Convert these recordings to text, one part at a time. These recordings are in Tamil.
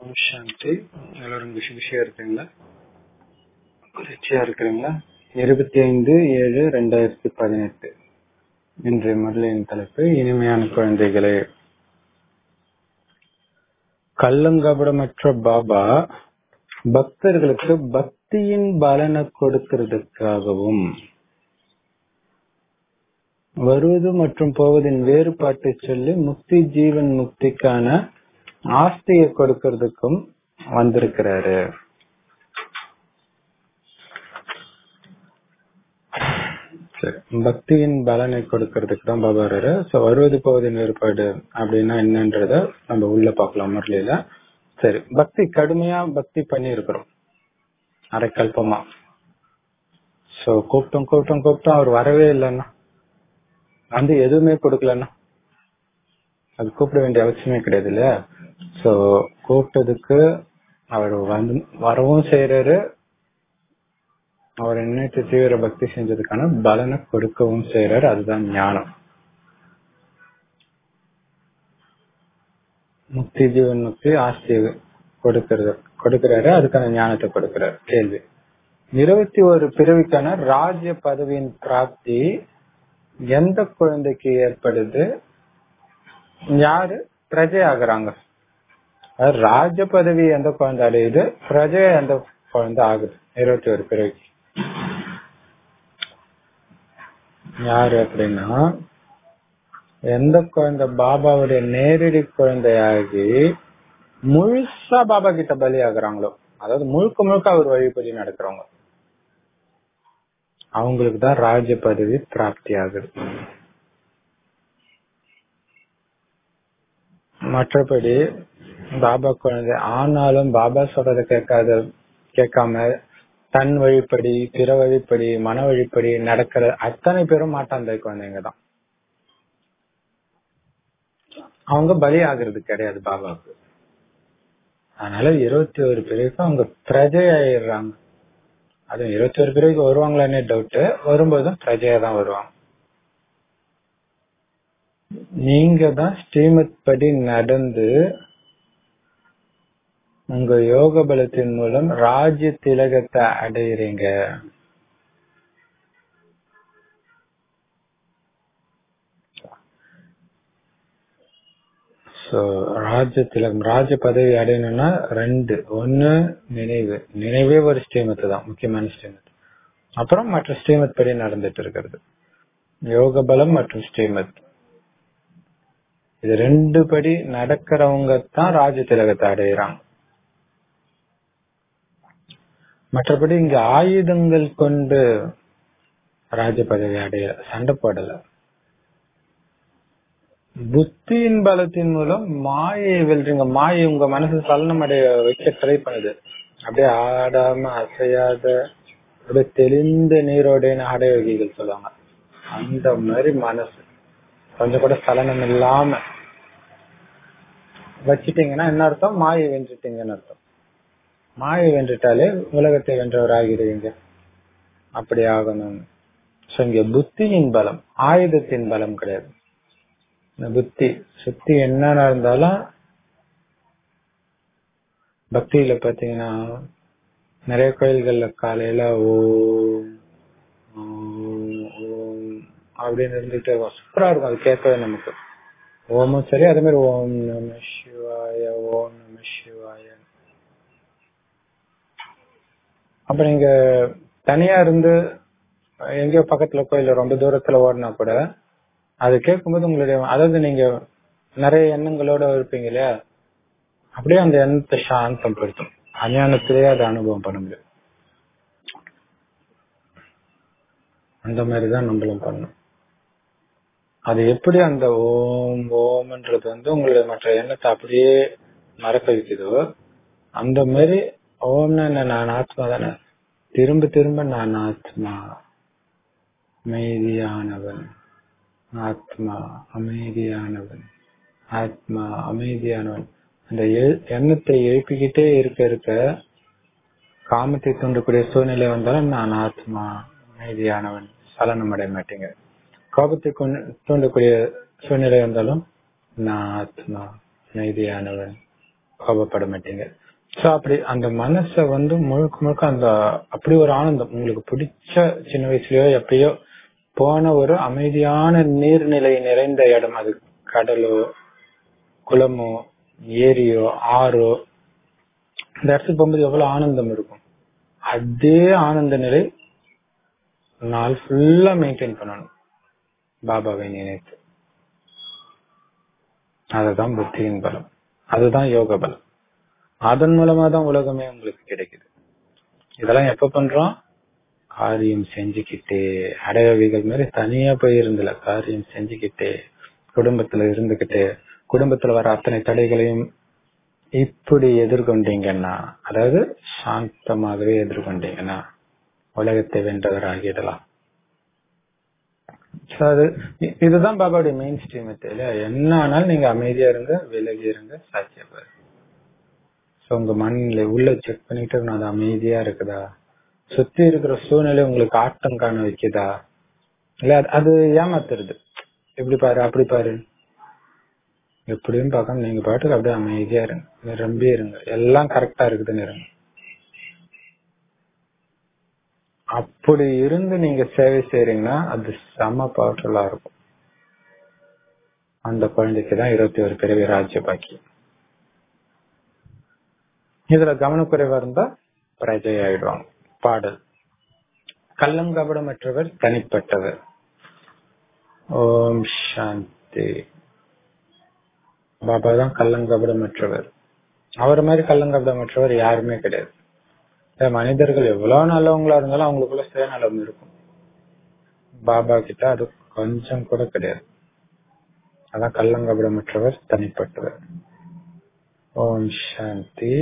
சாந்தி எல்லாரும் குஷி குஷியா இருக்கீங்களா குளிர்ச்சியா இருக்கிறீங்களா இருபத்தி ஐந்து ஏழு ரெண்டாயிரத்தி பதினெட்டு இன்றைய முரளியின் தலைப்பு இனிமையான குழந்தைகளே கள்ளங்கபடமற்ற பாபா பக்தர்களுக்கு பக்தியின் பலனை கொடுக்கிறதுக்காகவும் வருவது மற்றும் போவதின் வேறுபாட்டை சொல்லி முக்தி ஜீவன் முக்திக்கான ஆஸ்தியை கொடுக்கறதுக்கும் வந்திருக்கிறாரு சரி பக்தியின் பலனை கொடுக்கறதுக்கு தான் பாபா வர்றாரு சோ வருவது போவதின் வேறுபாடு அப்படின்னா என்னன்றத நம்ம உள்ள பார்க்கலாம் முரளியில சரி பக்தி கடுமையா பக்தி பண்ணி இருக்கிறோம் அரைக்கல்பமா சோ கூப்பிட்டோம் கூப்பிட்டோம் கூப்பிட்டோம் அவர் வரவே இல்லைன்னா வந்து எதுவுமே கொடுக்கலன்னா அது கூப்பிட வேண்டிய அவசியமே கிடையாது இல்லையா சோ கூப்பிட்டதுக்கு அவர் வந்து வரவும் செய்யறாரு அவர் நினைத்து தீவிர பக்தி செஞ்சதுக்கான பலனை கொடுக்கவும் செய்யறாரு அதுதான் ஞானம் முக்தி ஜீவன் முக்தி ஆஸ்தி கொடுக்கறது கொடுக்கிறாரு அதுக்கான ஞானத்தை கொடுக்கிறாரு கேள்வி இருபத்தி ஒரு பிறவிக்கான ராஜ்ய பதவியின் பிராப்தி எந்த குழந்தைக்கு ஏற்படுது யாரு பிரஜை ஆகுறாங்க ராஜ பதவி எந்த குழந்தை அடையுது பிரஜை எந்த குழந்தை ஆகுது இருபத்தி ஒரு பிறவிக்கு யாரு அப்படின்னா எந்த குழந்தை பாபாவுடைய நேரடி குழந்தையாகி முழுசா பாபா கிட்ட பலி ஆகுறாங்களோ அதாவது முழுக்க முழுக்க அவர் வழிபடி நடக்கிறவங்க அவங்களுக்கு தான் ராஜ பதவி பிராப்தி ஆகுது மற்றபடி பாபா குழந்தை ஆனாலும் பாபா சொல்றத கேட்காத கேட்காம தன் வழிப்படி பிற வழிப்படி மன வழிப்படி நடக்கிற அத்தனை பேரும் மாட்டாந்த குழந்தைங்க தான் அவங்க பலி ஆகுறது கிடையாது பாபாவுக்கு அதனால இருபத்தி ஒரு பேருக்கு அவங்க பிரஜை ஆயிடுறாங்க அது இருபத்தி ஒரு பேருக்கு வருவாங்களானே டவுட் வரும்போதும் பிரஜையா தான் வருவாங்க நீங்க தான் ஸ்ரீமத் படி நடந்து உங்க யோக பலத்தின் மூலம் ராஜ்ய திலகத்தை அடையிறீங்க ராஜ்ய திலகம் ராஜ பதவி அடையணும்னா ரெண்டு ஒன்னு நினைவு நினைவே ஒரு ஸ்ரீமத்து தான் முக்கியமான ஸ்ரீமத் அப்புறம் மற்ற ஸ்ரீமத் படி நடந்துட்டு இருக்கிறது யோக பலம் மற்றும் ஸ்ரீமத் இது ரெண்டு படி நடக்கிறவங்க தான் ராஜ திலகத்தை அடையிறாங்க மற்றபடி இங்க ஆயுதங்கள் கொண்டு ராஜ பதவி அடைய சண்டை போடல புத்தியின் பலத்தின் மூலம் மாயை வெல்றீங்க மாயை உங்க மனசு சலனம் அடைய வைக்க ட்ரை பண்ணுது அப்படியே ஆடாம அசையாத அப்படியே தெளிந்த நீரோட அடைய வகைகள் சொல்லுவாங்க அந்த மாதிரி மனசு கொஞ்சம் கூட சலனம் இல்லாம வச்சிட்டீங்கன்னா என்ன அர்த்தம் மாயை வென்றுட்டீங்கன்னு அர்த்தம் மாயை வென்றுட்டாலே உலகத்தை வென்றவர் ஆகிடுவீங்க அப்படி ஆகணும் இங்க புத்தியின் பலம் ஆயுதத்தின் பலம் கிடையாது இந்த புத்தி சுத்தி என்ன இருந்தாலும் பக்தியில பாத்தீங்கன்னா நிறைய கோயில்கள்ல காலையில ஓம் ஓம் அப்படின்னு இருந்துட்டு சூப்பரா இருக்கும் அது கேட்கவே நமக்கு ஓமும் சரி அதே மாதிரி ஓம் நம சிவாய ஓம் நம சிவாய அப்ப நீங்க தனியா இருந்து எங்கேயோ பக்கத்துல கோயில ரொம்ப தூரத்துல ஓடினா கூட அது கேட்கும்போது உங்களுடைய அதாவது நீங்க நிறைய எண்ணங்களோட இருப்பீங்க இல்லையா அப்படியே அந்த எண்ணத்தை சாந்தம் படுத்தும் அஞ்ஞானத்திலேயே அதை அனுபவம் பண்ண முடியும் அந்த மாதிரிதான் நம்மளும் பண்ணும் அது எப்படி அந்த ஓம் ஓம்ன்றது வந்து உங்களுடைய மற்ற எண்ணத்தை அப்படியே மறக்க வைக்குதோ அந்த மாதிரி ஓம்னா என்ன நான் ஆத்மா தானே திரும்ப திரும்ப நான் ஆத்மா அமைதியானவன் ஆத்மா அமைதியானவன் ஆத்மா அமைதியானவன் அந்த எண்ணத்தை எழுப்பிக்கிட்டே இருக்க இருக்க காமத்தை தூண்டக்கூடிய சூழ்நிலை வந்தாலும் நான் ஆத்மா அமைதியானவன் சலனம் அடைய மாட்டேங்க கோபத்தை தூண்டக்கூடிய சூழ்நிலை வந்தாலும் நான் ஆத்மா அமைதியானவன் கோபப்பட மாட்டீங்க சோ அப்படி அந்த மனச வந்து முழுக்க முழுக்க அந்த அப்படி ஒரு ஆனந்தம் உங்களுக்கு பிடிச்ச சின்ன வயசுலயோ எப்பயோ போன ஒரு அமைதியான நீர்நிலை நிறைந்த இடம் அது கடலோ குளமோ ஏரியோ ஆறோ இந்த இடத்துக்கு போகும்போது எவ்வளவு ஆனந்தம் இருக்கும் அதே ஆனந்த நிலை நாள் ஃபுல்லா மெயின்டைன் பண்ணணும் பாபாவை நினைத்து அதுதான் புத்தியின் பலம் அதுதான் யோக பலம் அதன் மூலமா தான் உலகமே உங்களுக்கு கிடைக்குது இதெல்லாம் எப்ப பண்றோம் காரியம் செஞ்சுக்கிட்டே அடையவிகள் மாதிரி தனியா போய் இருந்தல காரியம் செஞ்சுக்கிட்டே குடும்பத்துல இருந்துகிட்டே குடும்பத்துல வர அத்தனை தடைகளையும் இப்படி எதிர்கொண்டீங்கன்னா அதாவது சாந்தமாகவே எதிர்கொண்டீங்கன்னா உலகத்தை வென்றவர் ஆகிடலாம் So, அது இ- இதுதான் பாபாவுடைய மெயின் ஸ்ட்ரீம் இல்லையா என்ன ஆனாலும் நீங்க அமைதியா இருங்க விலகி இருங்க சாட்சியப்பாரு ஸோ உங்க மனநிலை உள்ள செக் பண்ணிட்டு இருக்கணும் அது அமைதியா இருக்குதா சுத்தி இருக்கிற சூழ்நிலை உங்களுக்கு ஆட்டம் காண வைக்குதா இல்ல அது- அது ஏமாத்துறது இப்படி பாரு அப்படி பாரு எப்படியும் பார்க்காம நீங்க பாட்டுக்கு அப்படியே அமைதியா இருங்க நிரம்பி இருங்க எல்லாம் கரெக்டா இருக்குதுன்னு இருங்க அப்படி இருந்து நீங்க சேவை செய்றீங்கன்னா அது செம பவர்ஃபுல்லா இருக்கும் அந்த குழந்தைக்கு தான் இருபத்தி ஒரு பிறவி ராஜ்ய பாக்கி இதுல கவனக்குறைவா இருந்தா பிரஜை ஆயிடுவாங்க பாடல் கள்ளம் கபடமற்றவர் தனிப்பட்டவர் ஓம் சாந்தி பாபா தான் கள்ளங்கபடமற்றவர் அவர் மாதிரி கள்ளங்கபடமற்றவர் யாருமே கிடையாது இந்த மனிதர்கள் எவ்வளவு நல்லவங்களா இருந்தாலும் அவங்களுக்குள்ள சுயநலம் இருக்கும் பாபா கிட்ட அது கொஞ்சம் கூட கிடையாது அதான் கள்ளங்கபடமற்றவர் தனிப்பட்டவர் ஓம் சாந்தி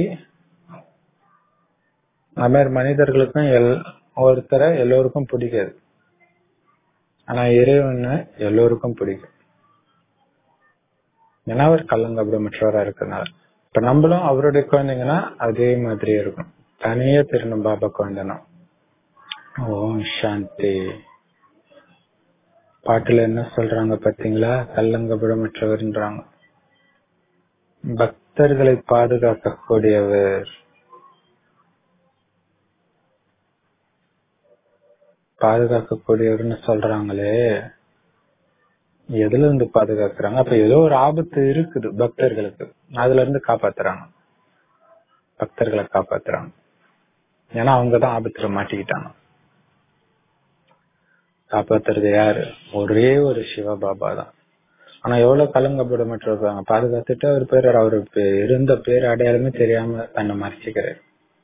அது மாதிரி மனிதர்களுக்கும் எல் ஒருத்தரை எல்லோருக்கும் பிடிக்காது ஆனா இறைவனை எல்லோருக்கும் பிடிக்கும் ஏன்னா அவர் கள்ளங்கபடமற்றவரா இருக்கிறதுனால இப்ப நம்மளும் அவருடைய குழந்தைங்கன்னா அதே மாதிரி இருக்கும் தனியா திருணும் பாபா குழந்தைனா ஓம் சாந்தி பாட்டுல என்ன சொல்றாங்க பாத்தீங்களா கள்ளங்கபடமற்றவர்ன்றாங்க பக்தர்களை பாதுகாக்க கூடியவர் பாதுகாக்க கூடியவர்னு சொல்றாங்களே எதுல இருந்து பாதுகாக்கிறாங்க அப்ப ஏதோ ஒரு ஆபத்து இருக்குது பக்தர்களுக்கு அதுல இருந்து காப்பாத்துறாங்க பக்தர்களை காப்பாத்துறாங்க ஏன்னா அவங்கதான் ஆபத்துல மாட்டிக்கிட்டாங்க காப்பாத்துறது யாரு ஒரே ஒரு சிவபாபா தான் ஆனா எவ்வளவு கலங்கப்படமற்ற இருப்பாங்க பாதுகாத்துட்டு அவர் பேர் அவரு பே- இருந்த பேர் அடையாளமே தெரியாம தன்னை மறைச்சிக்கிறாரு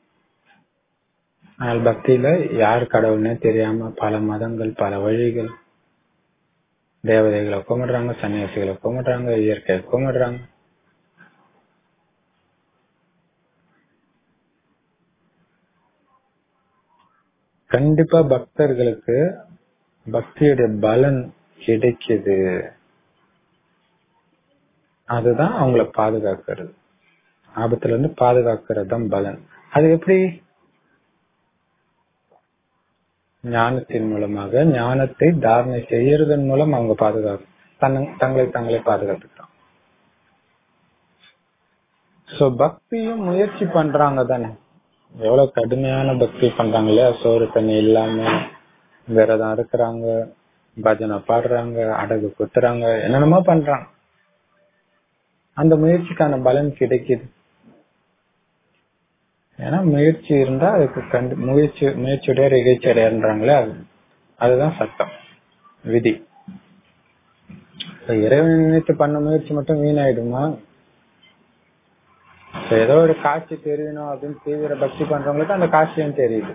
ஆனால் பக்தியில யார் கடவுள்னே தெரியாம பல மதங்கள் பல வழிகள் தேவதைகளை கும்பிடுறாங்க சன்னியாசிகளை கும்பிடுறாங்க இயற்கையை கும்பிடுறாங்க கண்டிப்பா பக்தர்களுக்கு பக்தியுடைய பலன் கிடைக்குது அதுதான் அவங்கள பாதுகாக்கிறது ஆபத்துல இருந்து பாதுகாக்கிறது தான் பலன் அது எப்படி ஞானத்தின் மூலமாக ஞானத்தை தாரணை செய்யறதன் மூலம் அவங்க பாதுகாக்க தன்னை- தங்களை தங்களை பாதுகாத்துக்கிறாங்க சோ பக்தியும் முயற்சி பண்றாங்க தானே எவ்வளவு கடுமையான பக்தி பண்றாங்க இல்லையா சோறு தண்ணி இல்லாம விரதம் இருக்கிறாங்க பஜனை பாடுறாங்க அடகு குத்துறாங்க என்னென்னமோ பண்றாங்க அந்த முயற்சிக்கான பலன் கிடைக்குது ஏன்னா முயற்சி இருந்தா அதுக்கு கண்டு முயற்சி முயற்சியுடைய நிகழ்ச்சி அடையன்றாங்களே அது அதுதான் சட்டம் விதி இப்ப இறைவனை நினைத்து பண்ண முயற்சி மட்டும் வீணாயிடுமா இப்ப ஏதோ ஒரு காட்சி தெரியணும் அப்படின்னு தீவிர பக்தி பண்றவங்களுக்கு அந்த காட்சியும் தெரியுது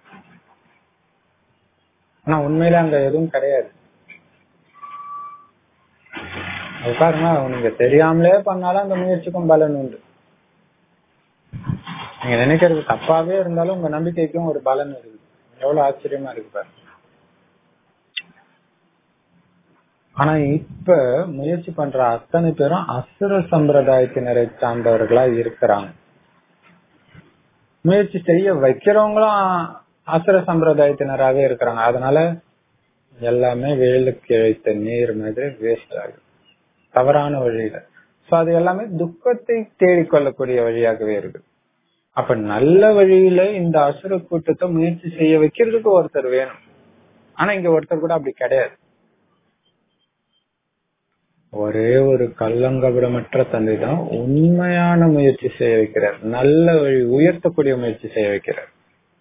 ஆனா உண்மையில அங்க எதுவும் கிடையாது அது பாருங்க நீங்க தெரியாமலே பண்ணாலும் அந்த முயற்சிக்கும் பலன் உண்டு நீங்க நினைக்கிறது தப்பாவே இருந்தாலும் உங்க நம்பிக்கைக்கும் ஒரு பலன் இருக்குது எவ்வளவு ஆச்சரியமா இருக்கு பாருங்க ஆனா இப்ப முயற்சி பண்ற அத்தனை பேரும் அசுர சம்பிரதாயத்தினரை சார்ந்தவர்களா இருக்கிறாங்க முயற்சி செய்ய வைக்கிறவங்களும் அசுர சம்பிரதாயத்தினராவே இருக்கிறாங்க அதனால எல்லாமே வேலுக்கு இழைத்த நீர் மாதிரி வேஸ்ட் ஆகுது தவறான வழியில சோ அது எல்லாமே துக்கத்தை தேடிக்கொள்ளக்கூடிய வழியாகவே இருக்கு அப்ப நல்ல வழியில இந்த அசுர கூட்டத்தை முயற்சி செய்ய வைக்கிறதுக்கு ஒருத்தர் வேணும் ஆனா இங்க ஒருத்தர் கூட அப்படி கிடையாது ஒரே ஒரு கள்ளங்கபடமற்ற தந்தை தான் உண்மையான முயற்சி செய்ய வைக்கிறார் நல்ல வழி உயர்த்தக்கூடிய முயற்சி செய்ய வைக்கிறார்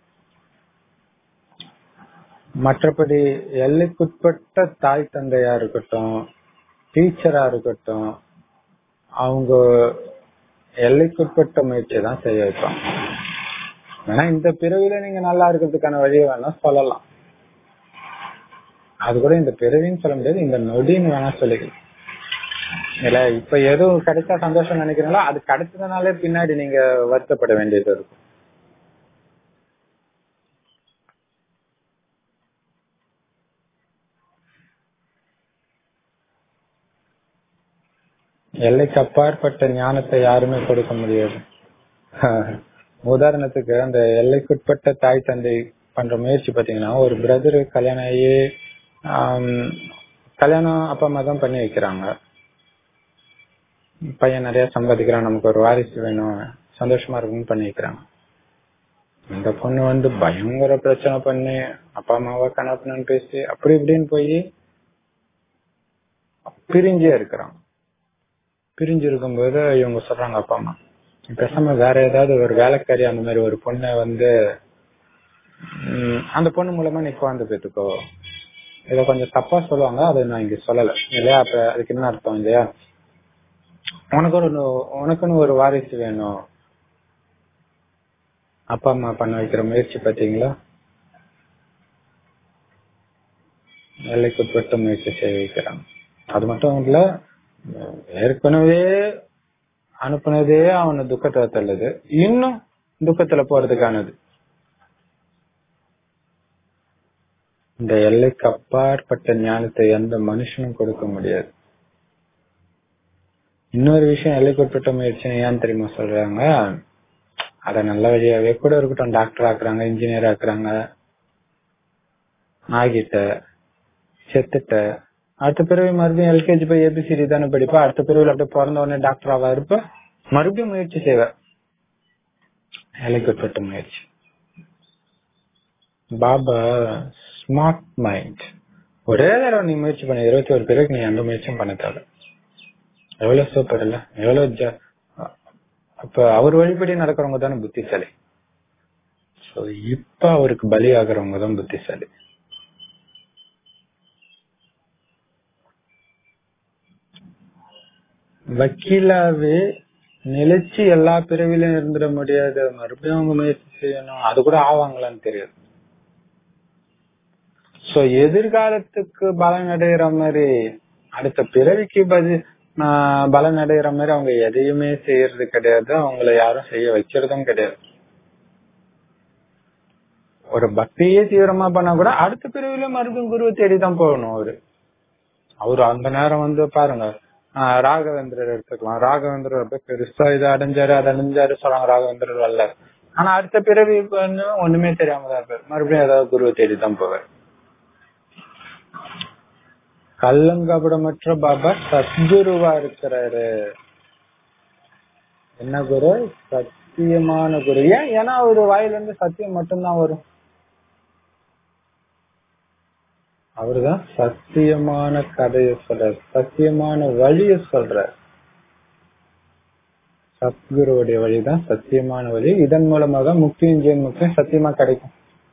மற்றபடி எல்லைக்குட்பட்ட தாய் தந்தையா இருக்கட்டும் டீச்சரா இருக்கட்டும் அவங்க எல்லைக்குட்பட்ட முயற்சி தான் செய்ய வைப்பாங்க ஏன்னா இந்த பிறவில நீங்க நல்லா இருக்கிறதுக்கான வழியை வேணா சொல்லலாம் அது கூட இந்த பிறவின்னு சொல்ல முடியாது இந்த நொடின்னு வேணா சொல்லிக்கலாம் இல்ல இப்ப எதுவும் கிடைச்சா சந்தோஷம் நினைக்கிறீங்களோ அது கிடைச்சதுனாலே பின்னாடி நீங்க வருத்தப்பட வேண்டியது இருக்கும் எல்லைக்கு அப்பாற்பட்ட ஞானத்தை யாருமே கொடுக்க முடியாது உதாரணத்துக்கு அந்த எல்லைக்குட்பட்ட தாய் தந்தை பண்ற முயற்சி பாத்தீங்கன்னா ஒரு பிரதர் கல்யாணம் ஆகி கல்யாணம் அப்பா அம்மா தான் பண்ணி வைக்கிறாங்க பையன் நிறைய சம்பாதிக்கிறான் நமக்கு ஒரு வாரிசு வேணும் சந்தோஷமா இருக்குன்னு பண்ணி வைக்கிறாங்க இந்த பொண்ணு வந்து பயங்கர பிரச்சனை பண்ணி அப்பா அம்மாவை கணப்பனு பேசி அப்படி இப்படின்னு போய் பிரிஞ்சே இருக்கிறான் பிரிஞ்சு இருக்கும்போது இவங்க சொல்றாங்க அப்பா அம்மா பேசாம வேற ஏதாவது ஒரு வேலைக்காரி அந்த மாதிரி ஒரு பொண்ணை வந்து அந்த பொண்ணு மூலமா நீ குழந்தை பெற்றுக்கோ இத கொஞ்சம் தப்பா சொல்லுவாங்க அதை நான் இங்க சொல்லல இல்லையா அப்ப அதுக்கு என்ன அர்த்தம் இல்லையா உனக்கு ஒரு உனக்குன்னு ஒரு வாரிசு வேணும் அப்பா அம்மா பண்ண வைக்கிற முயற்சி பாத்தீங்களா எல்லைக்குட்பட்ட முயற்சி செய்ய வைக்கிறாங்க அது மட்டும் இல்ல ஏற்கனவே அனுப்புனதே அவனை துக்கத்தை தள்ளுது இன்னும் துக்கத்துல போறதுக்கானது இந்த எல்லைக்கு அப்பாற்பட்ட ஞானத்தை எந்த மனுஷனும் கொடுக்க முடியாது இன்னொரு விஷயம் எல்லைக்குட்பட்ட முயற்சி ஏன் தெரியுமா சொல்றாங்க அத நல்ல வழியாவே கூட இருக்கட்டும் டாக்டர் ஆக்குறாங்க இன்ஜினியர் ஆக்குறாங்க ஆகிட்ட செத்துட்ட அடுத்த பிறகு மறுபடியும் எல்கேஜி போய் ஏபிசிடி தானே படிப்பா அடுத்த பிறகு அப்படியே பிறந்த உடனே டாக்டர் ஆவா இருப்ப மறுபடியும் முயற்சி செய்வ எல்லைக்குட்பட்ட முயற்சி பாபா ஸ்மார்ட் மைண்ட் ஒரே தடவை நீ முயற்சி பண்ண இருபத்தி ஒரு பேருக்கு நீ எந்த முயற்சியும் பண்ண தேவை எவ்வளவு சூப்பர் இல்ல எவ்வளவு அப்ப அவர் வழிபடி நடக்கிறவங்க தானே புத்திசாலி சோ இப்ப அவருக்கு பலி ஆகுறவங்க தான் புத்திசாலி வக்கீலாவே நிலைச்சு எல்லா பிறவிலும் இருந்துட முடியாது மறுபடியும் அவங்க முயற்சி செய்யணும் அது கூட ஆவாங்களான்னு தெரியாது சோ எதிர்காலத்துக்கு பலன் அடைகிற மாதிரி அடுத்த பிறவிக்கு பதில் பலன் அடைகிற மாதிரி அவங்க எதையுமே செய்யறது கிடையாது அவங்கள யாரும் செய்ய வைக்கிறதும் கிடையாது ஒரு பக்தியே தீவிரமா பண்ணா கூட அடுத்த பிரிவுல மறுபடியும் குருவை தேடிதான் போகணும் அவரு அவரு அந்த நேரம் வந்து பாருங்க ராகவேந்திரர் எடுத்துக்கலாம் ராகவேந்திரர் அப்படியே பெருசா இதை அடைஞ்சாரு அதை அடைஞ்சாரு சொல்றாங்க ராகவேந்திரர் வரல ஆனா அடுத்த பிறவி வந்து ஒண்ணுமே தெரியாம தான் இருப்பாரு மறுபடியும் ஏதாவது குருவை தேடிதான் போவார் கள்ளங்கபடமற்ற பாபா சத்குருவா இருக்கிறாரு என்ன குரு சத்தியமான குரு ஏன் ஏன்னா அவரு வாயில இருந்து சத்தியம் மட்டும்தான் வரும் அவருதான் சத்தியமான கதைய சொல்றார் சத்தியமான வழிய சொல்றார் சத்குருவுடைய வழிதான் சத்தியமான வழி இதன் மூலமாக முக்தியும் ஜெயின் முக்தியும் சத்தியமா கிடைக்கும்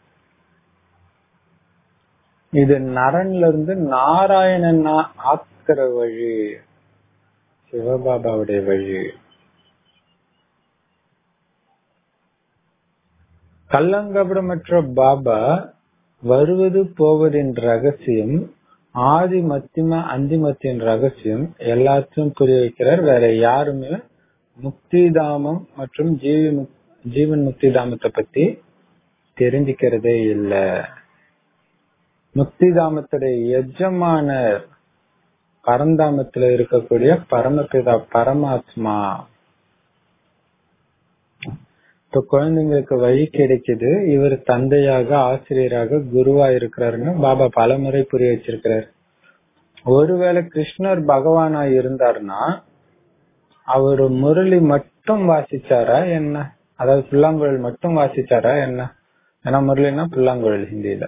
இது நரன்ல இருந்து நாராயணன் ஆக்கிற வழி சிவபாபாவுடைய வழி கள்ளங்கபடமற்ற பாபா வருவது போவதின் ரகசியம் ஆதி மத்தியம அந்திமத்தின் ரகசியம் எல்லாத்தையும் புரிய வைக்கிறார் வேற யாருமே முக்திதாமம் மற்றும் ஜீவி ஜீவன் முக்திதாமத்தை பத்தி தெரிஞ்சுக்கிறதே இல்ல முக்திதாமத்துடைய எஜமான பரந்தாமத்துல இருக்கக்கூடிய பரமபிதா பரமாத்மா இப்ப குழந்தைங்களுக்கு வழி கிடைக்குது இவர் தந்தையாக ஆசிரியராக குருவா இருக்கிறாருன்னு பாபா பலமுறை புரிய வச்சிருக்கிறார் ஒருவேளை கிருஷ்ணர் பகவானா இருந்தாருன்னா அவரு முரளி மட்டும் வாசிச்சாரா என்ன அதாவது புல்லாங்குழல் மட்டும் வாசிச்சாரா என்ன ஏன்னா முரளினா புல்லாங்குழல் ஹிந்தியில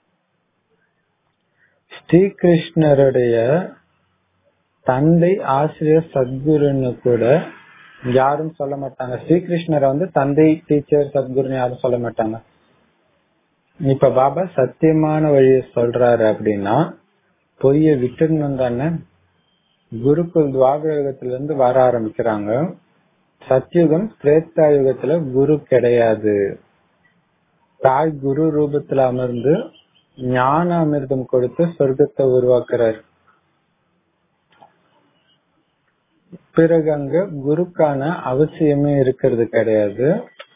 ஸ்ரீகிருஷ்ணருடைய தந்தை ஆசிரியர் சத்குருன்னு கூட யாரும் சொல்ல மாட்டாங்க ஸ்ரீகிருஷ்ணரை வந்து தந்தை டீச்சர் சத்குருன்னு யாரும் சொல்ல மாட்டாங்க இப்ப பாபா சத்தியமான வழியை சொல்றாரு அப்படின்னா பொய்ய விட்டுடணும் தானே குருக்குள் துவாபரகத்துல இருந்து வர ஆரம்பிக்கிறாங்க சத்யுகம் திரேத்தா யுகத்துல குரு கிடையாது தாய் குரு ரூபத்துல அமர்ந்து ஞான அமிர்தம் கொடுத்து சொர்க்கத்தை உருவாக்குறார் பிறகு அங்க குருக்கான அவசியமே இருக்கிறது கிடையாது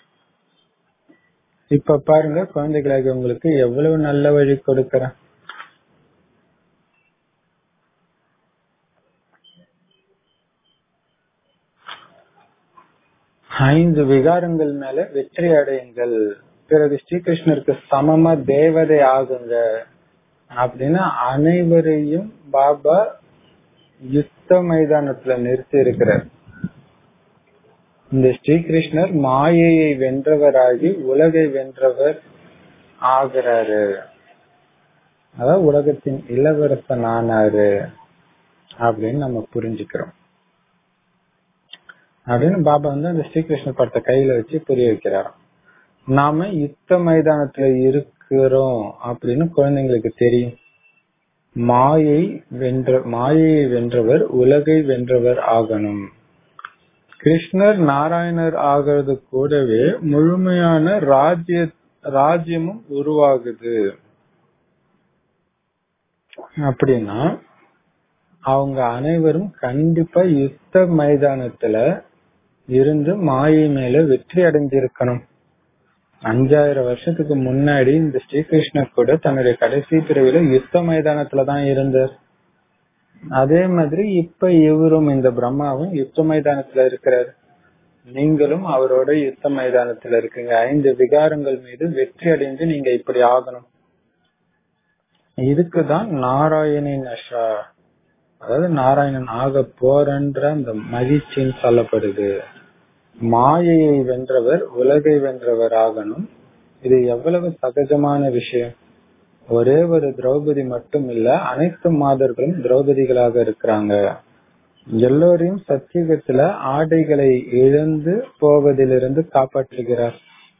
இப்ப பாருங்க குழந்தைகளாக உங்களுக்கு எவ்வளவு நல்ல வழி கொடுக்கறேன் ஐந்து விகாரங்கள் மேல வெற்றி அடையுங்கள் பிறகு ஸ்ரீகிருஷ்ணருக்கு சமமா தேவதை ஆகுங்க அப்படின்னு அனைவரையும் பாபா யுத்த மைதானத்துல நிறுத்தி இருக்கிறார் இந்த ஸ்ரீகிருஷ்ணர் மாயையை வென்றவராகி உலகை வென்றவர் ஆகிறாரு அதாவது உலகத்தின் இளவரசன் ஆனாரு அப்படின்னு நம்ம புரிஞ்சுக்கிறோம் அப்படின்னு பாபா வந்து அந்த ஸ்ரீகிருஷ்ண படத்தை கையில வச்சு புரிய வைக்கிறாராம் நாம யுத்த மைதானத்துல இருக்கிறோம் அப்படின்னு குழந்தைங்களுக்கு தெரியும் மாயை வென்ற மாயையை வென்றவர் உலகை வென்றவர் ஆகணும் கிருஷ்ணர் நாராயணர் ஆகிறது கூடவே முழுமையான ராஜ்ய ராஜ்யமும் உருவாகுது அப்படின்னா அவங்க அனைவரும் கண்டிப்பா யுத்த மைதானத்துல இருந்து மாயை மேல வெற்றி அடைஞ்சிருக்கணும் அஞ்சாயிரம் வருஷத்துக்கு முன்னாடி இந்த ஸ்ரீகிருஷ்ணர் கூட தன்னுடைய கடைசி பிரிவில யுத்த மைதானத்துல தான் இருந்தார் அதே மாதிரி இப்ப இவரும் இந்த பிரம்மாவும் யுத்த மைதானத்துல இருக்கிறார் நீங்களும் அவரோட யுத்த மைதானத்துல இருக்குங்க ஐந்து விகாரங்கள் மீது வெற்றி அடைந்து நீங்க இப்படி ஆகணும் இதுக்குதான் நாராயணின் அஷா அதாவது நாராயணன் ஆக போறன்ற அந்த மகிழ்ச்சின்னு சொல்லப்படுது மாயையை வென்றவர் உலகை வென்றவர் ஆகணும் இது எவ்வளவு சகஜமான விஷயம் ஒரே ஒரு திரௌபதி மட்டும் இல்ல அனைத்து மாதர்களும் திரௌபதிகளாக இருக்கிறாங்க எல்லோரையும் சத்தியுகத்துல ஆடைகளை இழந்து போவதிலிருந்து காப்பாற்றுகிறார்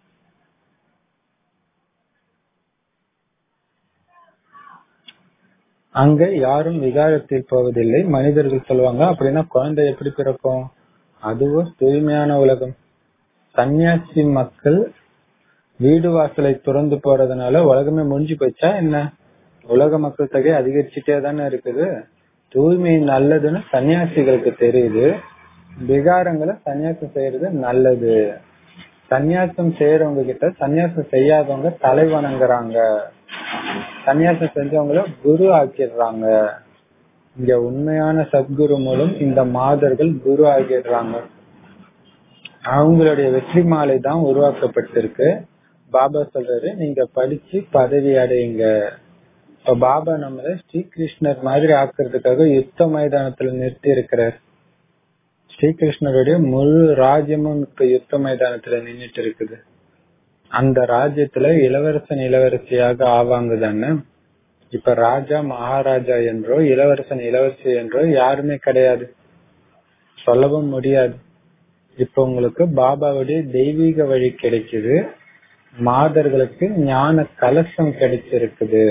அங்க யாரும் விகாரத்தில் போவதில்லை மனிதர்கள் சொல்லுவாங்க அப்படின்னா குழந்தை எப்படி பிறக்கும் அதுவும் தூய்மையான உலகம் சன்னியாசி மக்கள் வீடு வாசலை துறந்து போறதுனால உலகமே முடிஞ்சு போச்சா என்ன உலக மக்கள் தொகை அதிகரிச்சுட்டே தானே இருக்குது தூய்மை நல்லதுன்னு சன்னியாசிகளுக்கு தெரியுது விகாரங்களை சன்னியாசம் செய்யறது நல்லது சன்னியாசம் செய்யறவங்க கிட்ட சன்னியாசம் செய்யாதவங்க தலை வணங்குறாங்க சன்னியாசம் செஞ்சவங்கள குரு ஆக்கிடுறாங்க இங்க உண்மையான சத்குரு மூலம் இந்த மாதர்கள் குரு ஆகிடுறாங்க அவங்களுடைய வெற்றி மாலை தான் உருவாக்கப்பட்டிருக்கு பாபா சொல்றாரு நீங்க படிச்சு பதவி அடையுங்க இப்ப பாபா நம்மள ஸ்ரீகிருஷ்ணர் மாதிரி ஆக்குறதுக்காக யுத்த மைதானத்துல நிறுத்தி இருக்கிறார் ஸ்ரீகிருஷ்ணருடைய முழு ராஜ்யமும் இப்ப யுத்த மைதானத்துல நின்றுட்டு இருக்குது அந்த ராஜ்யத்துல இளவரசன் இளவரசியாக ஆவாங்க தானே இப்ப ராஜா மகாராஜா என்றோ இளவரசன் இளவரசி என்றோ யாருமே கிடையாது சொல்லவும் முடியாது இப்ப உங்களுக்கு பாபாவுடைய தெய்வீக வழி கிடைக்குது மாதர்களுக்கு ஞான கலசம் கிடைச்சிருக்குது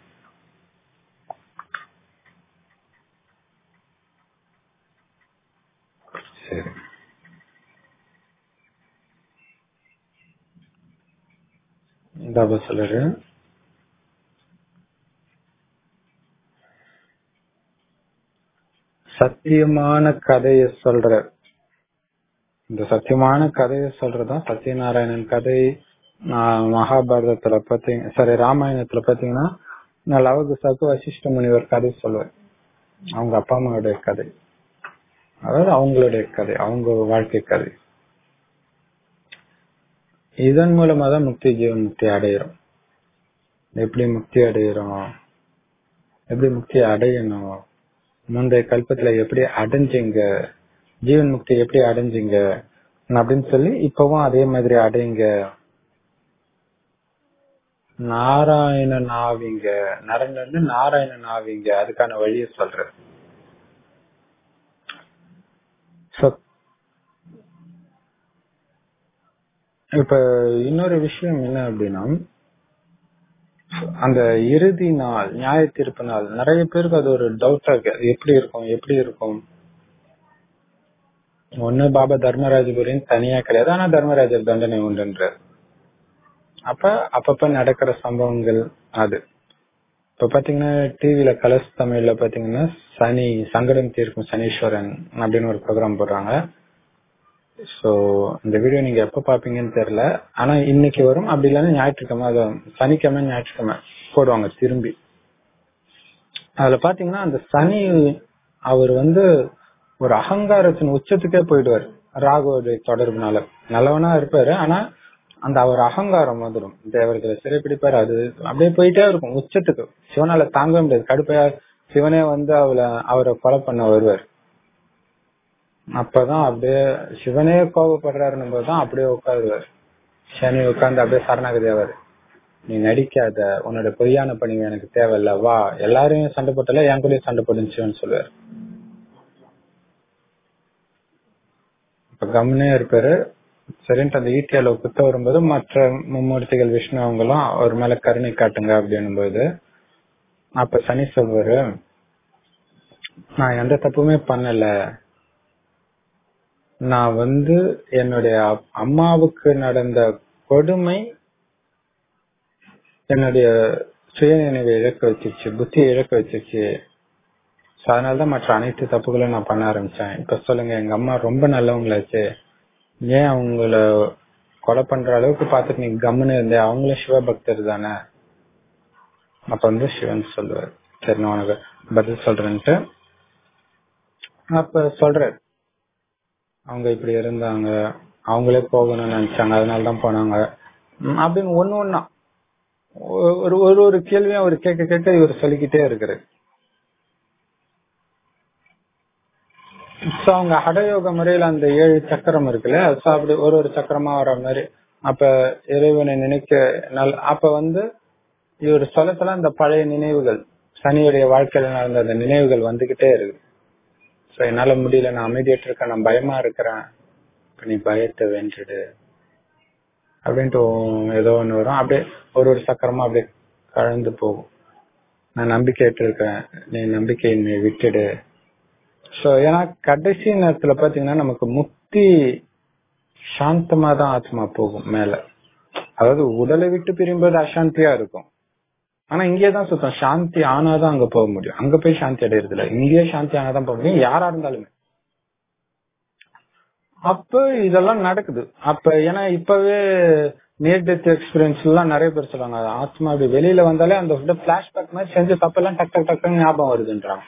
சரி பாபா சொல்றாரு சத்தியமான கதைய சொல்ற இந்த சத்தியமான கதையை சொல்றதுதான் சத்யநாராயணன் கதை மகாபாரதத்துல பாத்தீங்க சாரி ராமாயணத்துல பாத்தீங்கன்னா நான் லவகுசாக்கு வசிஷ்ட முனிவர் கதை சொல்லுவேன் அவங்க அப்பா அம்மாவுடைய கதை அதாவது அவங்களுடைய கதை அவங்க வாழ்க்கை கதை இதன் மூலமா தான் முக்தி ஜீவன் முக்தி அடையிறோம் எப்படி முக்தி அடையிறோம் எப்படி முக்தி அடையணும் முந்தைய கல்பத்துல எப்படி அடைஞ்சீங்க ஜீவன் முக்தி எப்படி அடைஞ்சீங்க அப்படின்னு சொல்லி இப்பவும் அதே மாதிரி அடைங்க நாராயணன் ஆவீங்க நரன்ல இருந்து நாராயணன் ஆவீங்க அதுக்கான வழியை சொல்றேன் So, இப்ப இன்னொரு விஷயம் என்ன அப்படின்னா அந்த இறுதி நாள் நியாய தீர்ப்பு நாள் நிறைய பேருக்கு அது ஒரு டவுட்டா இருக்கு அது எப்படி இருக்கும் எப்படி இருக்கும் ஒண்ணு பாபா தர்மராஜபுரின் தனியா கிடையாது ஆனா தர்மராஜர் தண்டனை உண்டுன்றார் அப்ப அப்பப்ப நடக்கிற சம்பவங்கள் அது இப்ப பாத்தீங்கன்னா டிவில கலர்ஸ் தமிழ்ல பாத்தீங்கன்னா சனி சங்கடம் தீர்க்கும் சனீஸ்வரன் அப்படின்னு ஒரு ப்ரோக்ராம் போடுறாங்க சோ இந்த வீடியோ நீங்க எப்ப பாப்பீங்கன்னு தெரியல ஆனா இன்னைக்கு வரும் அப்படி இல்லைன்னா ஞாயிற்றுக்கிழமை அது சனிக்கிழமை ஞாயிற்றுக்கிழமை போடுவாங்க திரும்பி அதுல பாத்தீங்கன்னா அந்த சனி அவர் வந்து ஒரு அகங்காரத்தின் உச்சத்துக்கே போயிடுவார் ராகுவோட தொடர்புனால நல்லவனா இருப்பாரு ஆனா அந்த அவர் அகங்காரம் வந்துடும் தேவர்களை சிறைப்பிடிப்பாரு அது அப்படியே போயிட்டே இருக்கும் உச்சத்துக்கு சிவனால தாங்க முடியாது கடுப்பையா சிவனே வந்து அவளை அவரை கொலை பண்ண வருவார் அப்பதான் அப்படியே சிவனே கோபப்படுறாருன்னும் போதுதான் அப்படியே உட்காருவார் சனி உட்கார்ந்து அப்படியே சரணாகதி ஆவாரு நீ நடிக்காத உன்னோட பொய்யான பணிவு எனக்கு தேவையில்ல வா எல்லாரையும் சண்டை போட்டல என் கூட சண்டை போடுச்சுன்னு சொல்லுவார் இப்ப கம்னே இருப்பாரு சரின்ட்டு அந்த ஈட்டியால குத்த வரும்போது மற்ற மும்மூர்த்திகள் விஷ்ணு அவங்களும் அவர் மேல கருணை காட்டுங்க அப்படின்னும் போது அப்ப சனி சொல்வாரு நான் எந்த தப்புமே பண்ணல நான் வந்து என்னுடைய அப்- அம்மாவுக்கு நடந்த கொடுமை என்னுடைய சுயநினைவை இழக்க வச்சிருச்சு புத்தி இழக்க வச்சிருச்சு So, அதனாலதான் மற்ற அனைத்து தப்புகளும் நான் பண்ண ஆரம்பிச்சேன் இப்ப சொல்லுங்க எங்க அம்மா ரொம்ப நல்லவங்களாச்சு ஏன் அவங்கள கொலை பண்ற அளவுக்கு பார்த்துட்டு நீ கம்முன்னு இருந்தே அவங்களும் சிவபக்தர் தானே அப்ப வந்து சிவன் சொல்லுவார் சரி நான் உனக்கு பதில் சொல்றேன்ட்டு அப்ப சொல்றாரு அவங்க இப்படி இருந்தாங்க அவங்களே போகணும்னு நினைச்சாங்க அதனாலதான் போனாங்க ம், அப்படின்னு ஒண்ணு ஒண்ணா ஒரு ஒரு ஒரு கேள்வியும் அவர் கேட்க கேட்க இவர் சொல்லிக்கிட்டே இருக்கிறார் சோ அவங்க ஹடயோக முறையில அந்த ஏழு சக்கரம் இருக்குல்ல சோ அப்படி ஒரு ஒரு சக்கரமா வர மாதிரி அப்ப இறைவனை நினைக்க நல் அப்ப வந்து இவர் சொல்ல சொல்ல அந்த பழைய நினைவுகள் சனியுடைய வாழ்க்கையில நடந்த அந்த நினைவுகள் வந்துகிட்டே இருக்கு சோ என்னால முடியல நான் அமைதியாட்டு இருக்கேன் நான் பயமா இருக்கிறேன் இப்ப நீ பயத்தை வென்றுடு அப்படின்ட்டு ஏதோ ஒண்ணு வரும் அப்படியே ஒரு ஒரு சக்கரமா அப்படியே கலந்து போகும் நான் நம்பிக்கையற்று இருக்கேன் நீ நம்பிக்கையை நீ விட்டுடு சோ ஏன்னா கடைசி நேரத்துல பாத்தீங்கன்னா நமக்கு முக்தி சாந்தமா தான் ஆத்மா போகும் மேல அதாவது உடலை விட்டு பிரியும்போது அசாந்தியா இருக்கும் ஆனா இங்கே தான் சுத்தம் சாந்தி ஆனாதான் அங்க போக முடியும் அங்க போய் சாந்தி அடையிறது இல்ல இங்கேயே சாந்தி ஆனாதான் போக முடியும் யாரா இருந்தாலுமே அப்ப இதெல்லாம் நடக்குது அப்ப ஏன்னா இப்பவே நியர் டெத் எக்ஸ்பீரியன்ஸ் எல்லாம் நிறைய பேர் சொல்றாங்க அது ஆத்மா அப்படி வெளியில வந்தாலே அந்த பிளாஷ்பேக் மாதிரி செஞ்ச தப்பெல்லாம் டக் டக் டக்குன்னு ஞாபகம் வருதுன்றாங்க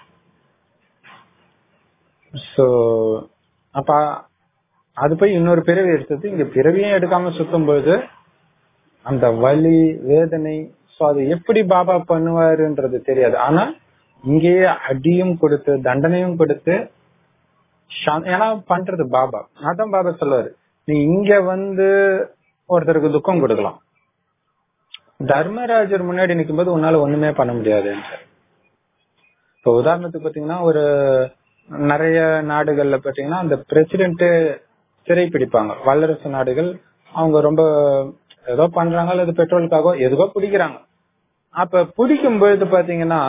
சோ அப்ப அது போய் இன்னொரு பிறவி எடுத்தது இங்க பிறவியும் எடுக்காம சுத்தும் பொழுது அந்த வலி வேதனை சோ அது எப்படி பாபா பண்ணுவாருன்றது தெரியாது ஆனா இங்கேயே அடியும் கொடுத்து தண்டனையும் கொடுத்து சா- ஏன்னா பண்றது பாபா அதான் பாபா சொல்லுவாரு நீ இங்க வந்து ஒருத்தருக்கு துக்கம் கொடுக்கலாம் தர்மராஜர் முன்னாடி நிக்கும்போது உன்னால ஒண்ணுமே பண்ண முடியாது இப்போ உதாரணத்துக்கு பாத்தீங்கன்னா ஒரு நிறைய நாடுகள்ல பாத்தீங்கன்னா அந்த பிரசிடென்ட் சிறை பிடிப்பாங்க வல்லரசு நாடுகள் அவங்க ரொம்ப ஏதோ பண்றாங்க அல்லது பெட்ரோலுக்காக எதுக்கோ பிடிக்கிறாங்க அப்ப பிடிக்கும் பொழுது பாத்தீங்கன்னா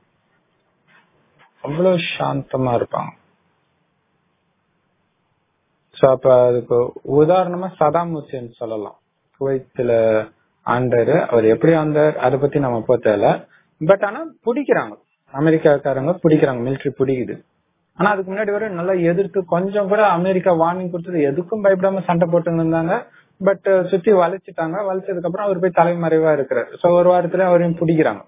அவ்வளவு சாந்தமா இருப்பாங்க சோ அப்ப அதுக்கு உதாரணமா சதாம் ஹுசேன் சொல்லலாம் குவைத்துல ஆண்டாரு அவர் எப்படி ஆண்டார் அதை பத்தி நம்ம போக தேவையில்ல பட் ஆனா பிடிக்கிறாங்க அமெரிக்காக்காரங்க பிடிக்கிறாங்க மிலிட்டரி பிடிக்குது ஆனா அதுக்கு முன்னாடி வரை நல்லா எதிர்த்து கொஞ்சம் கூட அமெரிக்கா வார்னிங் கொடுத்தது எதுக்கும் பயப்படாம சண்டை போட்டுன்னு இருந்தாங்க பட் சுத்தி வளைச்சிட்டாங்க வளைச்சதுக்கு அப்புறம் அவர் போய் தலைமறைவா இருக்கிறார் சோ ஒரு வாரத்துல அவரையும் பிடிக்கிறாங்க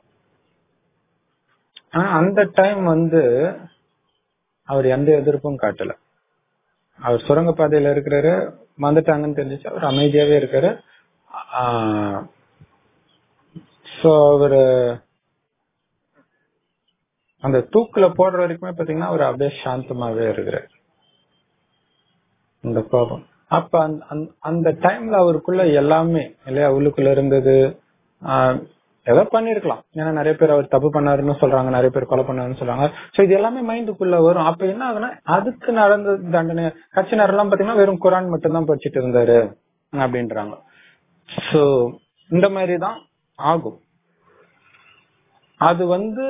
ஆனா அந்த டைம் வந்து அவர் எந்த எதிர்ப்பும் காட்டல அவர் சுரங்க பாதையில இருக்கிறாரு வந்துட்டாங்கன்னு தெரிஞ்சிச்சு அவர் அமைதியாவே இருக்காரு சோ அவரு அந்த தூக்குல போடுற வரைக்குமே பாத்தீங்கன்னா அவர் அப்படியே சாந்தமாவே இருக்கிறார் இந்த கோபம் அப்ப அந்த- அந்த- அந்த டைம்ல அவருக்குள்ள எல்லாமே இல்லையா உள்ளுக்குள்ள இருந்தது ஆஹ், ஏதோ பண்ணிருக்கலாம் ஏன்னா நிறைய பேர் அவர் தப்பு பண்ணாருன்னு சொல்றாங்க நிறைய பேர் கொலை பண்ணாருன்னு சொல்றாங்க சோ இது எல்லாமே மைண்டுக்குள்ள வரும் அப்ப என்ன ஆகுனா அதுக்கு நடந்த தண்டனை கட்சி நேரம் பாத்தீங்கன்னா வெறும் குரான் மட்டும் தான் படிச்சுட்டு இருந்தாரு அப்படின்றாங்க சோ இந்த மாதிரி தான் ஆகும் அது வந்து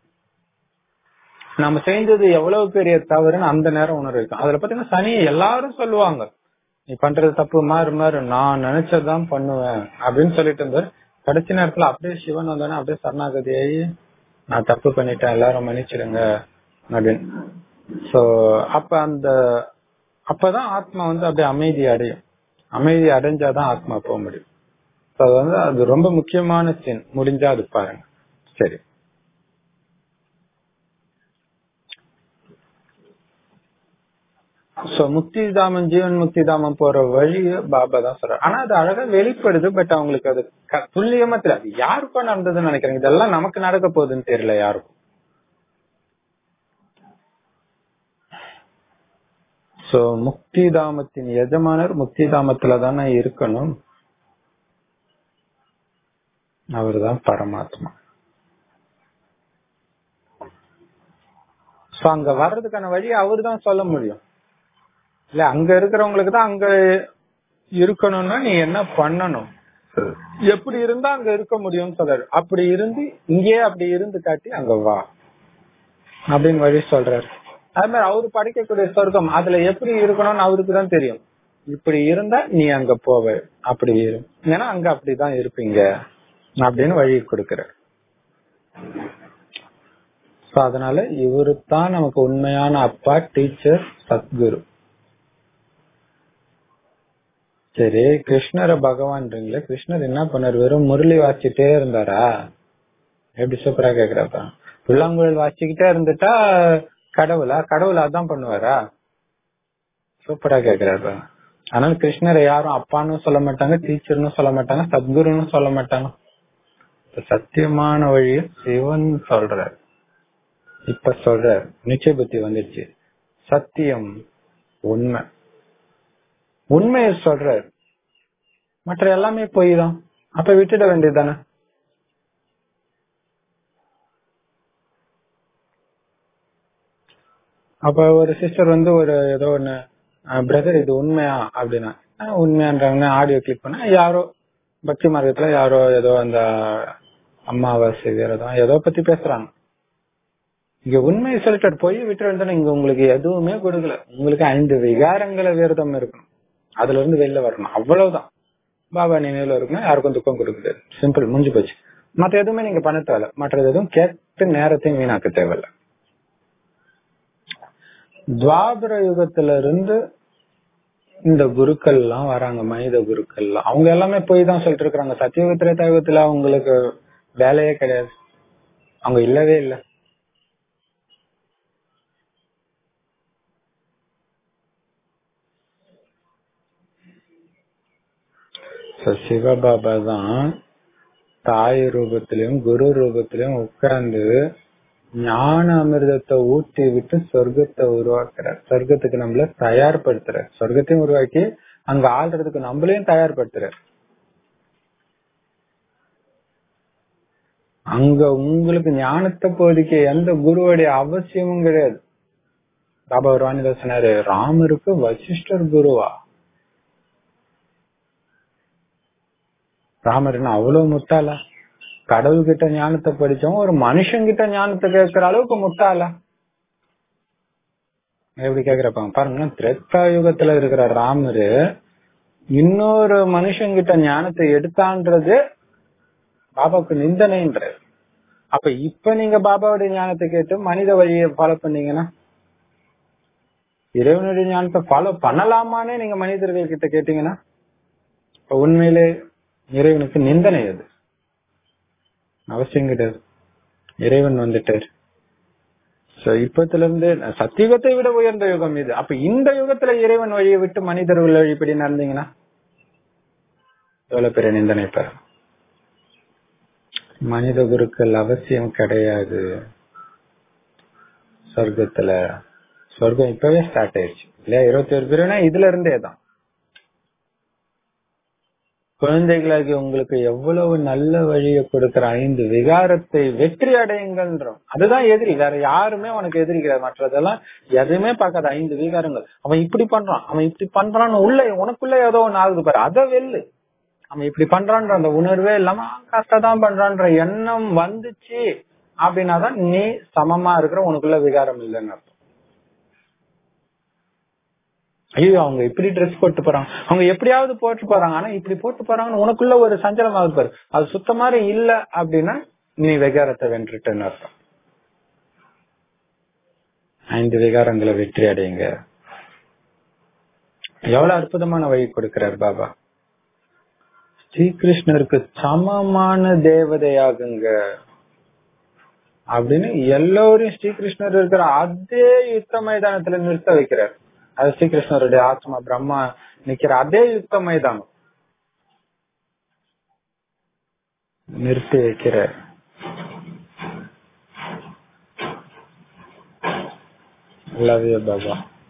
நம்ம செஞ்சது எவ்வளவு பெரிய தவறுன்னு அந்த நேரம் உணர்வு இருக்கும் அதுல பாத்தீங்கன்னா சனி எல்லாரும் சொல்லுவாங்க நீ பண்றது தப்பு மாறு மாறு நான் நினைச்சதுதான் பண்ணுவேன் அப்படின்னு சொல்லிட்டு இருந்தாரு கடைசி நேரத்துல அப்படியே சிவன் வந்தானே அப்படியே சரணாகதியாகி நான் தப்பு பண்ணிட்டேன் எல்லாரும் மன்னிச்சிடுங்க அப்படின்னு சோ அப்ப அந்த அப்பதான் ஆத்மா வந்து அப்படியே அமைதி அடையும் அமைதி அடைஞ்சாதான் ஆத்மா போக முடியும் So அது வந்து அது ரொம்ப முக்கியமான சீன் முடிஞ்சா அது பாருங்க சரி சோ முக்தி தாமம் ஜீவன் முக்தி தாமம் போற வழி பாபா தான் சொல்றாரு ஆனா அது அழகா வெளிப்படுது பட் அவங்களுக்கு அது க- துல்லியமா தெரியல அது யாருக்கும் நடந்ததுன்னு நினைக்கிறேன் இதெல்லாம் நமக்கு நடக்க போகுதுன்னு தெரியல யாருக்கும் சோ முக்தி தாமத்தின் எஜமானர் முக்தி தாமத்துல தானே இருக்கணும் அவர்தான் பரமாத்மா சோ அங்க வர்றதுக்கான வழி அவர்தான் சொல்ல முடியும் இல்ல அங்க இருக்கிறவங்களுக்கு தான் அங்க இருக்கணும்னா நீ என்ன பண்ணணும் எப்படி இருந்தா அங்க இருக்க முடியும்னு சொல்றாரு அப்படி இருந்து இங்கேயே அப்படி இருந்து காட்டி அங்க வா அப்படின்னு வழி சொல்றாரு அது மாதிரி அவரு படைக்கக்கூடிய சொர்க்கம் அதுல எப்படி இருக்கணும்னு அவருக்கு தான் தெரியும் இப்படி இருந்தா நீ அங்க போவ அப்படி இரு ஏன்னா அங்க அப்படிதான் இருப்பீங்க அப்படின்னு வழி கொடுக்கிறார் சோ அதனால இவரு தான் நமக்கு உண்மையான அப்பா டீச்சர் சத்குரு சரி கிருஷ்ணரை பகவான்றீங்களே கிருஷ்ணர் என்ன பண்ணாரு வெறும் முரளி வாசிச்சுட்டே இருந்தாரா எப்படி சூப்பரா கேக்குறப்ப புல்லாங்குழல் வாசிச்சுக்கிட்டே இருந்துட்டா கடவுளா கடவுள் அதான் பண்ணுவாரா சூப்பரா கேக்குறாரு அதனால கிருஷ்ணரை யாரும் அப்பான்னு சொல்ல மாட்டாங்க டீச்சர்னு சொல்ல மாட்டாங்க சத்குருன்னு சொல்ல மாட்டாங்க இப்ப சத்தியமான வழியை சிவன் சொல்றாரு இப்ப சொல்றார் நிச்சய புத்தி வந்துருச்சு சத்தியம் உண்மை உண்மையை சொல்றார் மற்ற எல்லாமே பொய் தான் அப்ப விட்டுட வேண்டியதுதானே அப்ப ஒரு சிஸ்டர் வந்து ஒரு ஏதோ ஒண்ணு பிரதர் இது உண்மையா அப்படின்னா "ஆஹ், உண்மையான்றாங்க ஆடியோ கிளிக் பண்ண யாரோ பக்தி மார்க்கத்துல யாரோ ஏதோ அந்த அமாவாசை விரதம் ஏதோ பத்தி பேசுறாங்க இங்க உண்மையை சொல்லிட்டு போய் விட்டு வந்தா இங்க உங்களுக்கு எதுவுமே கொடுக்கல உங்களுக்கு ஐந்து விகாரங்கள விரதம் இருக்கணும் அதுல இருந்து வெளில வரணும் அவ்வளவுதான் பாபா நினைவுல இருக்கணும் யாருக்கும் துக்கம் கொடுக்குது சிம்பிள் முடிஞ்சு போச்சு மத்த எதுவுமே நீங்க பண்ண தேவையில்ல மற்றது எதுவும் கேட்டு நேரத்தையும் வீணாக்க தேவையில்ல துவாபர யுகத்துல இருந்து இந்த குருக்கள் எல்லாம் வராங்க மனித குருக்கள் எல்லாம் அவங்க எல்லாமே போய் தான் சொல்லிட்டு இருக்காங்க சத்தியுகத்துல தயுகத்துல அவங்களுக்கு வேலையே கிடையாது அவங்க இல்லவே இல்லை So, சிவபாபா தான் தாய் ரூபத்திலையும் குரு ரூபத்திலையும் உட்கார்ந்து ஞான அமிர்தத்தை ஊட்டி விட்டு சொர்க்கத்தை உருவாக்குறார் சொர்க்கத்துக்கு நம்மள தயார்படுத்துறார் சொர்க்கத்தையும் உருவாக்கி அங்க ஆள்றதுக்கு நம்மளையும் தயார்படுத்துறார் அங்க உங்களுக்கு ஞானத்தை போதிக்க எந்த குருவுடைய அவசியமும் கிடையாது பாபா ஒரு வாணிதா சொன்னாரு ராமருக்கு வசிஷ்டர் குருவா ராமர் என்ன அவ்வளவு முட்டாளா கடவுள் கிட்ட ஞானத்தை படிச்சோம் ஒரு மனுஷன் கிட்ட ஞானத்தை கேட்கிற அளவுக்கு முட்டாளா எப்படி கேக்குறப்பாங்க பாருங்க திரேத்தா யுகத்துல இருக்கிற ராமரு இன்னொரு மனுஷன் கிட்ட ஞானத்தை எடுத்தான்றது பாபாவுக்கு நிந்தனைன்றது அப்ப இப்ப நீங்க பாபாவுடைய ஞானத்தை கேட்டு மனித வழியை ஃபாலோ பண்ணீங்கன்னா இறைவனுடைய ஞானத்தை ஃபாலோ பண்ணலாமான்னு நீங்க மனிதர்கள் கிட்ட கேட்டீங்கன்னா இப்ப உண்மையிலே இறைவனுக்கு நிந்தனை அது அவசியம் கிடையாது இறைவன் வந்துட்டார் So, இப்பத்துல இருந்து சத்தியுகத்தை விட உயர்ந்த யுகம் இது அப்ப இந்த யுகத்துல இறைவன் வழியை விட்டு மனிதர்கள் வழிப்படி நடந்தீங்கன்னா எவ்வளவு பெரிய நிந்தனை பெற மனித குருக்கள் அவசியம் கிடையாது சொர்க்கத்துல சொர்க்கம் இப்பவே ஸ்டார்ட் ஆயிடுச்சு இல்லையா இருபத்தி ஒரு பிரிவுனா இதுல இருந்தே தான் குழந்தைகளாகி உங்களுக்கு எவ்வளவு நல்ல வழியை கொடுக்கிற ஐந்து விகாரத்தை வெற்றி அடையுங்கன்றோம் அதுதான் எதிரி வேற யாருமே உனக்கு எதிரி கிடையாது மற்றதெல்லாம் எதுவுமே பார்க்காத ஐந்து விகாரங்கள் அவன் இப்படி பண்றான் அவன் இப்படி பண்றான்னு உள்ள உனக்குள்ள ஏதோ ஒண்ணு ஆகுது பாரு அதை வெல்லு அவன் இப்படி பண்றான்ற அந்த உணர்வே இல்லாம கஷ்டதான் பண்றான்ற எண்ணம் வந்துச்சு அப்படின்னாதான் நீ சமமா இருக்கிற உனக்குள்ள விகாரம் இல்லைன்னு அர்த்தம் ஐயோ அவங்க இப்படி ட்ரெஸ் போட்டு போறாங்க அவங்க எப்படியாவது போட்டு போறாங்க ஆனா இப்படி போட்டு போறாங்கன்னு உனக்குள்ள ஒரு சஞ்சலம் ஆகுது பாரு அது சுத்தமா இல்ல அப்படின்னா நீ விகாரத்தை வென்றுட்டுன்னு அர்த்தம் ஐந்து விகாரங்களை வெற்றி அடையுங்க எவ்வளவு அற்புதமான வழி கொடுக்கிறார் பாபா ஸ்ரீகிருஷ்ணருக்கு சமமான தேவதையாகுங்க அப்படின்னு எல்லோரையும் ஸ்ரீகிருஷ்ணர் இருக்கிற அதே யுத்த மைதானத்துல நிறுத்த வைக்கிறார் அது ஸ்ரீகிருஷ்ணருடைய ஆத்மா பிரம்மா நிக்கிற அதே யுத்த மைதானம் நிறுத்தி வைக்கிறார் லவ் யூ பாபா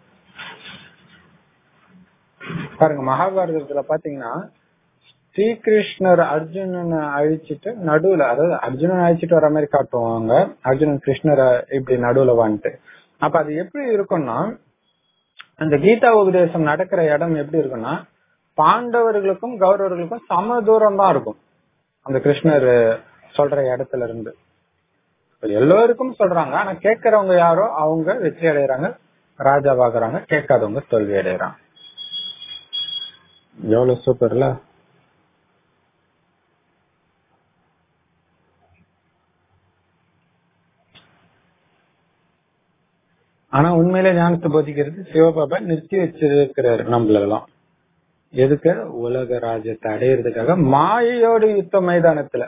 பாருங்க மகாபாரதத்துல பாத்தீங்கன்னா ஸ்ரீகிருஷ்ணர் அர்ஜுனனை அழிச்சிட்டு நடுவுல அதாவது அர்ஜுனன் அழிச்சிட்டு வர மாதிரி காட்டுவாங்க அர்ஜுனன் கிருஷ்ணரை இப்படி நடுவுல வந்துட்டு அப்ப அது எப்படி இருக்கும்னா அந்த கீதா உபதேசம் நடக்கிற இடம் எப்படி இருக்கும்னா பாண்டவர்களுக்கும் கௌரவர்களுக்கும் சம தூரம் தான் இருக்கும் அந்த கிருஷ்ணர் சொல்ற இடத்துல இருந்து எல்லோருக்கும் சொல்றாங்க ஆனா கேட்கறவங்க யாரோ அவங்க வெற்றி அடைகிறாங்க ராஜாவாகிறாங்க கேட்காதவங்க தோல்வி அடைகிறாங்க எவ்வளவு சூப்பர்ல ஆனா உண்மையில ஞானத்தை போதிக்கிறது சிவபாபா நிறுத்தி வச்சிருக்கிறாரு நம்மளெல்லாம் எதுக்கு உலக ராஜ்யத்தை அடையிறதுக்காக மாயையோட யுத்த மைதானத்துல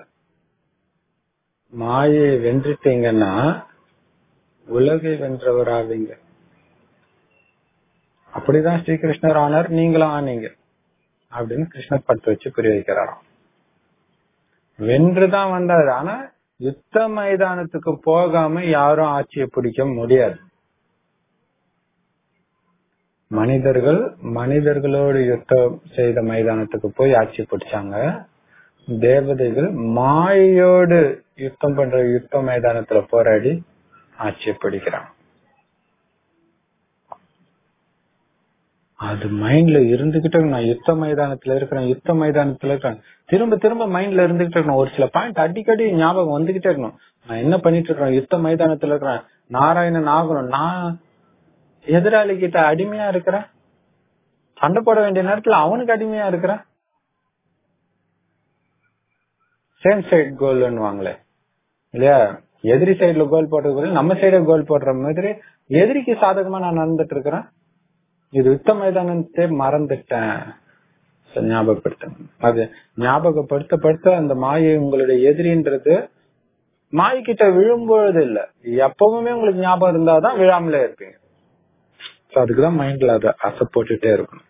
மாயை வென்றுட்டீங்கன்னா உலகை வென்றவர் ஆவீங்க அப்படிதான் ஸ்ரீகிருஷ்ணர் ஆனார் நீங்களும் ஆனீங்க அப்படின்னு கிருஷ்ணர் பட்டு வச்சு புரிய வைக்கிறாராம் வென்றுதான் வந்தாரு ஆனா யுத்த மைதானத்துக்கு போகாம யாரும் ஆட்சியை பிடிக்க முடியாது மனிதர்கள் மனிதர்களோடு யுத்தம் செய்த மைதானத்துக்கு போய் ஆட்சி பிடிச்சாங்க தேவதைகள் மாயோடு யுத்தம் பண்ற யுத்த மைதானத்துல போராடி ஆட்சி பிடிக்கிறாங்க அது மைண்ட்ல இருந்துகிட்டு நான் யுத்த மைதானத்துல இருக்கிறேன் யுத்த மைதானத்துல இருக்கிறேன் திரும்ப திரும்ப மைண்ட்ல இருந்துகிட்டு இருக்கணும் ஒரு சில பாயிண்ட் அடிக்கடி ஞாபகம் வந்துகிட்டே இருக்கணும் நான் என்ன பண்ணிட்டு இருக்கிறேன் யுத்த மைதானத்துல இருக்கிறேன் நாராயணன் ஆகணும் நான் எதிராளி கிட்ட அடிமையா இருக்கிறேன் சண்டை போட வேண்டிய நேரத்துல அவனுக்கு அடிமையா இருக்கிறேன் சேம் சைடு கோல்னு வாங்களே இல்லையா எதிரி சைடுல கோல் போடுறது நம்ம சைடு கோல் போடுற மாதிரி எதிரிக்கு சாதகமா நான் நடந்துட்டு இருக்கிறேன் இது யுத்த மைதானத்தை மறந்துட்டேன் ஞாபகப்படுத்த அது ஞாபகப்படுத்த படுத்த அந்த மாயை உங்களுடைய எதிரின்றது மாய்கிட்ட விழும்பொழுது இல்ல எப்பவுமே உங்களுக்கு ஞாபகம் இருந்தாதான் விழாமலே இருப்பீங்க அதுக்குதான் மைண்ட்ல அத அசை போட்டுட்டே இருக்கணும்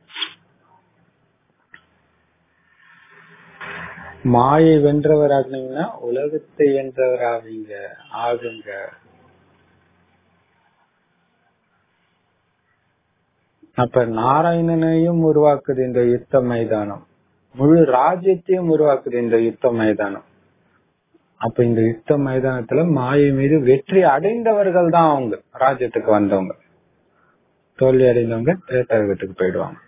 மாயை வென்றவர் ஆகினீங்கன்னா உலகத்தை வென்றவர் ஆவீங்க ஆகுங்க அப்ப நாராயணனையும் உருவாக்குது இந்த யுத்த மைதானம் முழு ராஜ்யத்தையும் உருவாக்குது இந்த யுத்த மைதானம் அப்ப இந்த யுத்த மைதானத்துல மாயை மீது வெற்றி அடைந்தவர்கள் தான் அவங்க ராஜ்யத்துக்கு வந்தவங்க தோல்வி அடைந்தவங்க திரேட்டாயுகத்துக்கு போயிடுவாங்க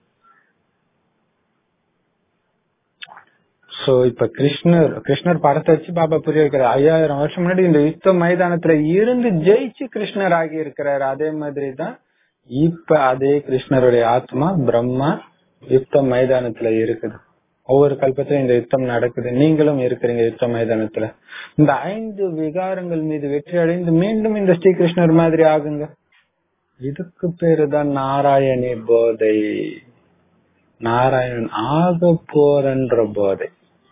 சோ இப்ப கிருஷ்ணர் கிருஷ்ணர் படத்தை வச்சு பாபா புரிய வைக்கிறார் ஐயாயிரம் வருஷம் முன்னாடி இந்த யுத்த மைதானத்துல இருந்து ஜெயிச்சு கிருஷ்ணர் ஆகி இருக்கிறாரு அதே மாதிரி தான் இப்ப அதே கிருஷ்ணருடைய ஆத்மா பிரம்மா யுத்த மைதானத்துல இருக்குது ஒவ்வொரு கல்பத்திலும் இந்த யுத்தம் நடக்குது நீங்களும் இருக்கிறீங்க யுத்த மைதானத்துல இந்த ஐந்து விகாரங்கள் மீது வெற்றி அடைந்து மீண்டும் இந்த ஸ்ரீகிருஷ்ணர் மாதிரி ஆகுங்க இதுக்கு பேரு தான் நாராயணி போதை நாராயணன் ஆக போறன்ற போதை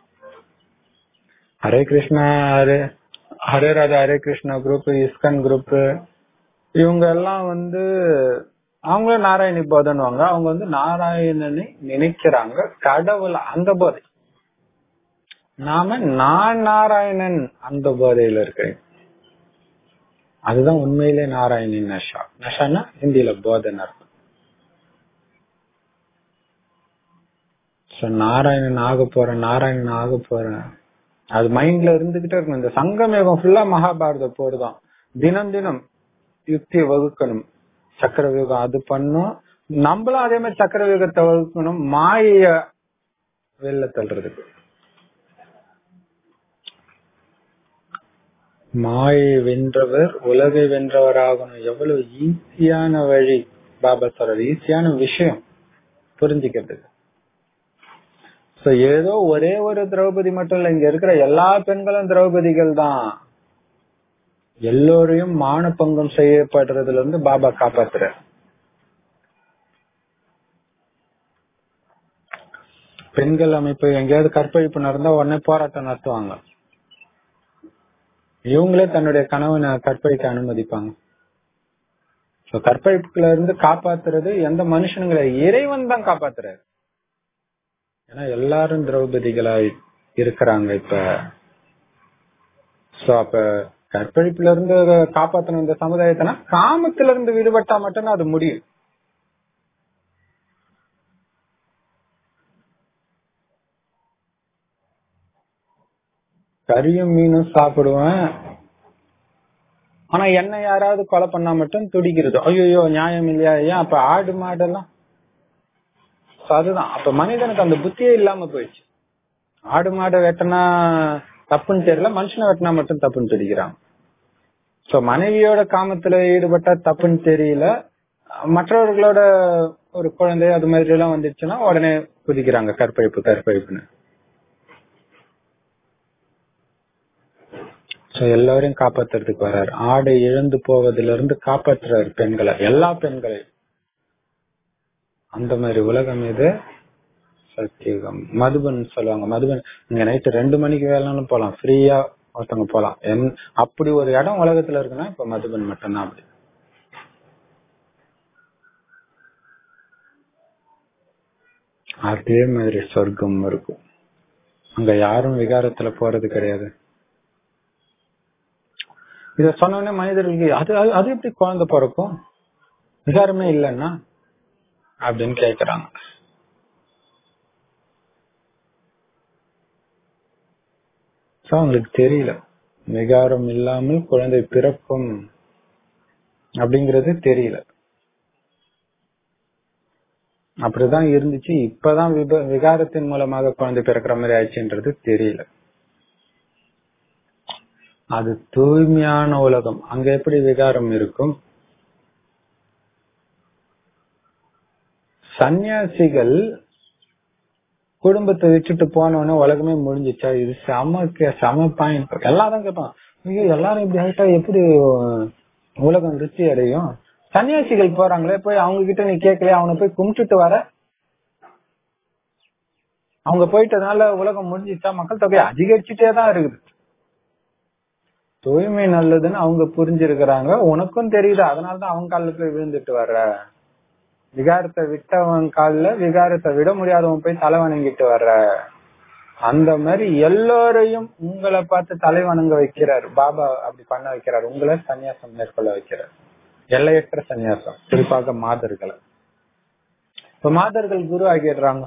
Hare Krishna Hare Hare Radha Hare Krishna group ISKCON group இவங்க எல்லாம் வந்து அவங்களும் நாராயணி போதன்வாங்க அவங்க வந்து நாராயணனை நினைக்கிறாங்க கடவுள் அந்த போதை நாம நான் நாராயணன் அந்த போதையில இருக்கேன் அதுதான் உண்மையிலே நாராயணி நஷா நஷான்னா ஹிந்தியில போதன் அர்த்தம் So, நாராயணன் ஆக போறேன் நாராயணன் ஆக போறேன் அது மைண்ட்ல இருந்துகிட்டே இருக்கணும் இந்த சங்கமேகம் ஃபுல்லா மகாபாரத போர் தான் தினம் தினம் யுக்தியை வகுக்கணும் சக்கரவியூகம் அது பண்ணும் நம்மளும் அதே மாதிரி சக்கரவியூகத்தை வகுக்கணும் மாயைய வெளில தள்ளுறதுக்கு மாயை வென்றவர் உலகை வென்றவராகணும் எவ்வளவு ஈஸியான வழி பாபா சொல்றது ஈஸியான விஷயம் புரிஞ்சுக்கிறதுக்கு சோ ஏதோ ஒரே ஒரு திரௌபதி மட்டும் இல்ல இங்க இருக்கிற எல்லா பெண்களும் திரௌபதிகள் தான் எல்லோரையும் மான பங்கம் செய்யப்படுறதுல இருந்து பாபா காப்பாத்துற பெண்கள் அமைப்பு எங்கேயாவது கற்பழிப்பு நடந்தா உடனே போராட்டம் நடத்துவாங்க இவங்களே தன்னுடைய கணவனை கற்பழிக்க அனுமதிப்பாங்க So, கற்பழிப்புல இருந்து காப்பாத்துறது எந்த மனுஷனுங்களை இறைவன் தான் காப்பாத்துறாரு ஏன்னா எல்லாரும் திரௌபதிகளா இருக்கிறாங்க இப்ப சோ அப்ப கற்பழிப்புல இருந்து காப்பாத்தணும் இந்த சமுதாயத்தினா காமத்துல இருந்து விடுபட்டா மட்டும்தான் அது முடியும் கறியும் மீனும் சாப்பிடுவேன் ஆனா என்ன யாராவது கொலை பண்ணா மட்டும் துடிக்கிறது ஐயோ நியாயம் இல்லையா ஏன் அப்ப ஆடு மாடெல்லாம் So, அதுதான் அப்ப மனிதனுக்கு அந்த புத்தியே இல்லாம போயிடுச்சு ஆடு மாடை வெட்டினா தப்புன்னு தெரியல மனுஷனை வெட்டினா மட்டும் தப்புன்னு தெரிகிறான் சோ மனைவியோட காமத்துல ஈடுபட்டா தப்புன்னு தெரியல மற்றவர்களோட ஒரு குழந்தை அது மாதிரி எல்லாம் வந்துச்சுன்னா உடனே குதிக்கிறாங்க கற்பழிப்பு கற்பழிப்புன்னு சோ எல்லாரையும் காப்பாத்துறதுக்கு வர்றாரு ஆடை இழந்து போவதிலிருந்து இருந்து காப்பாற்றுறாரு பெண்களை எல்லா பெண்களையும் அந்த மாதிரி உலகம் இது சத்தியுகம் மதுபன் சொல்லுவாங்க மதுபன் நீங்க நைட்டு ரெண்டு மணிக்கு வேலைன்னு போலாம் ஃப்ரீயா ஒருத்தவங்க போலாம் என் அப்படி ஒரு இடம் உலகத்துல இருக்குன்னா இப்ப மதுபன் மட்டும்தான் அப்படி அதே மாதிரி சொர்க்கம் இருக்கும் அங்க யாரும் விகாரத்துல போறது கிடையாது இத சொன்னோடனே மனிதர்களுக்கு அது அது- அது எப்படி குழந்தை பிறக்கும் விகாரமே இல்லைன்னா அப்படின்னு கேக்குறாங்க So, அவங்களுக்கு தெரியல விகாரம் இல்லாமல் குழந்தை பிறக்கும் அப்படிங்கறது தெரியல அப்படிதான் இருந்துச்சு இப்பதான் விப- விகாரத்தின் மூலமாக குழந்தை பிறக்கிற மாதிரி ஆயிடுச்சுன்றது தெரியல அது தூய்மையான உலகம் அங்க எப்படி விகாரம் இருக்கும் சன்னியாசிகள் குடும்பத்தை விட்டுட்டு போனவொடனே உலகமே முடிஞ்சிச்சா இது செம கே- செம பாயிண்ட் எல்லாரும் கேட்பான் ஐயோ எல்லாரும் இப்படி ஆயிட்டா எப்படி உலகம் ருச்சி அடையும் சன்னியாசிகள் போறாங்களே போய் அவங்க கிட்ட நீ கேட்கலையா அவனை போய் கும்பிட்டுட்டு வர அவங்க போயிட்டதுனால உலகம் முடிஞ்சிச்சா மக்கள் தொகை அதிகரிச்சுட்டே தான் இருக்குது தூய்மை நல்லதுன்னு அவங்க புரிஞ்சிருக்கிறாங்க உனக்கும் தெரியுது அதனாலதான் அவங்க காலில் போய் விழுந்துட்டு வர்ற விகாரத்தை விட்டவன் கால்ல விகாரத்தை விட முடியாதவன் போய் தலை வணங்கிட்டு வர்ற அந்த மாதிரி எல்லோரையும் உங்களை பார்த்து தலை வணங்க வைக்கிறார் பாபா அப்படி பண்ண வைக்கிறார் உங்களை சன்னியாசம் மேற்கொள்ள வைக்கிறார் எல்லையற்ற சன்னியாசம் குறிப்பாக மாதர்களை இப்ப மாதர்கள் குரு ஆகிடுறாங்க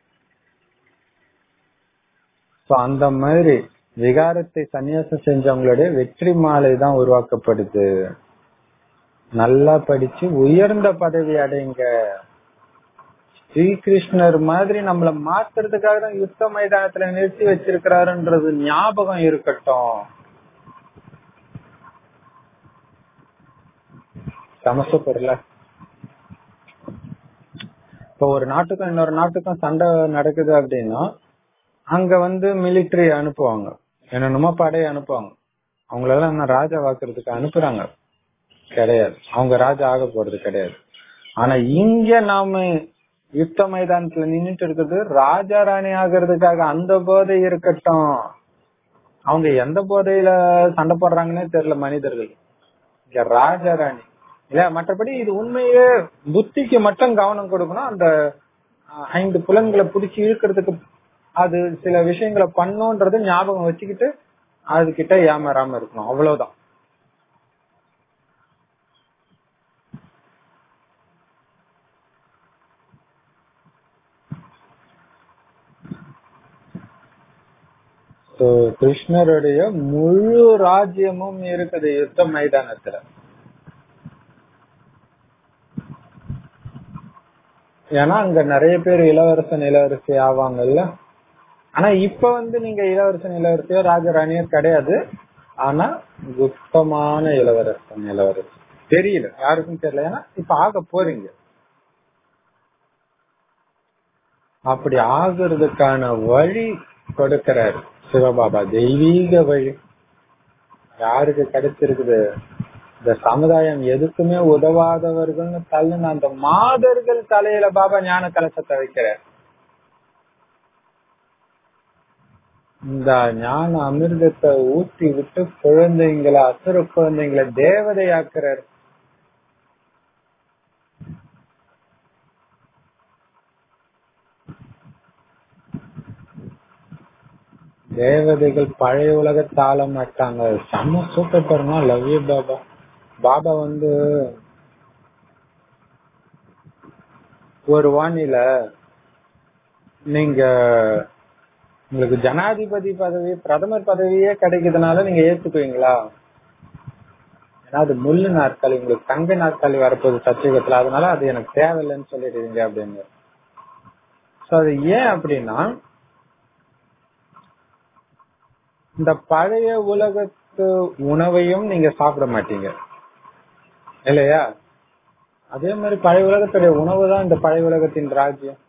So, அந்த மாதிரி விகாரத்தை சன்னியாசம் செஞ்சவங்களுடைய வெற்றி மாலை தான் உருவாக்கப்படுது நல்லா படிச்சு உயர்ந்த பதவி அடைங்க ஸ்ரீகிருஷ்ணர் மாதிரி நம்மள மாத்துறதுக்காக தான் யுத்த மைதானத்துல நிறுத்தி வச்சிருக்கிறாருன்றது ஞாபகம் இருக்கட்டும் சமசூப்பர்ல இப்ப ஒரு நாட்டுக்கும் இன்னொரு நாட்டுக்கும் சண்டை நடக்குது அப்படின்னா அங்க வந்து மிலிட்டரி அனுப்புவாங்க என்னென்னமோ படையை அனுப்புவாங்க அவங்களெல்லாம் என்ன ராஜா வாக்குறதுக்கு அனுப்புறாங்க கிடையாது அவங்க ராஜா ஆக போறது கிடையாது ஆனா இங்க நாம யுத்த மைதானத்துல நின்னுட்டு இருக்கிறது ராஜா ராணி ஆகிறதுக்காக அந்த போதை இருக்கட்டும் அவங்க எந்த போதையில சண்டை போடுறாங்கன்னே தெரியல மனிதர்கள் இங்க ராஜா ராணி இல்ல மற்றபடி இது உண்மையே புத்திக்கு மட்டும் கவனம் கொடுக்கணும் அந்த அஹ், ஐந்து புலன்களை புடிச்சு இழுக்கிறதுக்கு அது சில விஷயங்களை பண்ணுன்றது ஞாபகம் வச்சுக்கிட்டு அது கிட்ட ஏமாறாம இருக்கணும் அவ்வளவுதான் So, கிருஷ்ணருடைய முழு ராஜ்யமும் இருக்குது யுத்த மைதானத்துல ஏன்னா அங்க நிறைய பேர் இளவரசன் இளவரசி ஆவாங்கல்ல ஆனா இப்ப வந்து நீங்க இளவரசன் இளவரசியோ ராஜராணியோ கிடையாது ஆனா குப்தமான இளவரசன் இளவரசி தெரியல யாருக்கும் தெரியல ஏன்னா இப்ப ஆக போறீங்க அப்படி ஆகுறதுக்கான வழி கொடுக்கிறாரு சிவபாபா தெய்வீக வழி யாருக்கு கிடைச்சிருக்குது இந்த சமுதாயம் எதுக்குமே உதவாதவர்கள்னு தள்ளுன அந்த மாதர்கள் தலையில பாபா ஞான கலசத்தை வைக்கிறார் இந்த ஞான அமிர்தத்தை ஊத்தி விட்டு குழந்தைங்களை அசுர குழந்தைங்களை தேவதையாக்குறார் தேவதைகள் பழைய உலகத்தை ஆள மாட்டாங்க செம்ம சூப்பர் பாருங்க லவ் யூ பாபா பாபா வந்து ஒரு வானில நீங்க உங்களுக்கு ஜனாதிபதி பதவி பிரதமர் பதவியே கிடைக்கிறதுனால நீங்க ஏத்துக்குவீங்களா ஏன்னா அது முள்ளு நாற்காலி உங்களுக்கு தங்க நாற்காலி வரப்போகுது சத்தியுகத்துல அதனால அது எனக்கு தேவையில்லைன்னு சொல்லிடுவீங்க அப்படின்னு சோ அது ஏன் அப்படின்னா இந்த பழைய உலகத்து உணவையும் நீங்க சாப்பிட மாட்டீங்க இல்லையா அதே மாதிரி பழைய உலகத்துடைய உணவு தான் இந்த பழைய உலகத்தின் ராஜ்யம்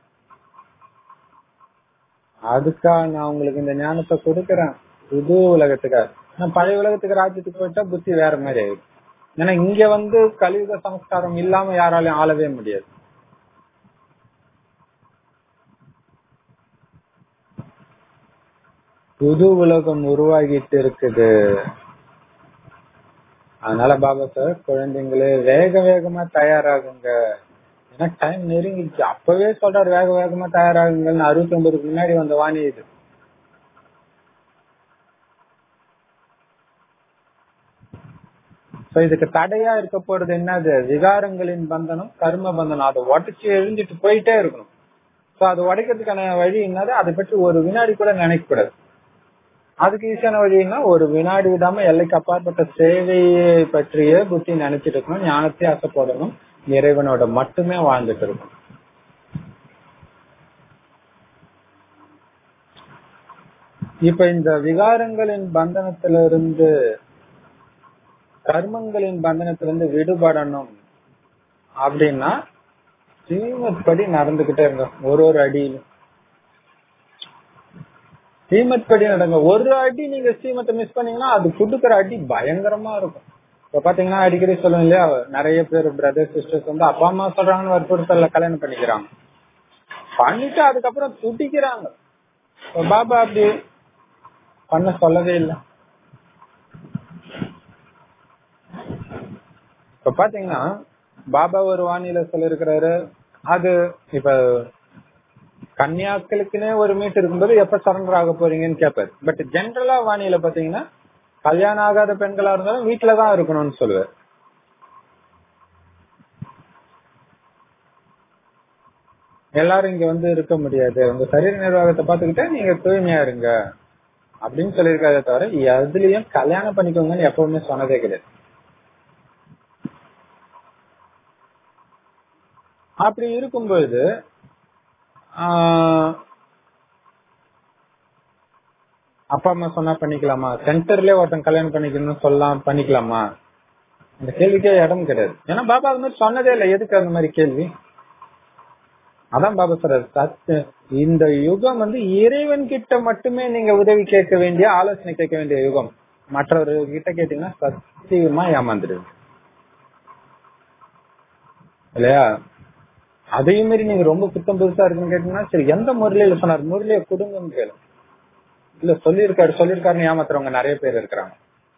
அதுக்காக நான் உங்களுக்கு இந்த ஞானத்தை கொடுக்கறேன் புது உலகத்துக்காக நான் பழைய உலகத்துக்கு ராஜ்யத்துக்கு போயிட்டா புத்தி வேற மாதிரி ஆயிடும் ஏன்னா இங்க வந்து கலியுக சம்ஸ்காரம் இல்லாம யாராலையும் ஆளவே முடியாது புது உலகம் உருவாகிட்டு இருக்குது அதனால பாபா சார் குழந்தைங்களே வேக வேகமா தயாராகுங்க ஏன்னா டைம் நெருங்கிடுச்சு அப்பவே சொல்றாரு வேக வேகமா தயாராகுங்கன்னு அறுபத்தி ஒன்பதுக்கு முன்னாடி வந்த வாணி இது சோ இதுக்கு தடையா இருக்க போறது என்னது விகாரங்களின் பந்தனம் கர்ம பந்தனம் அதை உடச்சு எழுந்துட்டு போயிட்டே இருக்கணும் சோ அது உடைக்கிறதுக்கான வழி என்னது அதை பற்றி ஒரு வினாடி கூட நினைக்க கூடாது அதுக்கு ஈஸியான வழின்னா ஒரு வினாடி விடாம எல்லைக்கு அப்பாற்பட்ட சேவையை பற்றியே புத்தி நினைச்சிட்டு இருக்கணும் ஞானத்தை ஆசைப்படணும் இறைவனோட மட்டுமே வாழ்ந்துட்டு இருக்கணும் இப்ப இந்த விகாரங்களின் பந்தனத்திலிருந்து கர்மங்களின் பந்தனத்திலிருந்து விடுபடணும் அப்படின்னா ஸ்ரீமத் படி நடந்துகிட்டே இருங்க ஒரு ஒரு அடியிலும் ஸ்ரீமத் படி நடங்க ஒரு அடி நீங்க ஸ்ரீமத்தை மிஸ் பண்ணீங்கன்னா அது கொடுக்குற அடி பயங்கரமா இருக்கும் இப்ப பாத்தீங்கன்னா அடிக்கடி சொல்லுவோம் இல்லையா நிறைய பேர் பிரதர் சிஸ்டர்ஸ் வந்து அப்பா அம்மா சொல்றாங்கன்னு வற்புறுத்தல கல்யாணம் பண்ணிக்கிறாங்க பண்ணிட்டு அதுக்கப்புறம் துடிக்கிறாங்க இப்ப பாபா அப்படி பண்ண சொல்லவே இல்லை இப்ப பாத்தீங்கன்னா பாபா ஒரு வானிலை சொல்லிருக்கிறாரு அது இப்ப கன்னியாக்களுக்குன்னே ஒரு மீட் இருக்கும்போது எப்ப சரண்டர் ஆக போறீங்கன்னு கேட்பாரு பட் ஜென்ரலா வானிலை பாத்தீங்கன்னா கல்யாணம் ஆகாத பெண்களா இருந்தாலும் வீட்டுலதான் இருக்கணும்னு சொல்லுவார் எல்லாரும் இங்க வந்து இருக்க முடியாது உங்க சரீர நிர்வாகத்தை பாத்துக்கிட்டே நீங்க தூய்மையா இருங்க அப்படின்னு சொல்லியிருக்காதே தவிர எதுலயும் கல்யாணம் பண்ணிக்கோங்கன்னு எப்பவுமே சொன்னதே கிடையாது அப்படி இருக்கும்பொழுது அப்பா அம்மா சொன்னா பண்ணிக்கலாமா சென்டர்லயே ஒருத்தன் கல்யாணம் பண்ணிக்கணும்னு சொல்லலாம் பண்ணிக்கலாமா இந்த கேள்விக்கே இடம் கிடையாது ஏன்னா பாபா அது மாதிரி சொன்னதே இல்லை எதுக்கு அந்த மாதிரி கேள்வி அதான் பாபா சொல்றாரு சத்து இந்த யுகம் வந்து இறைவன் கிட்ட மட்டுமே நீங்க உதவி கேட்க வேண்டிய ஆலோசனை கேட்க வேண்டிய யுகம் மற்றவர்கள் கிட்ட கேட்டீங்கன்னா சத்தியமா ஏமாந்துடுது இல்லையா அதையும் மீறி நீங்க ரொம்ப புத்தம் புதுசா இருக்குன்னு கேட்டீங்கன்னா சரி எந்த முரளியில சொன்னார் முரளிய கொடுங்கன்னு கேளு இல்ல சொல்லியிருக்காரு சொல்லியிருக்காருன்னு ஏமாத்துறவங்க நிறைய பேர் இருக்கிறாங்க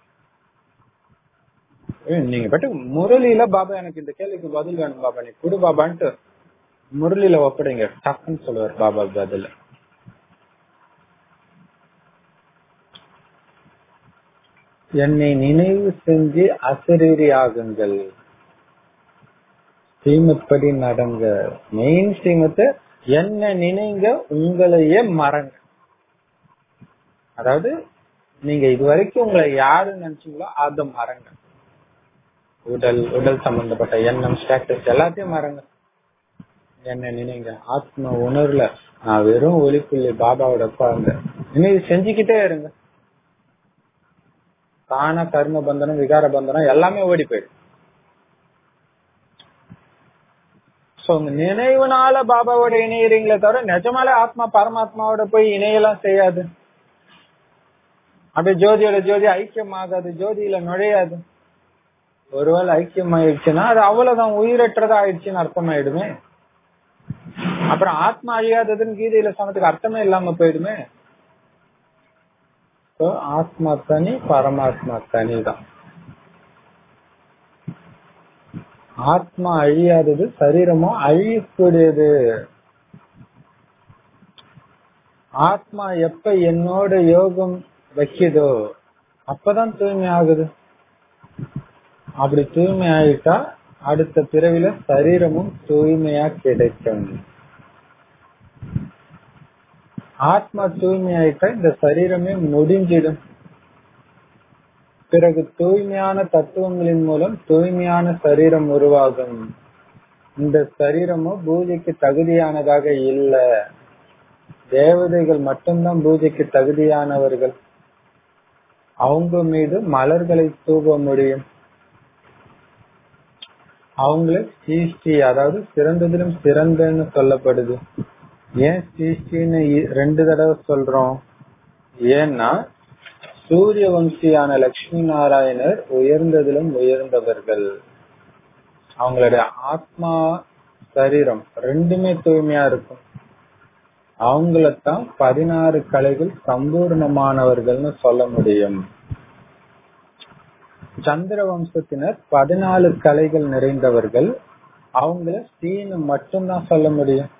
நீங்க பட்டு முரளியில பாபா எனக்கு இந்த கேள்விக்கு பதில் வேணும் பாபா நீ குடு பாபான்ட்டு முரளியில ஒப்படைங்க டக்குன்னு சொல்லுவார் பாபா பதில் என்னை நினைவு செஞ்சு அசரீரி ஆகுங்கள் ஸ்ரீமத் படி நடங்க மெயின் ஸ்ரீமத்து என்ன நினைங்க உங்களையே மறங்க அதாவது நீங்க இது வரைக்கும் உங்களை யாரு நினைச்சீங்களோ அதை மறங்க உடல் உடல் சம்பந்தப்பட்ட எண்ணம் ஸ்டேட்டஸ் எல்லாத்தையும் மறங்க என்ன நினைங்க ஆத்ம உணர்வுல நான் வெறும் ஒளிப்புள்ளி பாபாவோட குழந்தை நினைவு செஞ்சுக்கிட்டே இருங்க தான கர்ம பந்தனம் விகார பந்தனம் எல்லாமே ஓடி போயிடும் சோ உங்க நினைவுனால பாபாவோட இணையறீங்களே தவிர நிஜமாலே ஆத்மா பரமாத்மாவோட போய் இணையெல்லாம் செய்யாது அப்படியே ஜோதியோட ஜோதி ஐக்கியம் ஆகாது ஜோதியில நுழையாது ஒருவேளை ஐக்கியம் ஆயிடுச்சுன்னா அது அவ்வளவுதான் உயிரற்றதா ஆயிடுச்சுன்னு அர்த்தமாயிடுமே அப்புறம் ஆத்மா அழியாததுன்னு கீதையில சொன்னதுக்கு அர்த்தமே இல்லாம போயிடுமே ஆத்மா தனி பரமாத்மா தனி தான் ஆத்மா அழியாதது சரீரமும் அழியக்கூடியது ஆத்மா எப்ப என்னோட யோகம் வைக்குதோ அப்பதான் தூய்மை ஆகுது அப்படி தூய்மை ஆயிட்டா அடுத்த பிறவில சரீரமும் தூய்மையா கிடைக்கும் ஆத்மா தூய்மை ஆயிட்டா இந்த சரீரமே முடிஞ்சிடும் பிறகு தூய்மையான தத்துவங்களின் மூலம் தூய்மையான சரீரம் உருவாகும் இந்த சரீரமும் பூஜைக்கு தகுதியானதாக இல்ல தேவதைகள் மட்டும்தான் பூஜைக்கு தகுதியானவர்கள் அவங்க மீது மலர்களை தூவ முடியும் அவங்கள ஸ்ரீஸ்ரீ அதாவது சிறந்ததிலும் சிறந்தன்னு சொல்லப்படுது ஏன் ஸ்ரீஸ்ரீன்னு ரெண்டு தடவை சொல்றோம் ஏன்னா சூரிய வம்சியான லட்சுமி நாராயணர் உயர்ந்ததிலும் உயர்ந்தவர்கள் அவங்களுடைய ஆத்மா சரீரம் ரெண்டுமே தூய்மையா இருக்கும் அவங்களத்தான் பதினாறு கலைகள் சம்பூர்ணமானவர்கள்னு சொல்ல முடியும் சந்திர வம்சத்தினர் பதினாலு கலைகள் நிறைந்தவர்கள் அவங்கள ஸ்ரீன்னு மட்டும்தான் சொல்ல முடியும்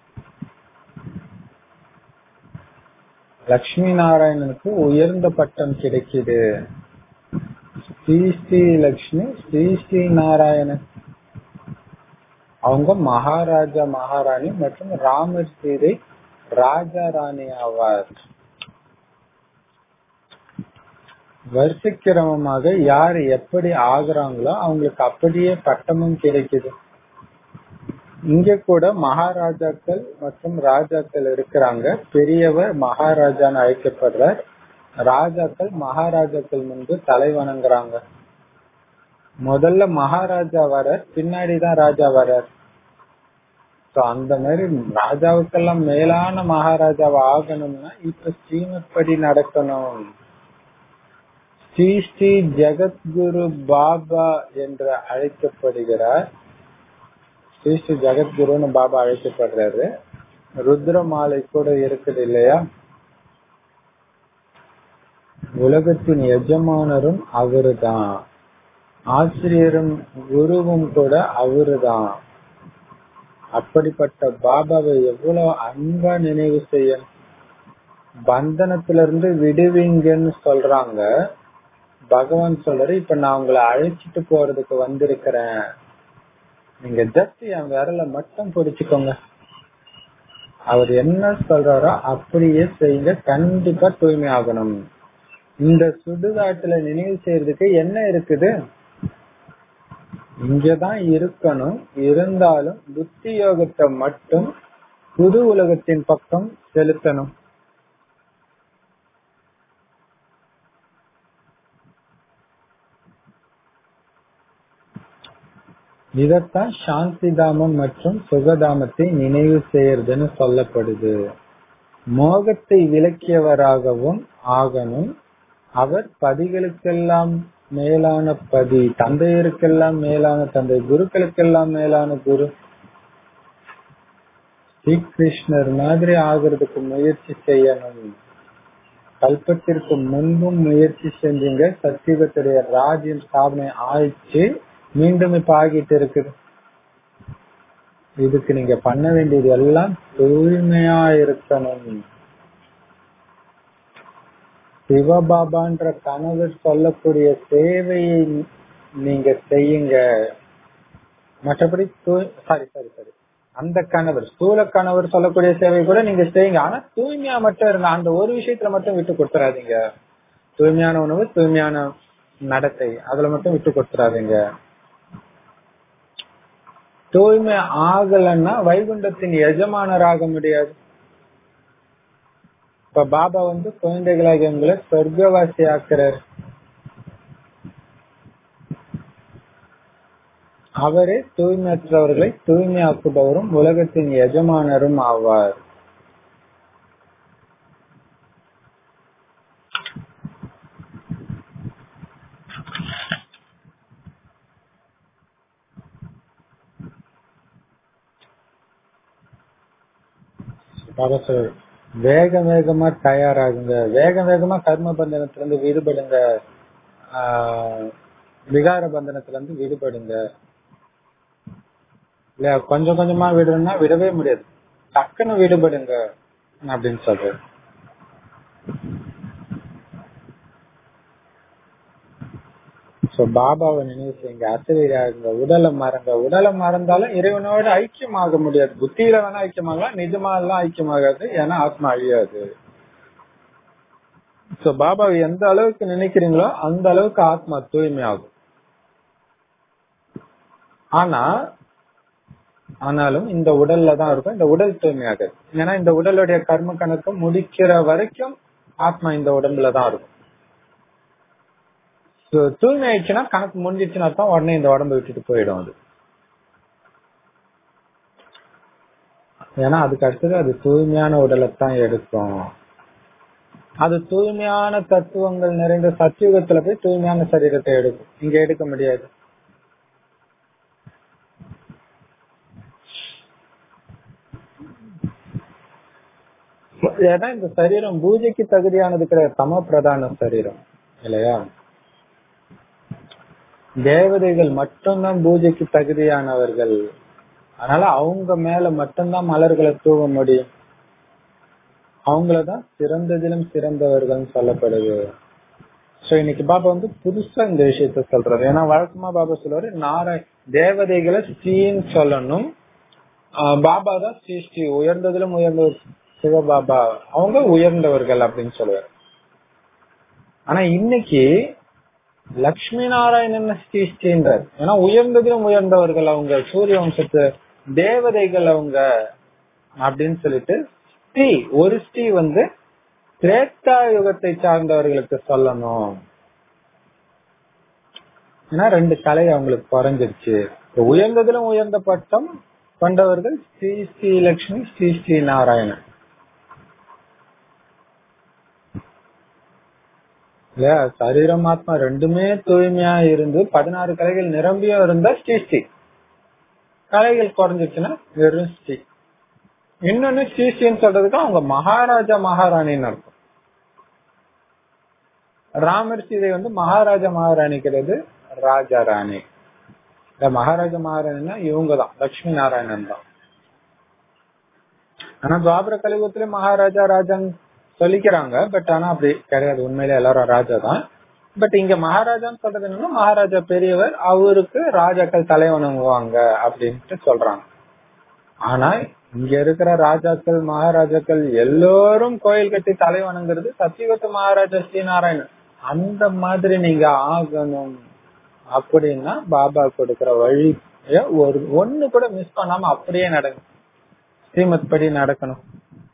லட்சுமி நாராயணனுக்கு உயர்ந்த பட்டம் கிடைக்குது ஸ்ரீ ஸ்ரீ லட்சுமி ஸ்ரீ ஸ்ரீ நாராயணன் அவங்க மகாராஜா மகாராணி மற்றும் ராமர் சீதை ராஜா ராணி ஆவார் வரிசைக்கிரமமாக யார் எப்படி ஆகுறாங்களோ அவங்களுக்கு அப்படியே பட்டமும் கிடைக்குது இங்க கூட மகாராஜாக்கள் மற்றும் ராஜாக்கள் இருக்கிறாங்க பெரியவர் மகாராஜான்னு அழைக்கப்படுறார் ராஜாக்கள் மகாராஜாக்கள் முன்பு தலை வணங்குறாங்க முதல்ல மகாராஜா வரார் பின்னாடிதான் ராஜா வரார் அந்த மாதிரி ராஜாவுக்கெல்லாம் மேலான மகாராஜாவை ஆகணும்னா இப்ப ஸ்ரீமத் படி நடக்கணும் ஸ்ரீ ஸ்ரீ ஜெகத்குரு பாபா என்று அழைக்கப்படுகிறார் ஸ்ரீ ஸ்ரீ ஜெகத்குருன்னு பாபா அழைக்கப்படுறாரு ருத்ர மாலை கூட இருக்குது இல்லையா உலகத்தின் எஜமானரும் அவருதான் ஆசிரியரும் குருவும் கூட அவருதான் அப்படிப்பட்ட பாபாவை எவ்வளவு அன்பா நினைவு செய்யணும் பந்தனத்திலிருந்து விடுவீங்கன்னு சொல்றாங்க பகவான் சொல்றாரு இப்ப நான் உங்களை அழைச்சிட்டு போறதுக்கு வந்திருக்கிறேன் நீங்க ஜஸ்ட் என் விரல மட்டும் பிடிச்சுக்கோங்க அவர் என்ன சொல்றாரோ அப்படியே செய்யுங்க கண்டிப்பா தூய்மை ஆகணும் இந்த சுடுகாட்டுல நினைவு செய்யறதுக்கு என்ன இருக்குது இங்கதான் இருக்கணும் இருந்தாலும் புத்தி யோகத்தை மட்டும் புது உலகத்தின் பக்கம் செலுத்தணும் இதத்தான் சாந்தி தாமம் மற்றும் சுகதாமத்தை நினைவு செய்யறதுன்னு சொல்லப்படுது மோகத்தை விளக்கியவராகவும் ஆகணும் அவர் பதிகளுக்கெல்லாம் மேலான பதி தந்தையருக்கெல்லாம் மேலான தந்தை குருக்களுக்கெல்லாம் மேலான குரு ஸ்ரீகிருஷ்ணர் மாதிரி ஆகிறதுக்கு முயற்சி செய்யணும் கல்பத்திற்கு முன்பும் முயற்சி செஞ்சீங்க சத்தியுகத்துடைய ராஜ்யம் ஸ்தாபனை ஆயிடுச்சு மீண்டும் இப்ப ஆகிட்டு இருக்குது இதுக்கு நீங்க பண்ண வேண்டியது எல்லாம் தூய்மையா இருக்கணும் சிவபாபான்ற கணவர் சொல்லக்கூடிய சேவையை நீங்க செய்யுங்க மற்றபடி சாரி சாரி சாரி அந்த கணவர் ஸ்தூல கணவர் சொல்லக்கூடிய சேவை கூட நீங்க செய்யுங்க ஆனா தூய்மையா மட்டும் இருங்க அந்த ஒரு விஷயத்துல மட்டும் விட்டு கொடுத்துறாதீங்க தூய்மையான உணவு தூய்மையான நடத்தை அதுல மட்டும் விட்டு கொடுத்துறாதீங்க தூய்மை ஆகலன்னா வைகுண்டத்தின் எஜமானராக முடியாது இப்ப பாபா வந்து குழந்தைகளாக உங்களை சொர்க்கவாசி ஆக்குறார் அவரே தூய்மையற்றவர்களை தூய்மையாக்குபவரும் உலகத்தின் எஜமானரும் ஆவார் பாபா சொல் வேக வேகமா தயாராகுங்க வேக வேகமா கர்ம பந்தனத்துல இருந்து விடுபடுங்க ஆஹ் விகார பந்தனத்துல இருந்து விடுபடுங்க இல்ல கொஞ்சம் கொஞ்சமா விடணும்னா விடவே முடியாது டக்குன்னு விடுபடுங்க அப்படின்னு சொல்றேன் சோ பாபாவை நினைவு செய்யுங்க அசரீராகுங்க உடலை மறங்க உடலை மறந்தாலும் இறைவனோட ஐக்கியமாக முடியாது புத்தியில வேணா ஐக்கியமாகலாம் நிஜமா எல்லாம் ஐக்கியமாகாது ஏன்னா ஆத்மா அழியாது சோ பாபாவை எந்த அளவுக்கு நினைக்கிறீங்களோ அந்த அளவுக்கு ஆத்மா தூய்மையாகும் ஆனா ஆனாலும் இந்த உடல்ல தான் இருக்கும் இந்த உடல் தூய்மையாகாது ஏன்னா இந்த உடலுடைய கர்ம கணக்கு முடிக்கிற வரைக்கும் ஆத்மா இந்த உடம்புல தான் இருக்கும் So, தூய்மை ஆயிடுச்சுன்னா கணக்கு முடிஞ்சிச்சுன்னா தான் உடனே இந்த உடம்பு விட்டுட்டு போயிடும் அது ஏன்னா அதுக்கு அடுத்தது அது தூய்மையான உடலை தான் எடுக்கும் அது தூய்மையான தத்துவங்கள் நிறைந்த சத்தியுகத்துல போய் தூய்மையான சரீரத்தை எடுக்கும் இங்க எடுக்க முடியாது ஏன்னா இந்த சரீரம் பூஜைக்கு தகுதியானது கிடையாது சம பிரதான சரீரம் இல்லையா தேவதைகள் மட்டும்தான் பூஜைக்கு தகுதியானவர்கள் அதனால அவங்க மேல மட்டும்தான் மலர்களை தூவ முடியும் அவங்களதான் சிறந்ததிலும் சிறந்தவர்கள் சொல்லப்படுது சோ இன்னைக்கு பாபா வந்து புதுசா இந்த விஷயத்த சொல்றாரு ஏன்னா வழக்கமா பாபா சொல்லுவாரு நாராய தேவதைகளை ஸ்ரீன்னு சொல்லணும் ஆஹ் பாபா தான் ஸ்ரீ ஸ்ரீ உயர்ந்ததிலும் உயர்ந்தவர் சிவபாபா அவங்க உயர்ந்தவர்கள் அப்படின்னு சொல்லுவாரு ஆனா இன்னைக்கு லட்சுமி நாராயணன் ஸ்ரீ ஸ்ரீன்றார் ஏன்னா உயர்ந்ததிலும் உயர்ந்தவர்கள் அவங்க சூரிய வம்சத்து தேவதைகள் அவங்க அப்படின்னு சொல்லிட்டு ஸ்ரீ ஒரு ஸ்ரீ வந்து திரேத்தா யுகத்தை சார்ந்தவர்களுக்கு சொல்லணும் ஏன்னா ரெண்டு கலை அவங்களுக்கு குறைஞ்சிருச்சு இப்ப உயர்ந்ததிலும் உயர்ந்த பட்டம் கொண்டவர்கள் ஸ்ரீ ஸ்ரீ லட்சுமி ஸ்ரீ ஸ்ரீ நாராயணன் இல்லையா சரீரம் ஆத்மா ரெண்டுமே தூய்மையா இருந்து பதினாறு கலைகள் நிரம்பியும் இருந்தா ஸ்ரீ ஸ்ரீ கலைகள் குறைஞ்சிருச்சுன்னா வெறும் ஸ்ரீ இன்னொன்னு ஸ்ரீ ஸ்ரீன்னு சொல்றதுக்கு அவங்க மகாராஜா மகாராணின்னு அர்த்தம் ராமர் சீதை வந்து மகாராஜா மகாராணி கிடையாது ராஜா ராணி இந்த மகாராஜா மகாராணினா இவங்க தான் லட்சுமி நாராயணன் தான் ஆனா துவாபர கலியுகத்துல மகாராஜா ராஜான்னு சொல்லிக்கிறாங்க பட் ஆனா அப்படி கிடையாது உண்மையிலே எல்லாரும் ராஜா தான் பட் இங்க மகாராஜான்னு சொல்றது என்னன்னா மகாராஜா பெரியவர் அவருக்கு ராஜாக்கள் தலை வணங்குவாங்க அப்படின்ட்டு சொல்றாங்க ஆனா இங்க இருக்கிற ராஜாக்கள் மகாராஜாக்கள் எல்லோரும் கோயில் கட்டி தலை வணங்குறது சத்தியவத்த மகாராஜா ஸ்ரீநாராயணன் அந்த மாதிரி நீங்க ஆகணும் அப்படின்னா பாபா கொடுக்கிற வழி ஒரு ஒண்ணு கூட மிஸ் பண்ணாம அப்படியே நடக்கும் ஸ்ரீமத் படி நடக்கணும்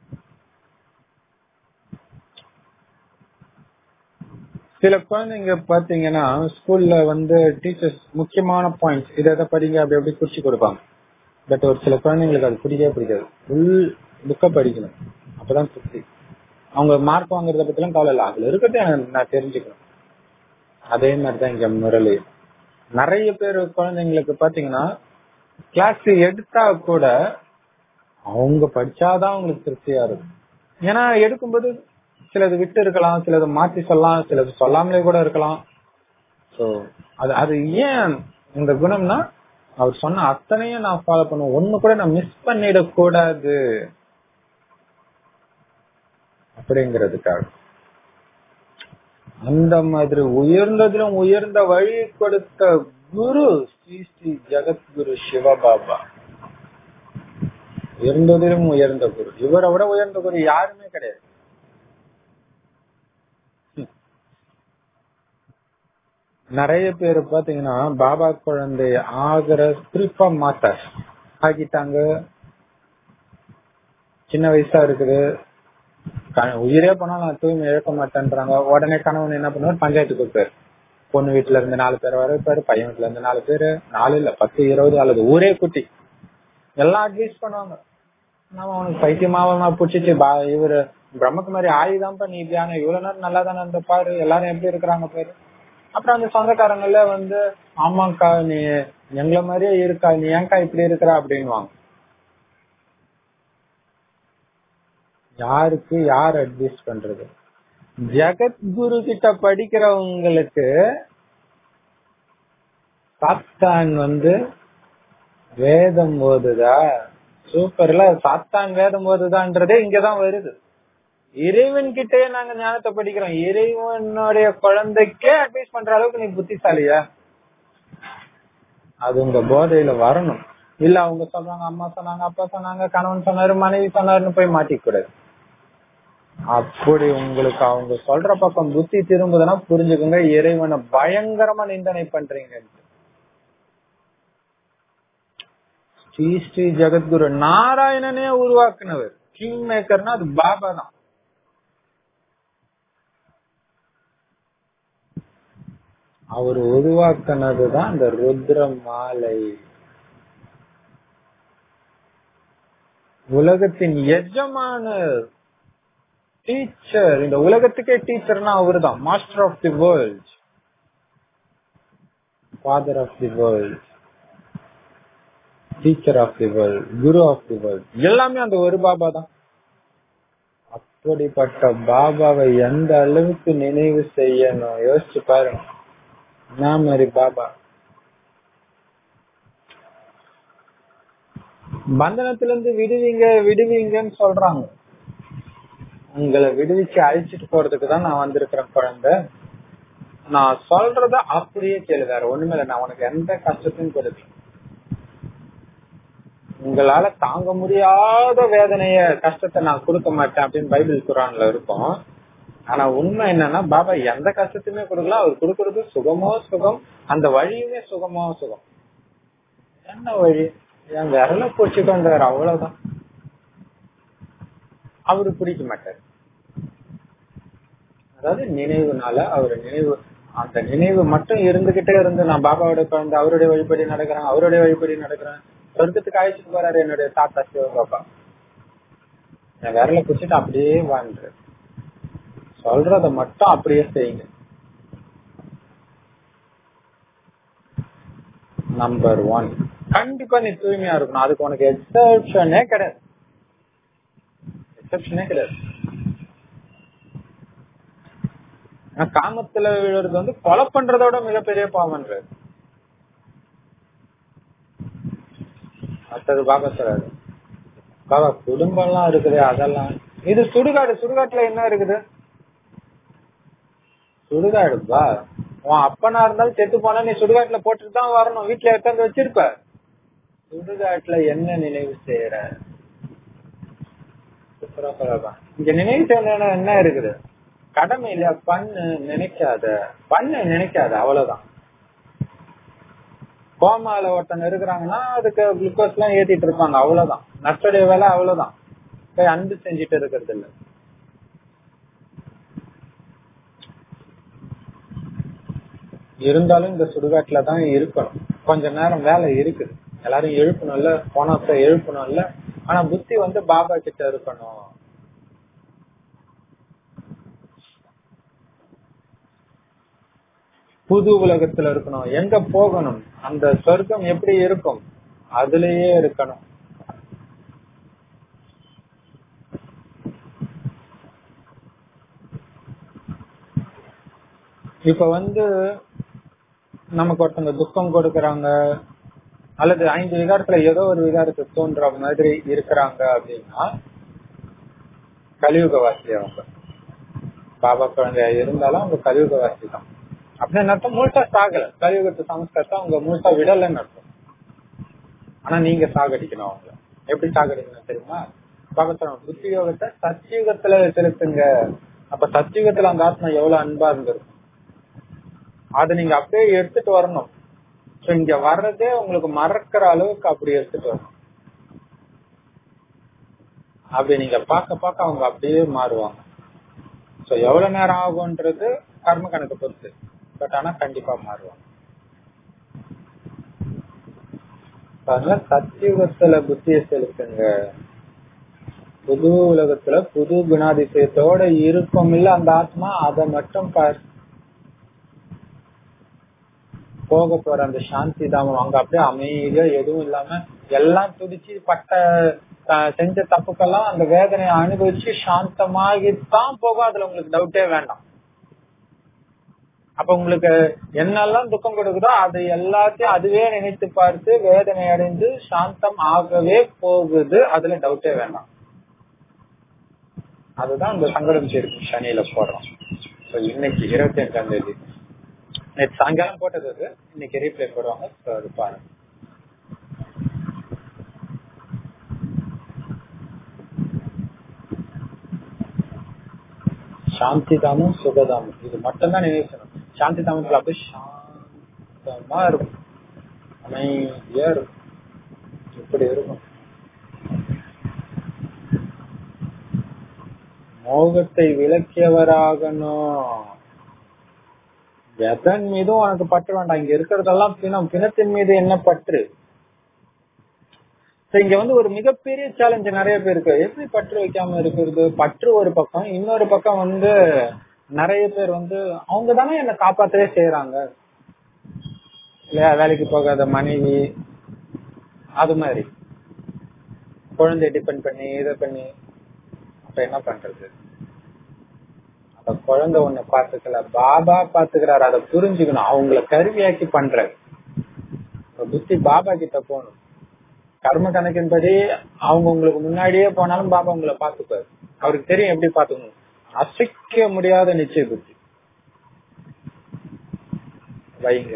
சில குழந்தைங்க பாத்தீங்கன்னா ஸ்கூல்ல வந்து டீச்சர்ஸ் முக்கியமான பாயிண்ட்ஸ் இதை எதை படிங்க அப்படி அப்படி குறிச்சு கொடுப்பாங்க பட் ஒரு சில குழந்தைங்களுக்கு அது பிடிக்கவே பிடிக்காது ஃபுல் புக்க படிக்கணும் அப்பதான் திருப்தி அவங்க மார்க் வாங்குறத பத்திலாம் கவலை இல்லை அதுல இருக்கிறத நான் தெரிஞ்சுக்கணும் அதே மாதிரிதான் இங்க முரளி நிறைய பேர் குழந்தைங்களுக்கு பாத்தீங்கன்னா கிளாஸ் எடுத்தா கூட அவங்க படிச்சாதான் அவங்களுக்கு திருப்தியா இருக்கும் ஏன்னா எடுக்கும்போது சிலது விட்டு இருக்கலாம் சிலது மாத்தி சொல்லலாம் சிலது சொல்லாமலே கூட இருக்கலாம் சோ அது அது ஏன் இந்த குணம்னா அவர் சொன்ன அத்தனையும் நான் ஃபாலோ பண்ணுவேன் ஒண்ணு கூட நான் மிஸ் பண்ணிட கூடாது அப்படிங்கிறதுக்காக அந்த மாதிரி உயர்ந்ததிலும் உயர்ந்த வழி கொடுத்த குரு ஸ்ரீ ஸ்ரீ ஜெகத்குரு சிவபாபா உயர்ந்ததிலும் உயர்ந்த குரு இவரை விட உயர்ந்த குரு யாருமே கிடையாது நிறைய பேர் பாத்தீங்கன்னா பாபா குழந்தை ஆகிற குறிப்பா மாத்தார் ஆகிட்டாங்க சின்ன வயசா இருக்குது க- உயிரே போனாலும் நான் தூய்மை இழக்க மாட்டேன்றாங்க உடனே கணவன் என்ன பண்ணுவார் பஞ்சாயத்து கொடுப்பாரு பொண்ணு வீட்டுல இருந்து நாலு பேர் வர வைப்பாரு பையன் வீட்டுல இருந்து நாலு பேரு நாலு இல்ல பத்து இருபது அல்லது ஊரே குட்டி எல்லாம் அட்வைஸ் பண்ணுவாங்க நாம அவனுக்கு பைத்தியமாவமா புடிச்சிச்சு பா இவரு பிரம்மகுமாரி ஆயுதான்ப்பா நீ தியானம் இவ்வளவு நேரம் நல்லா தானே இருந்த பாரு எல்லாரும் எப்படி இருக்கிறாங்க பாரு அப்புறம் அந்த சொந்தக்காரங்கள்ல வந்து ஆமாக்கா நீ எங்களை மாதிரியே இருக்கா நீ ஏன்க்கா இப்படி இருக்கிற அப்படின்வாங்க யாருக்கு யார் அட்வைஸ் பண்றது ஜெகத்குரு கிட்ட படிக்கிறவங்களுக்கு சாத்தான் வந்து வேதம் ஓதுதா சூப்பர்ல சாத்தான் வேதம் ஓதுதான்றதே இங்கதான் வருது இறைவன் கிட்டே நாங்க ஞானத்தை படிக்கிறோம் இறைவனுடைய குழந்தைக்கே அட்வைஸ் பண்ற அளவுக்கு நீ புத்திசாலியா அது உங்க போதையில வரணும் இல்ல அவங்க சொல்றாங்க அம்மா சொன்னாங்க அப்பா சொன்னாங்க கணவன் சொன்னாரு மனைவி சொன்னாருன்னு போய் மாட்டிக்க கூடாது அப்படி உங்களுக்கு அவங்க சொல்ற பக்கம் புத்தி திரும்புதுன்னா புரிஞ்சுக்கோங்க இறைவனை பயங்கரமா நிந்தனை பண்றீங்க ஸ்ரீ ஸ்ரீ ஜெகத்குரு நாராயணனே உருவாக்குனவர் கிங் மேக்கர்னா அது பாபா தான் அவர் உருவாக்குனதுதான் இந்த ருத்ர மாலை உலகத்தின் எஜமானர் டீச்சர் இந்த உலகத்துக்கே டீச்சர்னா அவர்தான் master of the world father of the world teacher of the world guru of the world எல்லாமே அந்த ஒரு பாபா தான் அப்படிப்பட்ட பாபாவை எந்த அளவுக்கு நினைவு செய்யணும் யோசிச்சு பாருங்க என்ன மாதிரி பாபா பந்தனத்திலிருந்து விடுவீங்க விடுவீங்கன்னு சொல்றாங்க உங்களை விடுவிச்சு அழிச்சிட்டு போறதுக்கு தான் நான் வந்திருக்கிறேன் குழந்தை நான் சொல்றத அப்படியே கேளு வேற ஒண்ணுமே இல்லை நான் உனக்கு எந்த கஷ்டத்தையும் கொடுக்கல உங்களால தாங்க முடியாத வேதனைய கஷ்டத்தை நான் கொடுக்க மாட்டேன் அப்படின்னு பைபிள் குரான்ல இருக்கும் ஆனா உண்மை என்னன்னா பாபா எந்த கஷ்டத்தையுமே கொடுக்கல அவர் கொடுக்கறது சுகமோ சுகம் அந்த வழியுமே சுகமோ சுகம் என்ன வழி என் விரல பிடிச்சுக்கொண்டாரு அவ்வளவுதான் அவரு பிடிக்க மாட்டாரு அதாவது நினைவுனால அவர் நினைவு அந்த நினைவு மட்டும் இருந்துகிட்டே இருந்து நான் பாபாவோட குழந்தை அவருடைய வழிபடி நடக்கிறேன் அவருடைய வழிபடி நடக்கிறேன் சொர்க்கத்துக்கு அழைச்சிட்டு போறாரு என்னுடைய தாத்தா சிவபாபா என் விரல பிடிச்சிட்டு அப்படியே வாழ்ந்துரு சொல்றத மட்டும் அப்படியே செய்யுங்க நம்பர் ஒன் கண்டிப்பா நீ தூய்மையா இருக்கணும் அதுக்கு உனக்கு எக்ஸப்ஷனே கிடையாது எக்ஸப்ஷனே கிடையாது காமத்துல விழுறது வந்து கொலை பண்றதோட மிகப்பெரிய பாவம்ன்றது அடுத்தது பாபா சொல்றாரு பாபா குடும்பம் எல்லாம் இருக்குது அதெல்லாம் இது சுடுகாடு சுடுகாட்டுல என்ன இருக்குது சுடுகாடுப்பா உன் அப்பனா இருந்தாலும் செத்து போனா நீ சுடுகாட்டுல போட்டுட்டு தான் வரணும் வீட்டுல எடுத்து வச்சிருப்ப சுடுகாட்டுல என்ன நினைவு செய்யற இங்க நினைவு செய்யணும் என்ன இருக்குது கடமை இல்லையா பண்ணு நினைக்காத பண்ணு நினைக்காத அவ்வளவுதான் கோமால ஒருத்தங்க இருக்கிறாங்கன்னா அதுக்கு குளுக்கோஸ் எல்லாம் ஏத்திட்டு இருப்பாங்க அவ்வளவுதான் நஷ்டடைய வேலை அவ்வளவுதான் போய் அன்பு செஞ்சுட்டு இருக்கிறது இல்ல இருந்தாலும் இந்த சுடுகாட்டுல தான் இருக்கணும் கொஞ்ச நேரம் வேலை இருக்குது எல்லாரும் எழுப்பணும்ல போனத்தை எழுப்பணும்ல ஆனா புத்தி வந்து பாபா கிட்ட இருக்கணும் புது உலகத்துல இருக்கணும் எங்க போகணும் அந்த சொர்க்கம் எப்படி இருக்கும் அதுலயே இருக்கணும் இப்ப வந்து நமக்கு ஒருத்தங்க துக்கம் கொடுக்கறாங்க அல்லது ஐந்து விகாரத்துல ஏதோ ஒரு விகாரத்தை தோன்ற மாதிரி இருக்கிறாங்க அப்படின்னா கலியுகவாசி அவங்க பாபா குழந்தையா இருந்தாலும் அவங்க கலியுகவாசி தான் அப்படின்னு அர்த்தம் முழுசா சாகல கலியுகத்து சமஸ்காரத்தை அவங்க முழுசா விடலன்னு அர்த்தம் ஆனா நீங்க சாகடிக்கணும் அவங்க எப்படி சாகடிக்கணும் தெரியுமா பகத்தனம் புத்தி யோகத்தை சத்தியுகத்துல செலுத்துங்க அப்ப சத்தியுகத்துல அந்த ஆத்மா எவ்வளவு அன்பா இருந்திருக்கும் அதை நீங்க அப்படியே எடுத்துட்டு வரணும் சோ இங்க வர்றதே உங்களுக்கு மறக்கிற அளவுக்கு அப்படி எடுத்துட்டு வரணும் அப்படி நீங்க பார்க்க பார்க்க அவங்க அப்படியே மாறுவாங்க சோ எவ்வளவு நேரம் ஆகும்ன்றது கர்ம கணக்கு பொறுத்து பட் ஆனா கண்டிப்பா மாறுவாங்க அதனால சத்தியுகத்துல புத்திய செலுத்துங்க புது உலகத்துல புது குணாதிசயத்தோட இருக்கும் இல்ல அந்த ஆத்மா அதை மட்டும் பார் போக போற அந்த சாந்தி தாமம் அங்க அப்படியே அமைதியா எதுவும் இல்லாம எல்லாம் துடிச்சு பட்ட த- செஞ்ச தப்புக்கெல்லாம் அந்த வேதனையை அனுபவிச்சு சாந்தமாகித்தான் போகும் அதுல உங்களுக்கு டவுட்டே வேண்டாம் அப்ப உங்களுக்கு என்னெல்லாம் துக்கம் கொடுக்குதோ அது எல்லாத்தையும் அதுவே நினைத்து பார்த்து வேதனை அடைந்து சாந்தம் ஆகவே போகுது அதுல டவுட்டே வேண்டாம் அதுதான் இந்த சங்கடம் சேர்க்கும் சனியில போடுறோம் So, இன்னைக்கு இருபத்தி அஞ்சாம் தேதி நேற்று சாயங்காலம் போட்டது அது இன்னைக்கு ரீப்ளே போடுவாங்க So, அது பாருங்க சாந்தி தாமும் சுகதாமும் இது மட்டும்தான் நினைக்கணும் சாந்தி தாமத்துல அப்படியே சாந்தமா இருக்கும் அமைதியா இருக்கும் இப்படி இருக்கும் மோகத்தை விளக்கியவராகணும் எதன் மீதும் உனக்கு பற்று வேண்டாம் இங்க இருக்கிறதெல்லாம் பிணம் பிணத்தின் மீது என்ன பற்று So, இங்க வந்து ஒரு மிகப்பெரிய சேலஞ்ச் நிறைய பேருக்கு எப்படி பற்று வைக்காம இருக்கிறது பற்று ஒரு பக்கம் இன்னொரு பக்கம் வந்து நிறைய பேர் வந்து அவங்க தானே என்ன காப்பாத்தவே செய்யறாங்க இல்லையா வேலைக்கு போகாத மனைவி அது மாதிரி குழந்தைய டிபெண்ட் பண்ணி இதை பண்ணி அப்ப என்ன பண்றது அந்த குழந்தை ஒண்ணு பாத்துக்கல பாபா பாத்துக்கிறாரு அதை புரிஞ்சுக்கணும் அவங்கள கருவியாக்கி பண்றாரு இப்ப புத்தி பாபா கிட்ட போகணும் கர்ம கணக்கின்படி அவங்க உங்களுக்கு முன்னாடியே போனாலும் பாபா உங்களை பாத்துப்பாரு அவருக்கு தெரியும் எப்படி பாத்துக்கணும் அசைக்க முடியாத நிச்சய புத்தி வைங்க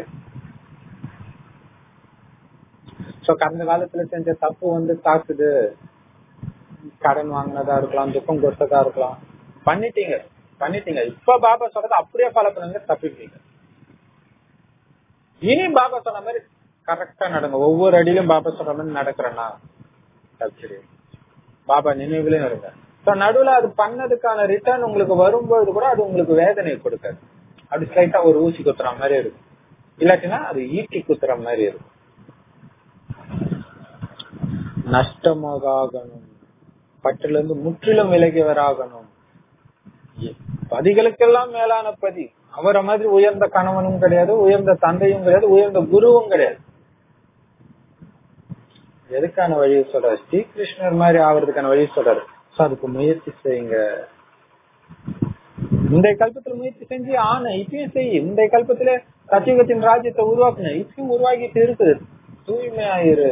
சோ கடந்த காலத்துல செஞ்ச தப்பு வந்து தாக்குது கடன் வாங்கினதா இருக்கலாம் துக்கம் கொடுத்ததா இருக்கலாம் பண்ணிட்டீங்க பண்ணிட்டீங்க இப்ப பாபா சொல்றதை அப்படியே ஃபாலோ பண்ணுங்க தப்பிப்பீங்க இனி பாபா சொன்ன மாதிரி கரெக்டா நடங்க ஒவ்வொரு அடியிலும் பாபா சொல்ற மாதிரி நடக்கிறேன்னா தப்பிச்சிரு பாபா நினைவுலயும் இருங்க So, நடுவுல அது பண்ணதுக்கான ரிட்டர்ன் உங்களுக்கு வரும்போது கூட அது உங்களுக்கு வேதனை கொடுக்காது அப்படி ஸ்லைட்டா ஒரு ஊசி குத்துற மாதிரி இருக்கும் இல்லாட்டினா அது ஈட்டி குத்துற மாதிரி இருக்கும் நஷ்டமாகணும் பற்றில இருந்து முற்றிலும் விலகியவராகணும் பதிகளுக்கெல்லாம் மேலான பதி அவரை மாதிரி உயர்ந்த கணவனும் கிடையாது உயர்ந்த தந்தையும் கிடையாது உயர்ந்த குருவும் கிடையாது எதுக்கான வழி சொல்றாரு ஸ்ரீகிருஷ்ணர் மாதிரி ஆவறதுக்கான வழி சொல்றாரு So, அதுக்கு முயற்சி செய்யுங்க இந்த கல்பத்துல முயற்சி செஞ்சு ஆன இப்பயும் செய் இந்த கல்பத்துல சத்தியுகத்தின் ராஜ்யத்தை உருவாக்குன இப்பயும் உருவாக்கிட்டு இருக்குது தூய்மையாயிரு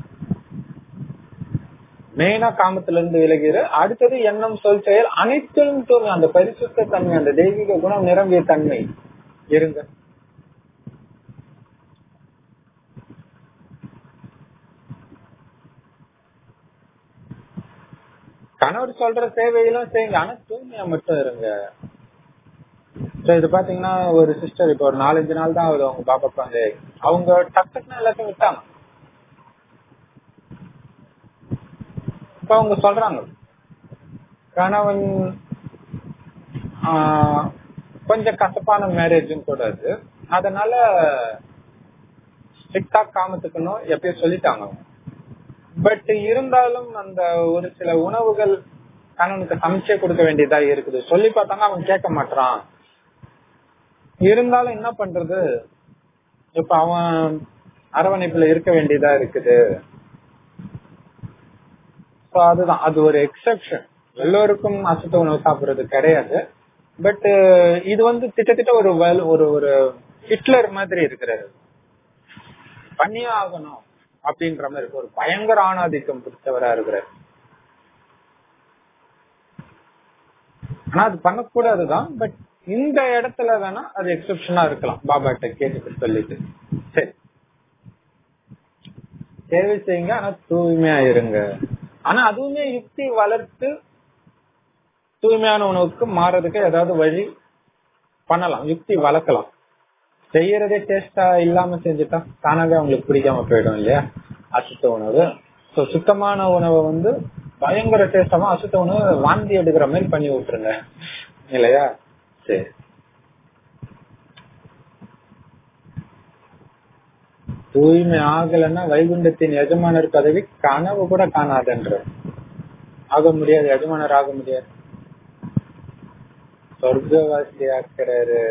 மெயினா காமத்துல இருந்து விலகிரு அடுத்தது எண்ணம் சொல் செயல் அனைத்திலும் தூய்மை அந்த பரிசுத்த தன்மை அந்த தெய்வீக குணம் நிரம்பிய தன்மை இருங்க கணவர் சொல்ற சேவையெல்லாம் செய்யுங்க ஆனா தூய்மையா மட்டும் இருங்க So, இது பாத்தீங்கன்னா ஒரு சிஸ்டர் இப்ப ஒரு நாலஞ்சு நாள் தான் ஆகுது அவங்க பாப்பா வந்து அவங்க டக்குன்னு எல்லாத்தையும் விட்டாங்க இப்ப அவங்க சொல்றாங்க கணவன் ஆஹ், கொஞ்சம் கசப்பான மேரேஜும் கூட அது அதனால ஸ்ட்ரிக்டா காமத்துக்கணும் எப்பயும் சொல்லிட்டாங்க அவங்க பட் இருந்தாலும் அந்த ஒரு சில உணவுகள் கணவனுக்கு சமைச்சே கொடுக்க வேண்டியதா இருக்குது சொல்லி பார்த்தாங்க அவன் கேட்க மாட்டான் இருந்தாலும் என்ன பண்றது இப்ப அவன் அரவணைப்புல இருக்க வேண்டியதா இருக்குது So, அதுதான் அது ஒரு எக்ஸெப்ஷன் எல்லோருக்கும் அசத்த உணவு சாப்பிடுறது கிடையாது பட் இது வந்து திட்டத்திட்ட ஒரு வல்- ஒரு ஒரு ஹிட்லர் மாதிரி இருக்கிறாரு பண்ணியே ஆகணும் அப்படின்ற மாதிரி இருக்கு. ஒரு பயங்கர ஆணாதிக்கம் பிடிச்சவரா இருக்கிறார் ஆனா அது பண்ணக்கூடாதுதான் பட் இந்த இடத்துல வேணா அது எக்ஸெப்ஷனா இருக்கலாம் பாபாட்ட கேட்டுட்டு சொல்லிட்டு சரி சேவை செய்யுங்க ஆனா தூய்மையா இருங்க ஆனா அதுவுமே யுக்தி வளர்த்து தூய்மையான உணவுக்கு மாறதுக்கு ஏதாவது வழி பண்ணலாம் யுக்தி வளர்க்கலாம் செய்யறதே டேஸ்டா இல்லாம செஞ்சுட்டா தானாவே அவங்களுக்கு பிடிக்காம போயிடும் இல்லையா அசுத்த உணவு சோ சுத்தமான உணவை வந்து பயங்கர டேஸ்டாம அசுத்த உணவு வாந்தி எடுக்கிற மாதிரி பண்ணி விட்டுருங்க இல்லையா சரி தூய்மை ஆகலைன்னா வைகுண்டத்தின் எஜமானர் பதவி கனவு கூட காணாதுன்ற ஆக முடியாது எஜமானர் ஆக முடியாது சொர்க்கவாசி ஆக்குறாரு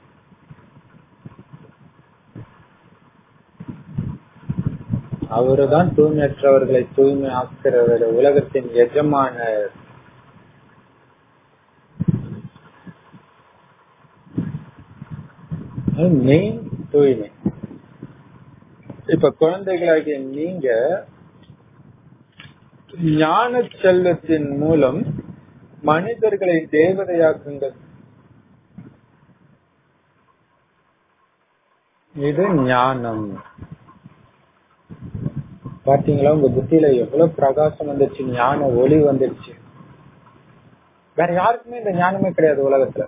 அவருதான் தூய்மையற்றவர்களை தூய்மை ஆக்குறவர் உலகத்தின் எஜமானர் மெயின் தூய்மை இப்ப குழந்தைகளாகிய நீங்க ஞான செல்வத்தின் மூலம் மனிதர்களை தேவதையாக்குங்கள் இது ஞானம் பாத்தீங்களா உங்க புத்தியில எவ்வளவு பிரகாசம் வந்துருச்சு ஞான ஒளி வந்துருச்சு வேற யாருக்குமே இந்த ஞானமே கிடையாது உலகத்துல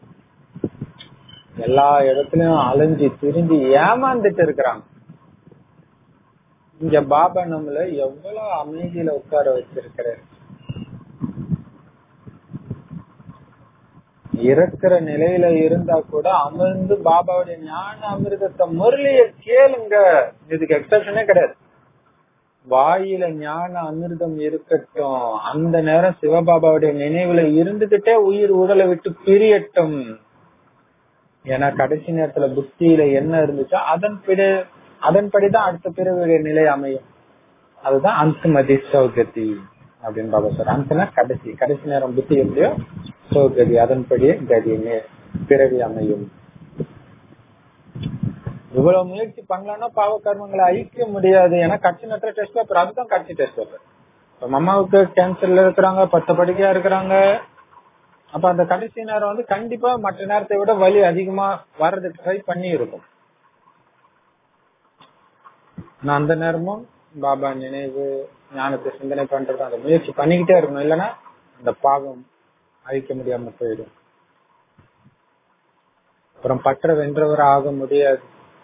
எல்லா இடத்துலயும் அலைஞ்சு திரிஞ்சு ஏமாந்துட்டு இருக்கிறாங்க இங்க பாபா நம்மள எவ்வளவு அமைதியில உட்கார வச்சிருக்கிறார் இறக்குற நிலையில இருந்தா கூட அமர்ந்து பாபாவுடைய ஞான அமிர்தத்தை முரளிய கேளுங்க இதுக்கு எக்ஸப்ஷனே கிடையாது வாயில ஞான அமிர்தம் இருக்கட்டும் அந்த நேரம் சிவபாபாவுடைய நினைவுல இருந்துகிட்டே உயிர் உடலை விட்டு பிரியட்டும் ஏன்னா கடைசி நேரத்துல புத்தியில என்ன இருந்துச்சோ அதன்படி அதன்படிதான் அடுத்த பிறகுடைய நிலை அமையும் அதுதான் அந்தமதி சௌகதி அப்படின்னு பாபா சார் அந்தனா கடைசி கடைசி நேரம் புத்தி எப்படியோ சௌகதி அதன்படியே கதி பிறவி அமையும் இவ்வளவு முயற்சி பண்ணலாம்னா பாவ கர்மங்களை அழிக்க முடியாது ஏன்னா கட்சி நட்டுற டெஸ்ட் பேப்பர் அதுதான் கட்சி டெஸ்ட் பேப்பர் இப்ப மம்மாவுக்கு கேன்சர்ல இருக்கிறாங்க பத்து படிக்கையா இருக்கிறாங்க அப்ப அந்த கடைசி நேரம் வந்து கண்டிப்பா மற்ற நேரத்தை விட வலி அதிகமா வர்றதுக்கு ட்ரை பண்ணி இருக்கும் நான் அந்த நேரமும் பாபா நினைவு ஞானத்தை சிந்தனை பண்றது அந்த முயற்சி பண்ணிக்கிட்டே இருக்கணும் இல்லைன்னா அந்த பாவம் அழிக்க முடியாம போயிடும் அப்புறம் பற்ற வென்றவர் ஆக முடியாது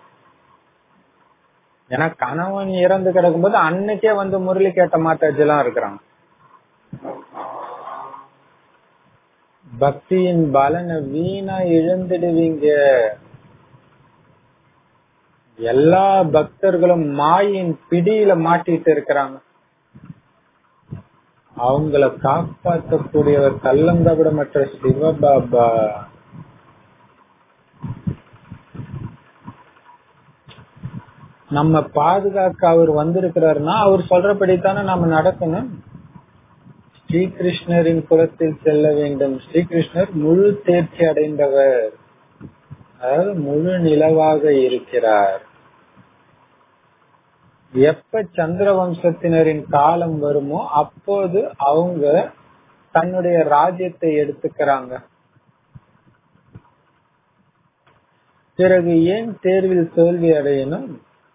ஏன்னா கணவன் இறந்து கிடக்கும்போது அன்னைக்கே வந்து முரளி கேட்ட மாத்தாஜி எல்லாம் இருக்கிறாங்க பக்தியின் பலனை வீணா இழந்துடுவீங்க எல்லா பக்தர்களும் மாயின் பிடியில மாட்டிட்டு இருக்கிறாங்க அவங்கள காப்பாற்றக்கூடியவர் கல்லங்கவிடமற்ற சிவபாபா நம்ம பாதுகாக்க அவர் வந்திருக்கிறாருன்னா அவர் சொல்றபடித்தானே நம்ம நடக்கணும் ஸ்ரீகிருஷ்ணரின் குலத்தில் செல்ல வேண்டும் ஸ்ரீகிருஷ்ணர் முழு தேர்ச்சி அடைந்தவர் அதாவது முழு நிலவாக இருக்கிறார் எப்ப சந்திர வம்சத்தினரின் காலம் வருமோ அப்போது அவங்க தன்னுடைய ராஜ்யத்தை எடுத்துக்கிறாங்க பிறகு ஏன் தேர்வில் தோல்வி அடையணும்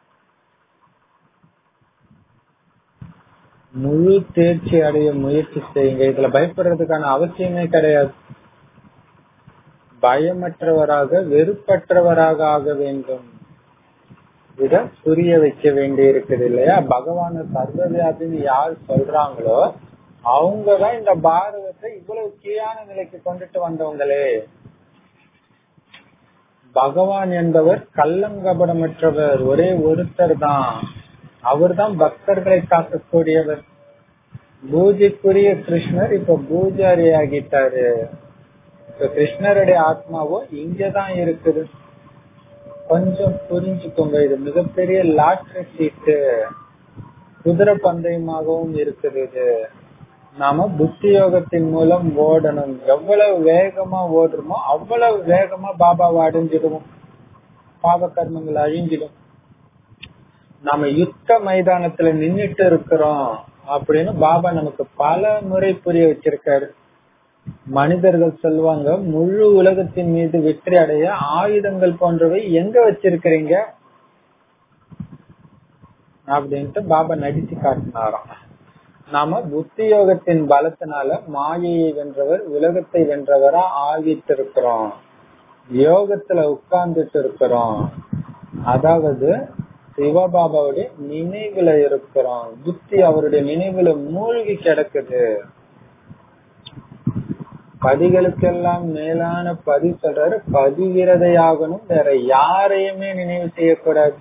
முழு தேர்ச்சி அடைய முயற்சி செய்யுங்க இதுல பயப்படுறதுக்கான அவசியமே கிடையாது பயமற்றவராக வெறுப்பற்றவராக ஆக வேண்டும் இத புரிய வைக்க வேண்டி இருக்குது இல்லையா பகவான சர்வவியாபின்னு யார் சொல்றாங்களோ அவங்கதான் இந்த பாரதத்தை இவ்வளவு கீழான நிலைக்கு கொண்டுட்டு வந்தவங்களே பகவான் என்பவர் கள்ளங்கபடமற்றவர் ஒரே ஒருத்தர் தான் அவர் தான் பக்தர்களை காக்கக்கூடியவர் பூஜைக்குரிய கிருஷ்ணர் இப்ப பூஜாரி ஆகிட்டாரு இப்ப கிருஷ்ணருடைய ஆத்மாவோ இங்கதான் இருக்குது கொஞ்சம் புரிஞ்சுக்கோங்க இது மிகப்பெரிய லாட்டரி சீட்டு குதிரை பந்தயமாகவும் இருக்குது இது நாம புத்தி யோகத்தின் மூலம் ஓடணும் எவ்வளவு வேகமா ஓடுறோமோ அவ்வளவு வேகமா பாபாவை அடைஞ்சிடுவோம் பாப கர்மங்கள் அழிஞ்சிடும் நாம யுத்த மைதானத்துல நின்னுட்டு இருக்கிறோம் அப்படின்னு பாபா நமக்கு பல முறை புரிய வச்சிருக்காரு மனிதர்கள் சொல்லுவாங்க முழு உலகத்தின் மீது வெற்றி அடைய ஆயுதங்கள் போன்றவை எங்க வச்சிருக்கிறீங்க அப்படின்ட்டு பாபா நடிச்சு காட்டினாராம் நாம புத்தி யோகத்தின் பலத்தினால மாயையை வென்றவர் உலகத்தை வென்றவரா ஆகிட்டு இருக்கிறோம் யோகத்துல உட்கார்ந்துட்டு இருக்கிறோம் அதாவது சிவபாபாவுடைய நினைவுல இருக்கிறோம் புத்தி அவருடைய நினைவுல மூழ்கி கிடக்குது பதிகளுக்கெல்லாம் மேலான பதி சொல்றாரு பதிவிரதையாகணும் வேற யாரையுமே நினைவு செய்யக்கூடாது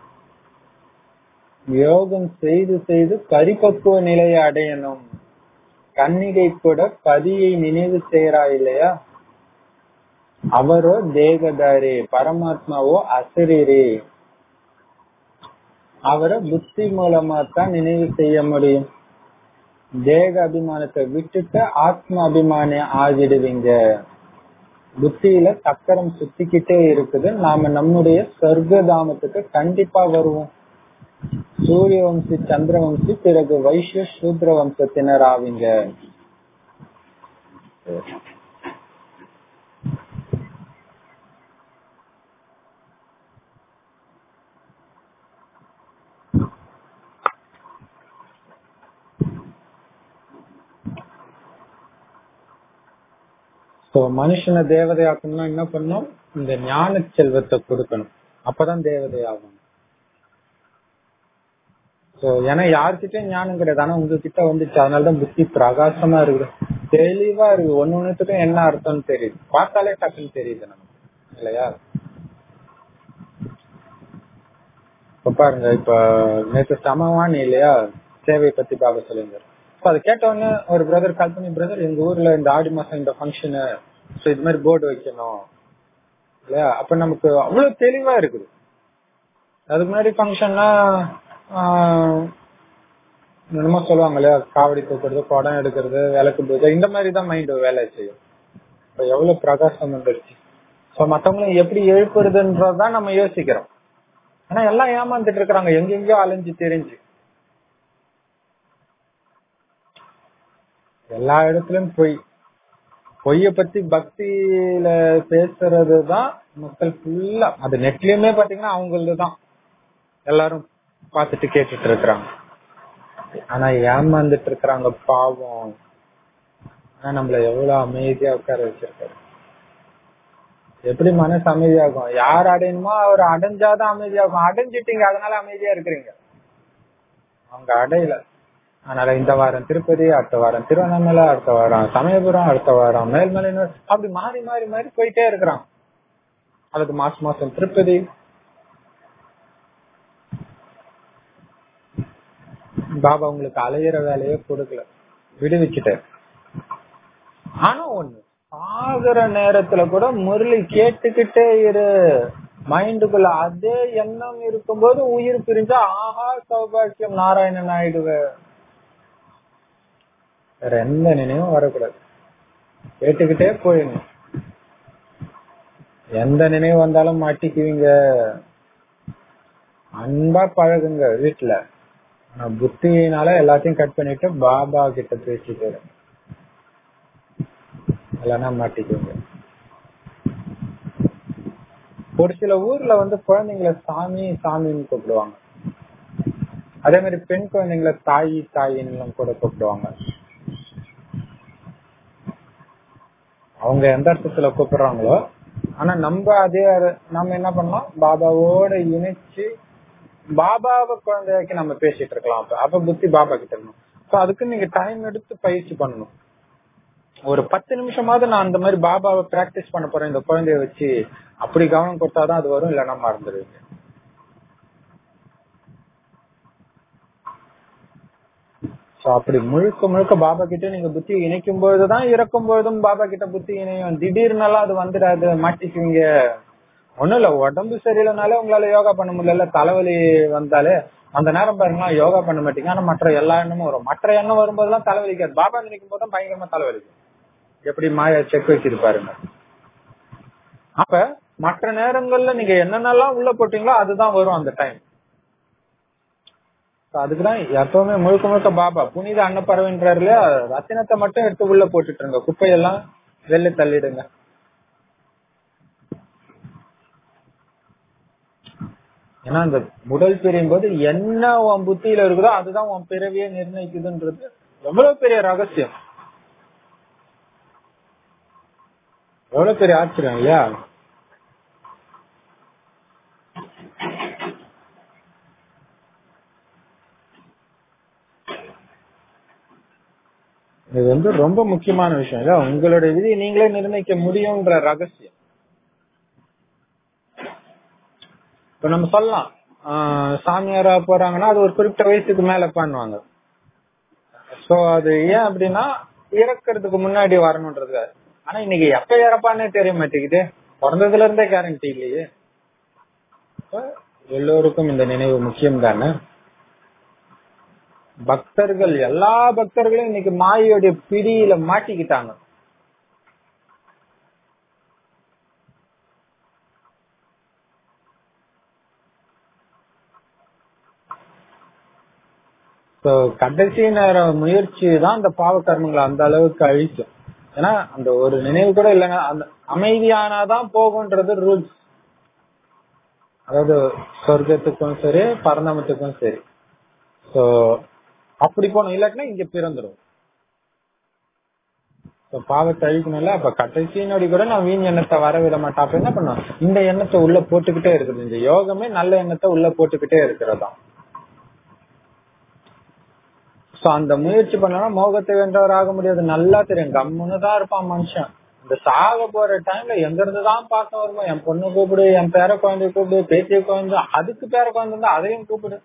யோகம் செய்து செய்து பரிபக்குவ நிலையை அடையணும் கன்னிகை கூட பதியை நினைவு செய்யறா இல்லையா அவரோ தேகதாரி பரமாத்மாவோ அசரீரி அவரை புத்தி மூலமா தான் நினைவு செய்ய முடியும் தேக அபிமானத்தை விட்டுட்டு ஆத்ம அபிமானி ஆகிடுவீங்க புத்தியில சக்கரம் சுத்திக்கிட்டே இருக்குது நாம நம்முடைய சொர்க்கதாமத்துக்கு கண்டிப்பா வருவோம் சூரிய வம்சி சந்திர வம்சி பிறகு வைஷ்ய சூத்ர வம்சத்தினர் ஆவீங்க சோ மனுஷனை தேவதையாக்கணும்னா என்ன பண்ணும் இந்த ஞான செல்வத்தை கொடுக்கணும் அப்பதான் தேவதையாகும் சோ ஏன்னா யாருக்கிட்டயும் ஞானம் கிடையாது ஆனா உங்ககிட்ட வந்துச்சு அதனாலதான் புத்தி பிரகாசமா இருக்குது தெளிவா இருக்கு ஒன்னு ஒண்ணுத்துக்கும் என்ன அர்த்தம்னு தெரியுது பார்த்தாலே டக்குன்னு தெரியுது நமக்கு இல்லையா இப்ப பாருங்க இப்ப நேற்று சமவாணி இல்லையா சேவை பத்தி பாபா சொல்லுங்க அது கேட்ட உடனே ஒரு பிரதர் கால் பண்ணி பிரதர் எங்க ஊர்ல இந்த ஆடி மாசம் இந்த ஃபங்க்ஷனு ஸோ இது மாதிரி போர்டு வைக்கணும் இல்லையா அப்ப நமக்கு அவ்வளவு தெளிவா இருக்குது அதுக்கு முன்னாடி ஃபங்க்ஷன்னா என்னமோ சொல்லுவாங்க இல்லையா காவடி தூக்குறது குடம் எடுக்கிறது விளக்கு பூஜை இந்த மாதிரி தான் மைண்ட் வேலை செய்யும் இப்ப எவ்வளவு பிரகாசம் வந்துருச்சு ஸோ மத்தவங்களும் எப்படி எழுப்புறதுன்றதான் நம்ம யோசிக்கிறோம் ஆனா எல்லாம் ஏமாந்துட்டு இருக்கிறாங்க எங்கெங்கயோ அலைஞ்சு தெரிஞ்சு எல்லா இடத்துலயும் பொய் பொய்ய பத்தி பக்தியில பேசுறது தான் மக்கள் ஃபுல்லா அது நெட்லயுமே பாத்தீங்கன்னா அவங்களது தான் எல்லாரும் பார்த்துட்டு கேட்டுட்டு இருக்கிறாங்க ஆனா ஏமாந்துட்டு இருக்கிறாங்க பாவம் ஆனா நம்மள எவ்வளவு அமைதியா உட்கார வச்சிருக்காரு எப்படி மனசு அமைதியாகும் யார் அடையணுமோ அவர் அடைஞ்சாதான் அமைதியாகும் அடைஞ்சிட்டீங்க அதனால அமைதியா இருக்கிறீங்க அவங்க அடையல அதனால இந்த வாரம் திருப்பதி அடுத்த வாரம் திருவண்ணாமலை அடுத்த வாரம் சமயபுரம் அடுத்த வாரம் மேல்மலை அப்படி மாறி மாறி மாறி போயிட்டே இருக்கிறான் அதுக்கு மாசம் மாசம் திருப்பதி பாபா உங்களுக்கு அலையிற வேலையே கொடுக்கல விடுவிச்சுட்டார் ஆனா ஒண்ணு ஆகிற நேரத்துல கூட முரளி கேட்டுக்கிட்டே இரு மைண்டுக்குள்ள அதே எண்ணம் இருக்கும்போது உயிர் பிரிஞ்சா ஆஹா சௌபாக்கியம் நாராயணன் ஆயிடுவ வேற எந்த நினைவும் வரக்கூடாது கேட்டுக்கிட்டே போயிடணும் எந்த நினைவு வந்தாலும் மாட்டிக்குவீங்க அன்பா பழகுங்க வீட்டுல ஆனா புத்தியினால எல்லாத்தையும் கட் பண்ணிட்டு பாபா கிட்ட பேசிட்டு இல்லைன்னா மாட்டிக்குவீங்க ஒரு சில ஊர்ல வந்து குழந்தைங்கள சாமி சாமின்னு கூப்பிடுவாங்க அதே மாதிரி பெண் குழந்தைங்கள தாயி தாயின்னு கூட கூப்பிடுவாங்க அவங்க எந்த அர்த்தத்துல கூப்பிடுறாங்களோ ஆனா நம்ம அதே நம்ம என்ன பண்ணலாம் பாபாவோட இணைச்சு பாபாவை குழந்தையாக்கி நம்ம பேசிட்டு இருக்கலாம் அப்ப அப்ப புத்தி பாபா கிட்ட இருக்கணும் சோ அதுக்கு நீங்க டைம் எடுத்து பயிற்சி பண்ணணும் ஒரு பத்து நிமிஷமாவது நான் அந்த மாதிரி பாபாவை பிராக்டிஸ் பண்ண போறேன் இந்த குழந்தைய வச்சு அப்படி கவனம் கொடுத்தாதான் அது வரும் இல்லைன்னா மறந்துடுவீங்க அப்படி முழுக்க முழுக்க பாபா கிட்ட நீங்க புத்தி இணைக்கும் பொழுதுதான் இறக்கும் பொழுதும் பாபா கிட்ட புத்தி இணையும் திடீர்னாலாம் அது வந்துடாது மாட்டிக்குவீங்க ஒண்ணும் இல்ல உடம்பு சரியில்லைனாலே உங்களால யோகா பண்ண முடியல தலைவலி வந்தாலே அந்த நேரம் பாருங்களா யோகா பண்ண மாட்டீங்க ஆனா மற்ற எல்லா எண்ணமும் வரும் மற்ற எண்ணம் வரும்போதெல்லாம் தலைவலிக்காது பாபா நினைக்கும் போதுதான் பயங்கரமா தலைவலிக்கும் எப்படி மாயா செக் வச்சிரு பாருங்க அப்ப மற்ற நேரங்கள்ல நீங்க என்னென்னலாம் உள்ள போட்டீங்களோ அதுதான் வரும் அந்த டைம் அதுக்குதான் எப்பவுமே முழுக்க முழுக்க பாபா புனித அன்னப்பறவைன்றாரு இல்லையா ரத்தினத்தை மட்டும் எடுத்து உள்ள போட்டுட்டு இருங்க குப்பையெல்லாம் வெளில தள்ளிடுங்க ஏன்னா அந்த உடல் பிரியும் போது என்ன உன் புத்தியில இருக்குதோ அதுதான் உன் பிறவியை நிர்ணயிக்குதுன்றது எவ்வளவு பெரிய ரகசியம் எவ்வளவு பெரிய ஆச்சரியம் இல்லையா இது வந்து ரொம்ப முக்கியமான விஷயம் இல்ல உங்களுடைய விதியை நீங்களே நிர்ணயிக்க முடியும்ன்ற ரகசியம் இப்ப நம்ம சொல்லலாம் ஆஹ் சாமியாரா போறாங்கன்னா அது ஒரு குறிப்பிட்ட வயசுக்கு மேல பண்ணுவாங்க சோ அது ஏன் அப்படின்னா இறக்கிறதுக்கு முன்னாடி வரணும்ன்றது ஆனா இன்னைக்கு எப்ப இறப்பான்னே தெரிய மாட்டேங்குது பிறந்ததுல இருந்தே கேரண்டி இல்லையே அப்ப எல்லோருக்கும் இந்த நினைவு முக்கியம் தானே பக்தர்கள் எல்லா பக்தர்களும் இன்னைக்கு மாயோடைய பிடியில மாட்டிக்கிட்டாங்க So, கடைசி நேர முயற்சி தான் அந்த பாவ கர்மங்களை அந்த அளவுக்கு அழிக்கும் ஏன்னா அந்த ஒரு நினைவு கூட இல்லைன்னா அந்த அமைதியானாதான் போகும்ன்றது ரூல்ஸ் அதாவது சொர்க்கத்துக்கும் சரி பரந்தாமத்துக்கும் சரி சோ அப்படி போனோம் இல்லாட்டினா இங்க பிறந்துடும் So, பாவத்தை அழிக்கணும்ல அப்ப கடைசி நொடி கூட நான் வீண் எண்ணத்தை வர விட மாட்டேன் அப்ப என்ன பண்ணுவோம் இந்த எண்ணத்தை உள்ள போட்டுக்கிட்டே இருக்குது இந்த யோகமே நல்ல எண்ணத்தை உள்ள போட்டுக்கிட்டே இருக்கிறதா சோ அந்த முயற்சி பண்ணனா மோகத்தை வென்றவர் ஆக முடியாது நல்லா தெரியும் கம்முன்னு தான் இருப்பான் மனுஷன் இந்த சாக போற டைம்ல எங்க இருந்து தான் பார்க்க வருமோ என் பொண்ணு கூப்பிடு என் பேர குழந்தை கூப்பிடு பேத்திய குழந்தை அதுக்கு பேர குழந்தை இருந்தா அதையும் கூப்பிடு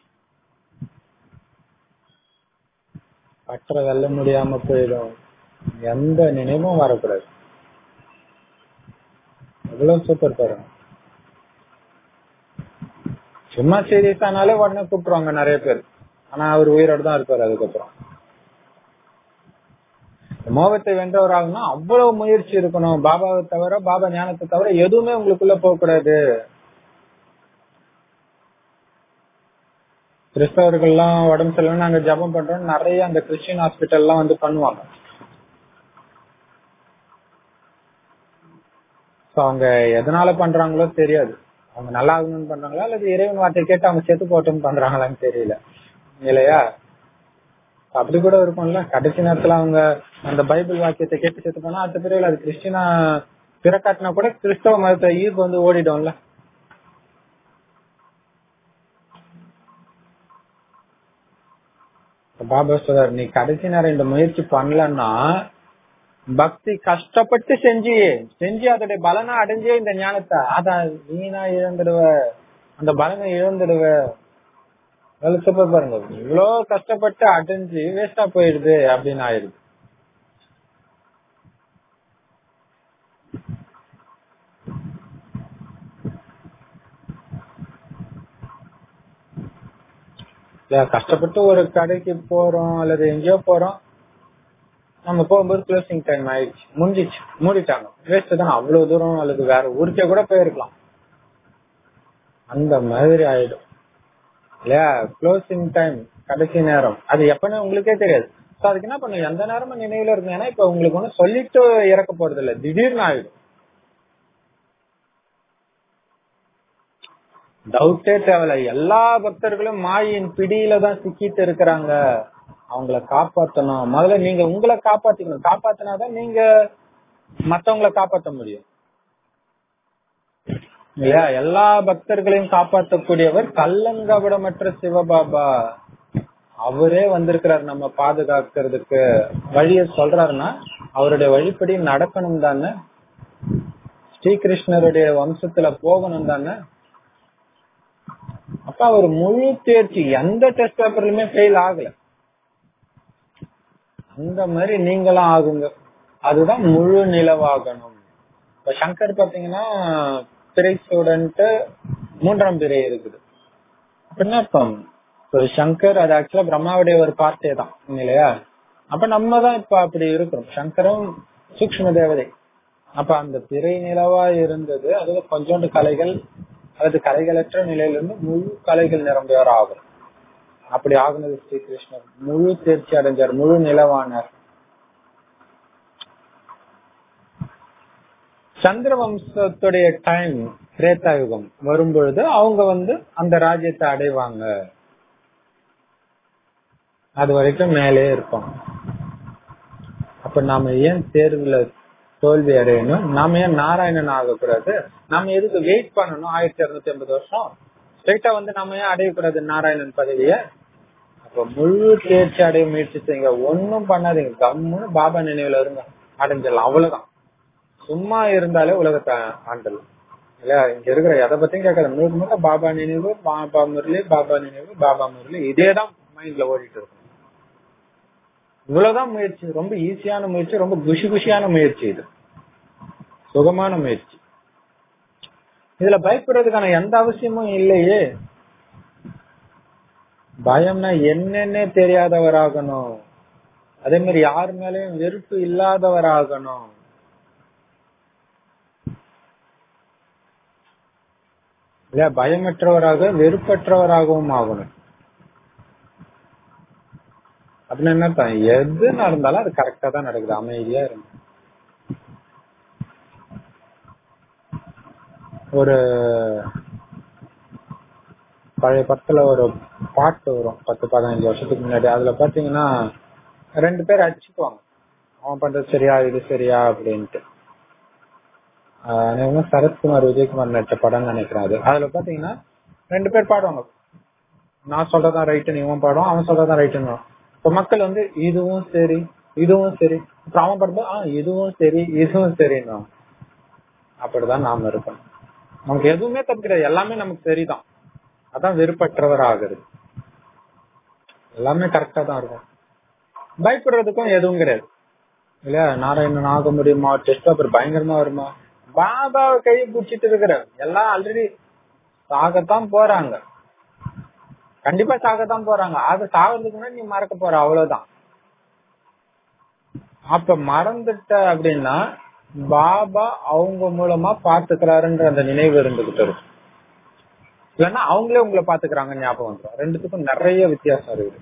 பற்ற வெல்ல முடியாம போயிடும் எந்த நினைவும் வரக்கூடாது எவ்வளவு சூப்பர் பாருங்க சும்மா சீரியஸ் ஆனாலே உடனே கூப்பிடுவாங்க நிறைய பேர் ஆனா அவர் உயிரோட தான் இருப்பாரு அதுக்கப்புறம் மோகத்தை வென்றவர் ஆகணும்னா அவ்வளவு முயற்சி இருக்கணும் பாபாவை தவிர பாபா ஞானத்தை தவிர எதுவுமே உங்களுக்குள்ள போக கூடாது கிறிஸ்தவர்கள்லாம் உடம்பு சரியில்லை நாங்க ஜபம் பண்றோம் நிறைய அந்த கிறிஸ்டியன் ஹாஸ்பிட்டல் எல்லாம் வந்து பண்ணுவாங்க So, அவங்க எதனால பண்றாங்களோ தெரியாது அவங்க நல்லா ஆகணும்னு பண்றாங்களா அல்லது இறைவன் வார்த்தை கேட்டு அவங்க செத்து போட்டோம்னு பண்றாங்களான்னு தெரியல இல்லையா அப்படி கூட இருக்கும்ல கடைசி நேரத்துல அவங்க அந்த பைபிள் வாக்கியத்தை கேட்டு செத்து போனா அடுத்த பிறகு அது கிறிஸ்டினா பிறக்காட்டினா கூட கிறிஸ்தவ மதத்தை ஈர்ப்பு வந்து ஓடிடும்ல பாபா சொல்றாரு நீ கடைசி நேரம் இந்த முயற்சி பண்ணலன்னா பக்தி கஷ்டப்பட்டு செஞ்சு செஞ்சு அதோடைய பலனை அடைஞ்சே இந்த ஞானத்தை அத வீணா இழந்துடுவ அந்த பலனை இழந்துடுவ வேலை சூப்பர் பாருங்க இவ்வளவு கஷ்டப்பட்டு அடைஞ்சு வேஸ்டா போயிடுது அப்படின்னு ஆயிடுது இல்ல கஷ்டப்பட்டு ஒரு கடைக்கு போறோம் அல்லது எங்கேயோ போறோம் நம்ம போகும்போது க்ளோசிங் டைம் ஆயிடுச்சு முடிஞ்சிச்சு மூடிட்டாங்க வேஸ்ட் தான் அவ்வளவு தூரம் அல்லது வேற ஊருக்கே கூட போயிருக்கலாம் அந்த மாதிரி ஆயிடும் இல்லையா க்ளோசிங் டைம் கடைசி நேரம் அது எப்பன்னு உங்களுக்கே தெரியாது சோ அதுக்கு என்ன பண்ணுங்க எந்த நேரமும் நினைவுல இருக்கும் ஏன்னா இப்ப உங்களுக்கு ஒண்ணு சொல்லிட்டு இறக்க போறது இல்ல திடீர்னு ஆயிடும் டவுட்டே தேவையில்ல எல்லா பக்தர்களும் மாயின் பிடியில தான் சிக்கிட்டு இருக்கிறாங்க அவங்கள காப்பாத்தணும் முதல்ல நீங்க உங்களை காப்பாத்திக்கணும் காப்பாத்தினாதான் நீங்க மத்தவங்களை காப்பாத்த முடியும் இல்லையா எல்லா பக்தர்களையும் காப்பாற்றக்கூடியவர் கல்லங்கபடமற்ற சிவபாபா அவரே வந்திருக்கிறார் நம்ம பாதுகாக்கிறதுக்கு வழிய சொல்றாருன்னா அவருடைய வழிப்படி நடக்கணும் தானே ஸ்ரீகிருஷ்ணருடைய வம்சத்துல போகணும் தானே அப்ப அவர் முழு தேர்ச்சி எந்த டெஸ்ட் பேப்பர்லயுமே ஃபெயில் ஆகல அந்த மாதிரி நீங்களும் ஆகுங்க அதுதான் முழு நிலவாகணும் இப்ப சங்கர் பாத்தீங்கன்னா பிறை ஸ்டூடெண்ட் மூன்றாம் பிறை இருக்குது என்ன அர்த்தம் சங்கர் அது ஆக்சுவலா பிரம்மாவுடைய ஒரு பார்த்தே தான் இல்லையா அப்ப நம்ம தான் இப்ப அப்படி இருக்கிறோம் சங்கரும் சூக்ம தேவதை அப்ப அந்த பிறை நிலவா இருந்தது அது கொஞ்சோண்டு கலைகள் அல்லது கலைகளற்ற நிலையிலிருந்து முழு கலைகள் நிரம்பியவர் ஆகும் அப்படி ஆகுனது ஸ்ரீகிருஷ்ணர் முழு தேர்ச்சி அடைஞ்சார் முழு நிலவானார் சந்திர வம்சத்துடைய டைம் திரேதாயுகம் வரும்பொழுது அவங்க வந்து அந்த ராஜ்யத்தை அடைவாங்க அது வரைக்கும் மேலே இருப்பாங்க அப்ப நாம ஏன் தேர்வுல தோல்வி அடையணும் நாம ஏன் நாராயணன் ஆகக்கூடாது நாம எதுக்கு வெயிட் பண்ணணும் ஆயிரத்தி இருநூத்தி ஐம்பது வருஷம் ஸ்ட்ரைட்டா வந்து நாம ஏன் அடையக்கூடாது நாராயணன் பதவிய அப்ப முழு தேர்ச்சி அடைய முயற்சி செய்யுங்க ஒன்னும் பண்ணாதீங்க கம்முன்னு பாபா நினைவுல இருங்க அடைஞ்சிடலாம் அவ்வளவுதான் சும்மா இருந்தாலே உலகத்தை ஆண்டல் இல்லையா இங்க இருக்கிற எதை பத்தியும் கேட்கறது முழுக்க முழுக்க பாபா நினைவு பாபா முரளி பாபா நினைவு பாபா முரளி இதேதான் மைண்ட்ல ஓடிட்டு இருக்கும் இவ்வளவுதான் முயற்சி ரொம்ப ஈஸியான முயற்சி ரொம்ப குஷி குஷியான முயற்சி இது சுகமான முயற்சி இதுல பயப்படுறதுக்கான எந்த அவசியமும் இல்லையே பயம்னா என்னன்னே தெரியாதவராகணும் அதே மாதிரி யார் மேலயும் வெறுப்பு இல்லாதவராகணும் இல்லையா பயமற்றவராக வெறுப்பற்றவராகவும் ஆகணும் அப்படின்னு என்ன அர்த்தம்? எது நடந்தாலும் அது கரெக்டா தான் நடக்குது அமைதியா இருக்கும் ஒரு பழைய படத்துல ஒரு பாட்டு வரும் பத்து பதினஞ்சு வருஷத்துக்கு முன்னாடி அதுல பாத்தீங்கன்னா ரெண்டு பேர் அடிச்சுக்குவாங்க அவன் பண்றது சரியா இது சரியா அப்படின்ட்டு ஆஹ் அநேகமா சரத்குமார் விஜயகுமார் நடிச்ச படம் நினைக்கிறேன் அது அதுல பாத்தீங்கன்னா ரெண்டு பேர் பாடுவாங்க நான் சொல்றதான் ரைட்டுன்னு இவன் பாடும் அவன் சொல்றதான் ரைட்டுன்னு இப்ப மக்கள் வந்து இதுவும் சரி இதுவும் சரி அப்புறம் அவன் பாடும்போது ஆஹ் இதுவும் சரி இதுவும் சரின்னு அப்படிதான் நாம இருக்கணும் நமக்கு எதுவுமே தப்பு கிடையாது எல்லாமே நமக்கு சரிதான் அதான் வெறுப்பற்றவர் ஆகுது எல்லாமே கரெக்டா தான் இருக்கும் பயப்படுறதுக்கும் எதுவும் கிடையாது இல்லையா நாராயணன் ஆக முடியுமா டெஸ்ட் பேப்பர் பயங்கரமா வருமா பாபாவை கையை பிடிச்சிட்டு இருக்கிற எல்லாம் ஆல்ரெடி சாகத்தான் போறாங்க கண்டிப்பா சாகத்தான் போறாங்க அது சாகிறதுக்கு முன்னாடி நீ மறக்க போற அவ்வளவுதான் அப்ப மறந்துட்ட அப்படின்னா பாபா அவங்க மூலமா பாத்துக்கிறாருன்ற அந்த நினைவு இருந்துகிட்டு இருக்கும் இல்லன்னா அவங்களே உங்களை பாத்துக்கிறாங்க ஞாபகம் வந்துடும் ரெண்டுத்துக்கும் நிறைய வித்தியாசம் இருக்குது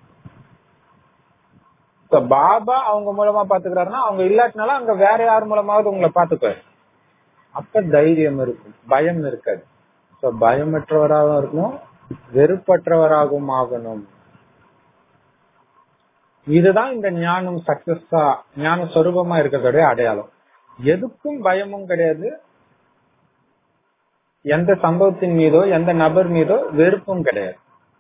இப்ப பாபா அவங்க மூலமா பாத்துக்கிறாருன்னா அவங்க இல்லாட்டினாலும் அங்க வேற யார் மூலமாவது உங்களை பாத்துக்குவாரு அப்ப தைரியம் இருக்கும் பயம் இருக்காது சோ பயமற்றவராகவும் இருக்கணும் வெறுப்பற்றவராகவும் ஆகணும் இதுதான் இந்த ஞானம் சக்சஸா ஞான சொரூபமா இருக்கக்கூடிய அடையாளம் எதுக்கும் பயமும் கிடையாது எந்த சம்பவத்தின் மீதோ எந்த நபர் மீதோ வெறுப்பும் கிடையாது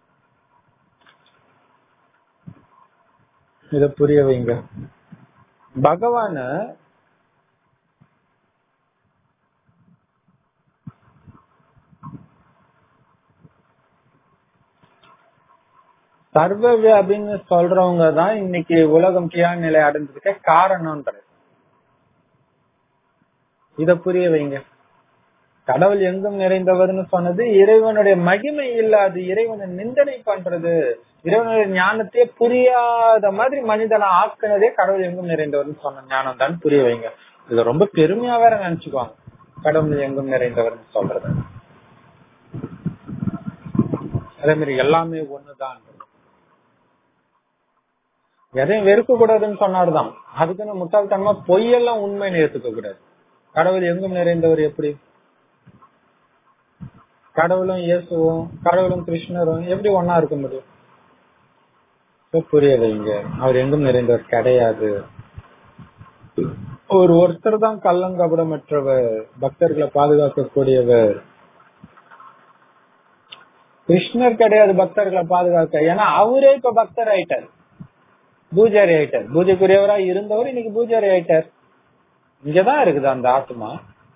இத புரிய வைங்க பகவான சர்வ வியாபின்னு சொல்றவங்க தான் இன்னைக்கு உலகம் கியான் நிலை அடைஞ்சதுக்கு காரணம்ன்றது இத புரிய வைங்க கடவுள் எங்கும் நிறைந்தவர்னு சொன்னது இறைவனுடைய மகிமை இல்லாது இறைவனை நிந்தனை பண்றது இறைவனுடைய ஞானத்தையே புரியாத மாதிரி மனிதனை ஆக்குனதே கடவுள் எங்கும் நிறைந்தவர்னு சொன்ன ஞானம் தான் புரிய வைங்க இத ரொம்ப பெருமையா வேற நினைச்சுக்குவாங்க கடவுள் எங்கும் நிறைந்தவர்னு சொல்றது அதே மாதிரி எல்லாமே ஒண்ணுதான் எதையும் வெறுக்க கூடாதுன்னு சொன்னார்தான் அதுக்குன்னு முட்டாள்தனமா பொய்யெல்லாம் உண்மைன்னு ஏத்துக்க கூடாது கடவுள் எங்கும் நிறைந்தவர் எப்படி கடவுளும் இயேசுவும் கடவுளும் கிருஷ்ணரும் எப்படி ஒன்னா இருக்க முடியும் புரிய வைங்க அவர் எங்கும் நிறைந்தவர் கிடையாது ஒரு ஒருத்தர் தான் கள்ளங்கபடமற்றவர் பக்தர்களை பாதுகாக்கக்கூடியவர் கிருஷ்ணர் கிடையாது பக்தர்களை பாதுகாக்க ஏன்னா அவரே இப்ப பக்தர் ஆயிட்டார் பூஜாரி ஆயிட்டார் பூஜைக்குரியவரா இருந்தவர் இன்னைக்கு பூஜாரி ஆயிட்டார் இங்கதான் இருக்குது அந்த ஆத்மா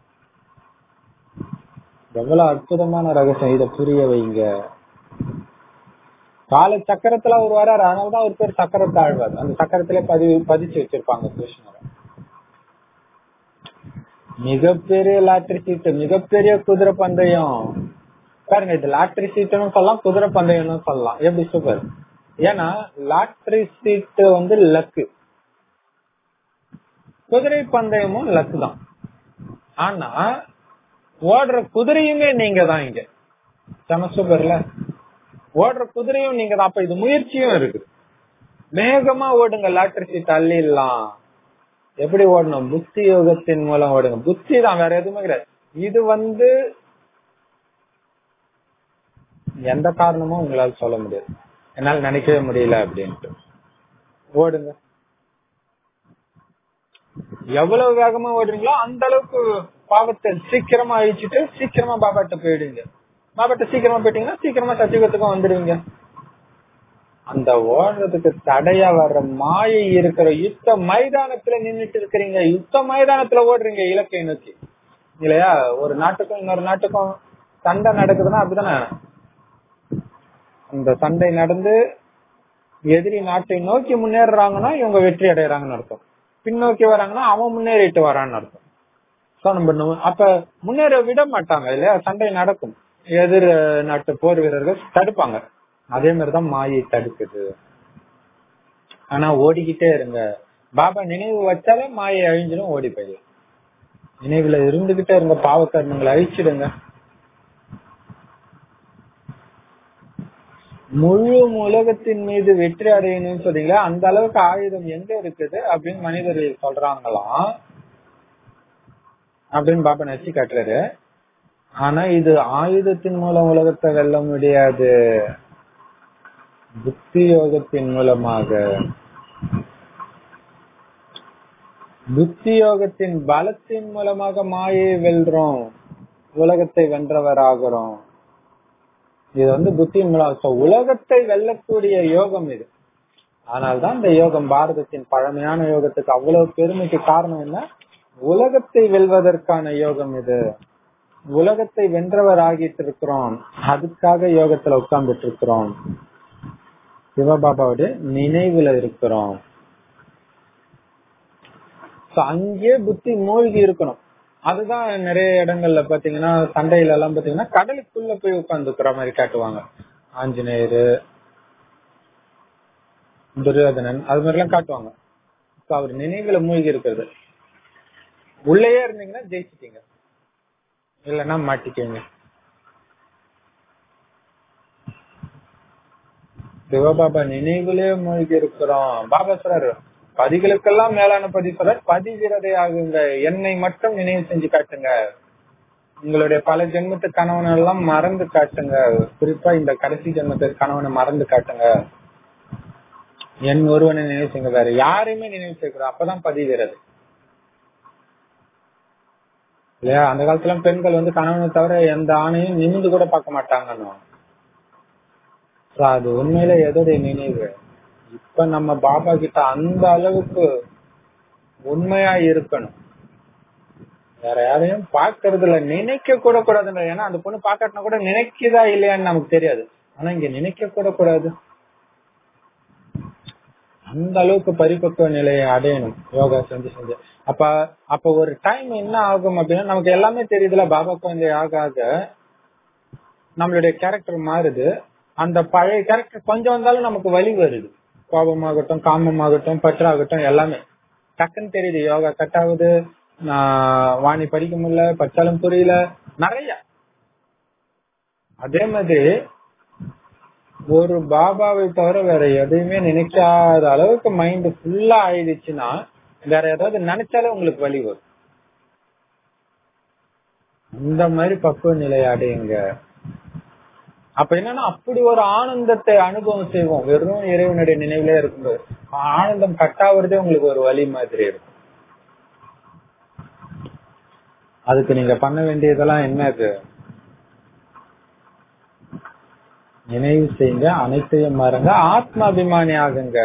எவ்வளவு அற்புதமான ரகசியம் இத புரிய வைங்க கால சக்கரத்துல அவர் வராரு அதனாலதான் ஒரு பேர் சக்கரத்தை ஆழ்வார் அந்த சக்கரத்திலே பதி பதிச்சு வச்சிருப்பாங்க கிருஷ்ணரை மிகப்பெரிய லாட்டரி சீட்டு மிகப்பெரிய குதிரை பந்தயம் பாருங்க இது லாட்டரி சீட்டுன்னு சொல்லலாம் குதிரை பந்தயம்னு சொல்லலாம் எப்படி சூப்பர் ஏன்னா லாட்டரி சீட்டு வந்து லக்கு குதிரை பந்தயமும் லக்கு தான் ஆனா ஓடுற குதிரையுமே நீங்க தான் இங்க செம சூப்பர்ல ஓடுற குதிரையும் நீங்க தான் அப்ப இது முயற்சியும் இருக்குது வேகமா ஓடுங்க லாட்டரி சீட் அள்ளிடலாம் எப்படி ஓடணும் புத்தி யோகத்தின் மூலம் ஓடுங்க புத்தி தான் வேற எதுவுமே கிடையாது இது வந்து எந்த காரணமும் உங்களால சொல்ல முடியாது என்னால நினைக்கவே முடியல அப்படின்ட்டு ஓடுங்க எவ்வளவு வேகமா ஓடுறீங்களோ அந்த அளவுக்கு பாவத்தை சீக்கிரமா அழிச்சிட்டு சீக்கிரமா பாபாட்ட போயிடுங்க பாபாட்ட சீக்கிரமா போயிட்டீங்கன்னா சீக்கிரமா சத்தியுகத்துக்கும் வந்துடுவீங்க அந்த ஓடுறதுக்கு தடையா வர்ற மாயை இருக்கிற யுத்த மைதானத்துல நின்னுட்டு இருக்கிறீங்க யுத்த மைதானத்துல ஓடுறீங்க இலக்கை நோக்கி இல்லையா ஒரு நாட்டுக்கும் இன்னொரு நாட்டுக்கும் சண்டை நடக்குதுன்னா அப்படிதானே அந்த சண்டை நடந்து எதிரி நாட்டை நோக்கி முன்னேறாங்கன்னா இவங்க வெற்றி அடையறாங்கன்னு அர்த்தம் பின்னோக்கி வராங்கன்னா அவன் முன்னேறிட்டு வரான்னு அர்த்தம் So, நம்ம நு- அப்ப முன்னேற விட மாட்டாங்க இல்லையா சண்டை நடக்கும் எதிர் நாட்டு போர் வீரர்கள் தடுப்பாங்க அதே மாதிரிதான் மாயை தடுக்குது ஆனா ஓடிக்கிட்டே இருங்க பாபா நினைவு வச்சாலே மாயை அழிஞ்சிடும் ஓடி போயிடலாம் நினைவுல இருந்துகிட்டே இருங்க பாவ கர்மங்களை அழிச்சிடுங்க முழு உலகத்தின் மீது வெற்றி அடையணும்னு சொன்னீங்களா அந்த அளவுக்கு ஆயுதம் எங்க இருக்குது அப்படின்னு மனிதர்கள் சொல்றாங்களாம் அப்படின்னு பாப்பா நச்சு காட்டுறாரு ஆனா இது ஆயுதத்தின் மூலம் உலகத்தை வெல்ல முடியாது புத்தி யோகத்தின் மூலமாக புத்தி யோகத்தின் பலத்தின் மூலமாக மாயை வெல்றோம் உலகத்தை வென்றவர் ஆகிறோம் இது வந்து புத்தியின் மூலம் So, உலகத்தை வெல்லக்கூடிய யோகம் இது ஆனால்தான் இந்த யோகம் பாரதத்தின் பழமையான யோகத்துக்கு அவ்வளவு பெருமைக்கு காரணம் என்ன உலகத்தை வெல்வதற்கான யோகம் இது உலகத்தை வென்றவர் ஆகிட்டு இருக்கிறோம் அதுக்காக யோகத்துல உட்கார்ந்துட்டு இருக்கிறோம் சிவபாபாவுடைய நினைவுல இருக்கிறோம் So, அங்கேயே புத்தி மூழ்கி இருக்கணும் அதுதான் நிறைய இடங்கள்ல பாத்தீங்கன்னா சண்டையில எல்லாம் பாத்தீங்கன்னா கடலுக்குள்ள போய் உட்கார்ந்துக்கிற மாதிரி காட்டுவாங்க ஆஞ்சநேயர் துரியோதனன் அது மாதிரி எல்லாம் காட்டுவாங்க So, அவர் நினைவுல மூழ்கி இருக்கிறது உள்ளேயே இருந்தீங்கன்னா ஜெயிச்சிட்டீங்க இல்லைன்னா மாட்டிக்கீங்க சிவபாபா நினைவுலயே மூழ்கி இருக்கிறோம் பாபா சொல்றாரு பதிகளுக்கெல்லாம் மேலான பதி சொல்றாரு பதிவிரதை ஆகுங்க என்னை மட்டும் நினைவு செஞ்சு காட்டுங்க உங்களுடைய பல ஜென்மத்து கணவன் எல்லாம் மறந்து காட்டுங்க குறிப்பா இந்த கடைசி ஜென்மத்து கணவனை மறந்து காட்டுங்க என் ஒருவனை நினைவு செய்யுங்க வேற யாரையுமே நினைவு செய்யக்கூடாது அப்பதான் பதிவிரது இல்லையா அந்த காலத்துல பெண்கள் வந்து கணவனை தவிர எந்த ஆணையும் நிமிந்து கூட பார்க்க மாட்டாங்கன்னு So, அது உண்மையில எதோடைய நினைவு இப்ப நம்ம பாபா கிட்ட அந்த அளவுக்கு உண்மையா இருக்கணும் வேற யாரையும் பாக்குறது இல்ல நினைக்க கூட கூடாதுன்ற ஏன்னா அந்த பொண்ணு பாக்காட்டினா கூட நினைக்குதா இல்லையான்னு நமக்கு தெரியாது ஆனா இங்க நினைக்க கூட கூடாது அந்த அளவுக்கு பரிபக்குவ நிலையை அடையணும் யோகா செஞ்சு செஞ்சு அப்ப அப்ப ஒரு டைம் என்ன ஆகும் அப்படின்னா நமக்கு எல்லாமே தெரியுதுல பாபா குழந்தை ஆக ஆக நம்மளுடைய கேரக்டர் மாறுது அந்த பழைய கேரக்டர் கொஞ்சம் வந்தாலும் நமக்கு வலி வருது கோபமாகட்டும் காமமாகட்டும் பற்றாகட்டும் எல்லாமே டக்குன்னு தெரியுது யோகா கட் ஆகுது நான் வாணி படிக்க முடியல பச்சாலும் புரியல நிறைய அதே மாதிரி ஒரு பாபாவை தவிர வேற எதையுமே நினைக்காத அளவுக்கு மைண்ட் ஃபுல்லா ஆயிடுச்சுன்னா வேற ஏதாவது நினைச்சாலே உங்களுக்கு வலி வரும் இந்த மாதிரி பக்குவ நிலை அடையுங்க அப்ப என்னன்னா அப்படி ஒரு ஆனந்தத்தை அனுபவம் செய்வோம் வெறும் இறைவனுடைய நினைவுல இருக்கும்போது ஆனந்தம் கட்டாவதே உங்களுக்கு ஒரு வழி மாதிரி இருக்கும் அதுக்கு நீங்க பண்ண வேண்டியதெல்லாம் என்னது நினைவு செய்யுங்க அனைத்தையும் மறங்க ஆத்ம அபிமானி ஆகுங்க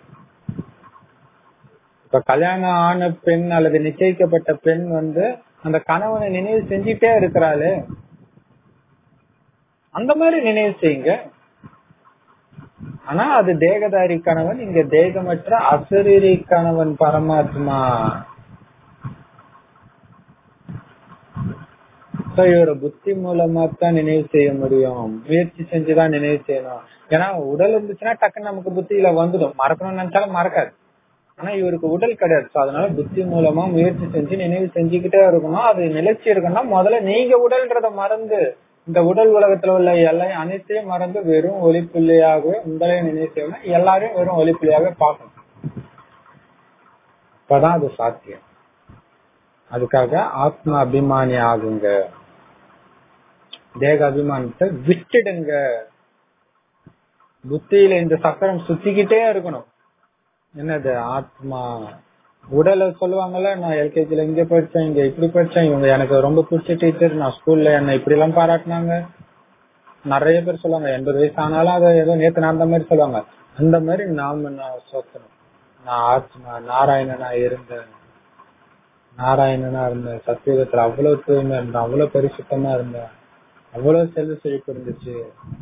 இப்ப கல்யாணம் ஆன பெண் அல்லது நிச்சயிக்கப்பட்ட பெண் வந்து அந்த கணவனை நினைவு செஞ்சிட்டே இருக்கிறாளே அந்த மாதிரி நினைவு செய்யுங்க ஆனா அது தேகதாரி கணவன் இங்க தேகமற்ற அசரீரி கணவன் பரமாத்மா இவர புத்தி மூலமா தான் நினைவு செய்ய முடியும் முயற்சி செஞ்சுதான் நினைவு செய்யணும் ஏன்னா உடல் இருந்துச்சுன்னா டக்குன்னு நமக்கு புத்தியில வந்துடும் மறக்கணும்னு நினைச்சாலும் மறக்காது ஆனா இவருக்கு உடல் கிடையாது So, அதனால புத்தி மூலமா முயற்சி செஞ்சு நினைவு செஞ்சுக்கிட்டே இருக்கணும் அது நிலைச்சி இருக்கணும்னா முதல்ல நீங்க உடல்ன்றத மறந்து இந்த உடல் உலகத்துல உள்ள எல்லா அனைத்தையும் மறந்து வெறும் ஒளிப்புள்ளியாகவே உங்களை நினைவு செய்யணும் எல்லாரையும் வெறும் ஒளிப்புள்ளியாகவே பார்க்கணும் அப்பதான் அது சாத்தியம் அதுக்காக ஆத்ம அபிமானி ஆகுங்க தேக அபிமானத்தை விட்டுடுங்க புத்தியில இந்த சக்கரம் சுத்திக்கிட்டே இருக்கணும் என்னது ஆத்மா உடலை சொல்லுவாங்கல்ல நான் எல்கேஜில இங்க படிச்சேன் இங்க இப்படி படிச்சேன் இவங்க எனக்கு ரொம்ப பிடிச்ச டீச்சர் நான் ஸ்கூல்ல என்ன இப்படி எல்லாம் பாராட்டினாங்க நிறைய பேர் சொல்லுவாங்க எண்பது வயசு ஆனாலும் அதை ஏதோ நேத்து நான் அந்த மாதிரி சொல்லுவாங்க அந்த மாதிரி நாம நான் சோத்தணும் நான் ஆத்மா நாராயணனா இருந்தேன் நாராயணனா இருந்தேன் சத்தியுகத்துல அவ்வளவு தூய்மை இருந்தேன் அவ்வளவு பரிசுத்தமா இருந்தேன் அவ்வளவு செல்வ செழிப்பு இருந்துச்சு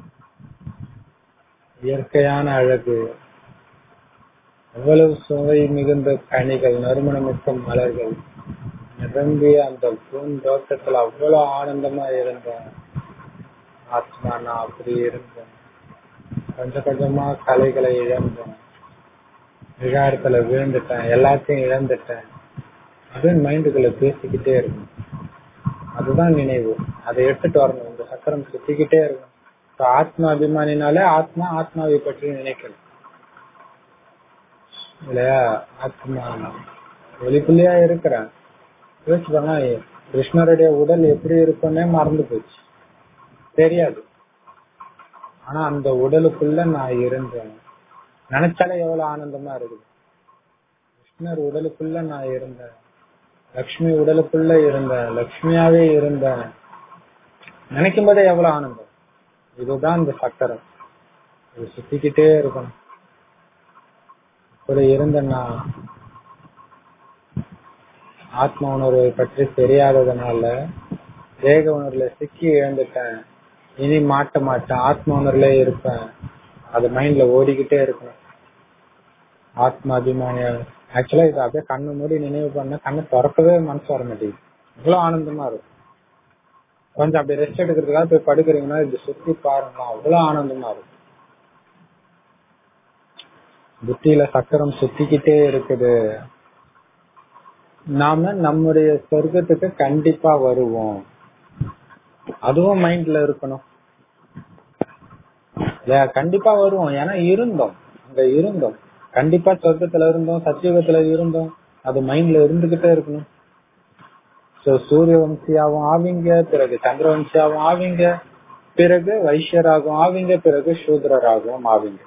இயற்கையான அழகு அவ்வளவு சுவை மிகுந்த கனிகள் நறுமணமிக்க மலர்கள் நிரம்பிய அந்த பூந்தோட்டத்துல அவ்வளவு ஆனந்தமா இருந்தேன் ஆத்மா நான் அப்படி இருந்தேன் கொஞ்சம் கொஞ்சமா கலைகளை இழந்தேன் விகாரத்துல விழுந்துட்டேன் எல்லாத்தையும் இழந்துட்டேன் அப்படின்னு மைண்டுக்குள்ள பேசிக்கிட்டே இருக்கும் அதுதான் நினைவு அதை எடுத்துட்டு வரணும் இந்த சக்கரம் சுத்திக்கிட்டே இருக்கும் இப்ப ஆத்மா அபிமானினாலே ஆத்மா ஆத்மாவை பற்றி நினைக்கணும் இல்லையா ஆத்மா வெளிக்குள்ளேயா இருக்கிறேன் யோசிச்சு பண்ணா கிருஷ்ணருடைய உடல் எப்படி இருக்குன்னே மறந்து போச்சு தெரியாது ஆனா அந்த உடலுக்குள்ள நான் இருந்தேன் நினைச்சாலே எவ்வளவு ஆனந்தமா இருக்குது கிருஷ்ணர் உடலுக்குள்ள நான் இருந்தேன் லக்ஷ்மி உடலுக்குள்ள இருந்தேன் லக்ஷ்மியாவே இருந்தேன் நினைக்கும் போதே எவ்வளவு ஆனந்தம் இதுதான் இந்த சக்கரம் இது சுத்திக்கிட்டே இருக்கணும் இப்படி இருந்தேன்னா ஆத்ம உணர்வை பற்றி தெரியாததுனால தேக உணர்வுல சிக்கி இழந்துட்டேன் இனி மாட்ட மாட்டேன் ஆத்ம உணர்வுல இருப்பேன் அது மைண்ட்ல ஓடிக்கிட்டே இருக்கணும் ஆத்ம அபிமானியா ஆக்சுவலா இது அப்படியே கண்ணு மூடி நினைவு பண்ண கண்ணை திறக்கவே மனசு வர மாட்டேங்குது இவ்வளவு ஆனந்தமா இருக்கும் கொஞ்சம் அப்படி ரெஸ்ட் எடுக்கிறதுக்காக போய் படுக்கிறீங்கன்னா இது சுத்தி பாருங்க அவ்வளவு ஆனந்தமா இருக்கும் புத்தியில சக்கரம் சுத்திக்கிட்டே இருக்குது நாம நம்முடைய சொர்க்கத்துக்கு கண்டிப்பா வருவோம் அதுவும் மைண்ட்ல இருக்கணும் இல்லையா கண்டிப்பா வருவோம் ஏன்னா இருந்தோம் அங்க இருந்தோம் கண்டிப்பா சொர்க்கத்துல இருந்தோம் சத்தியுகத்துல இருந்தோம் அது மைண்ட்ல இருந்துகிட்டே இருக்கணும் சோ சூரிய வம்சியாவும் ஆவீங்க பிறகு சந்திரவம்சியாவும் ஆவீங்க பிறகு வைஷ்யராகவும் ஆவீங்க பிறகு சூத்ரராகவும் ஆவீங்க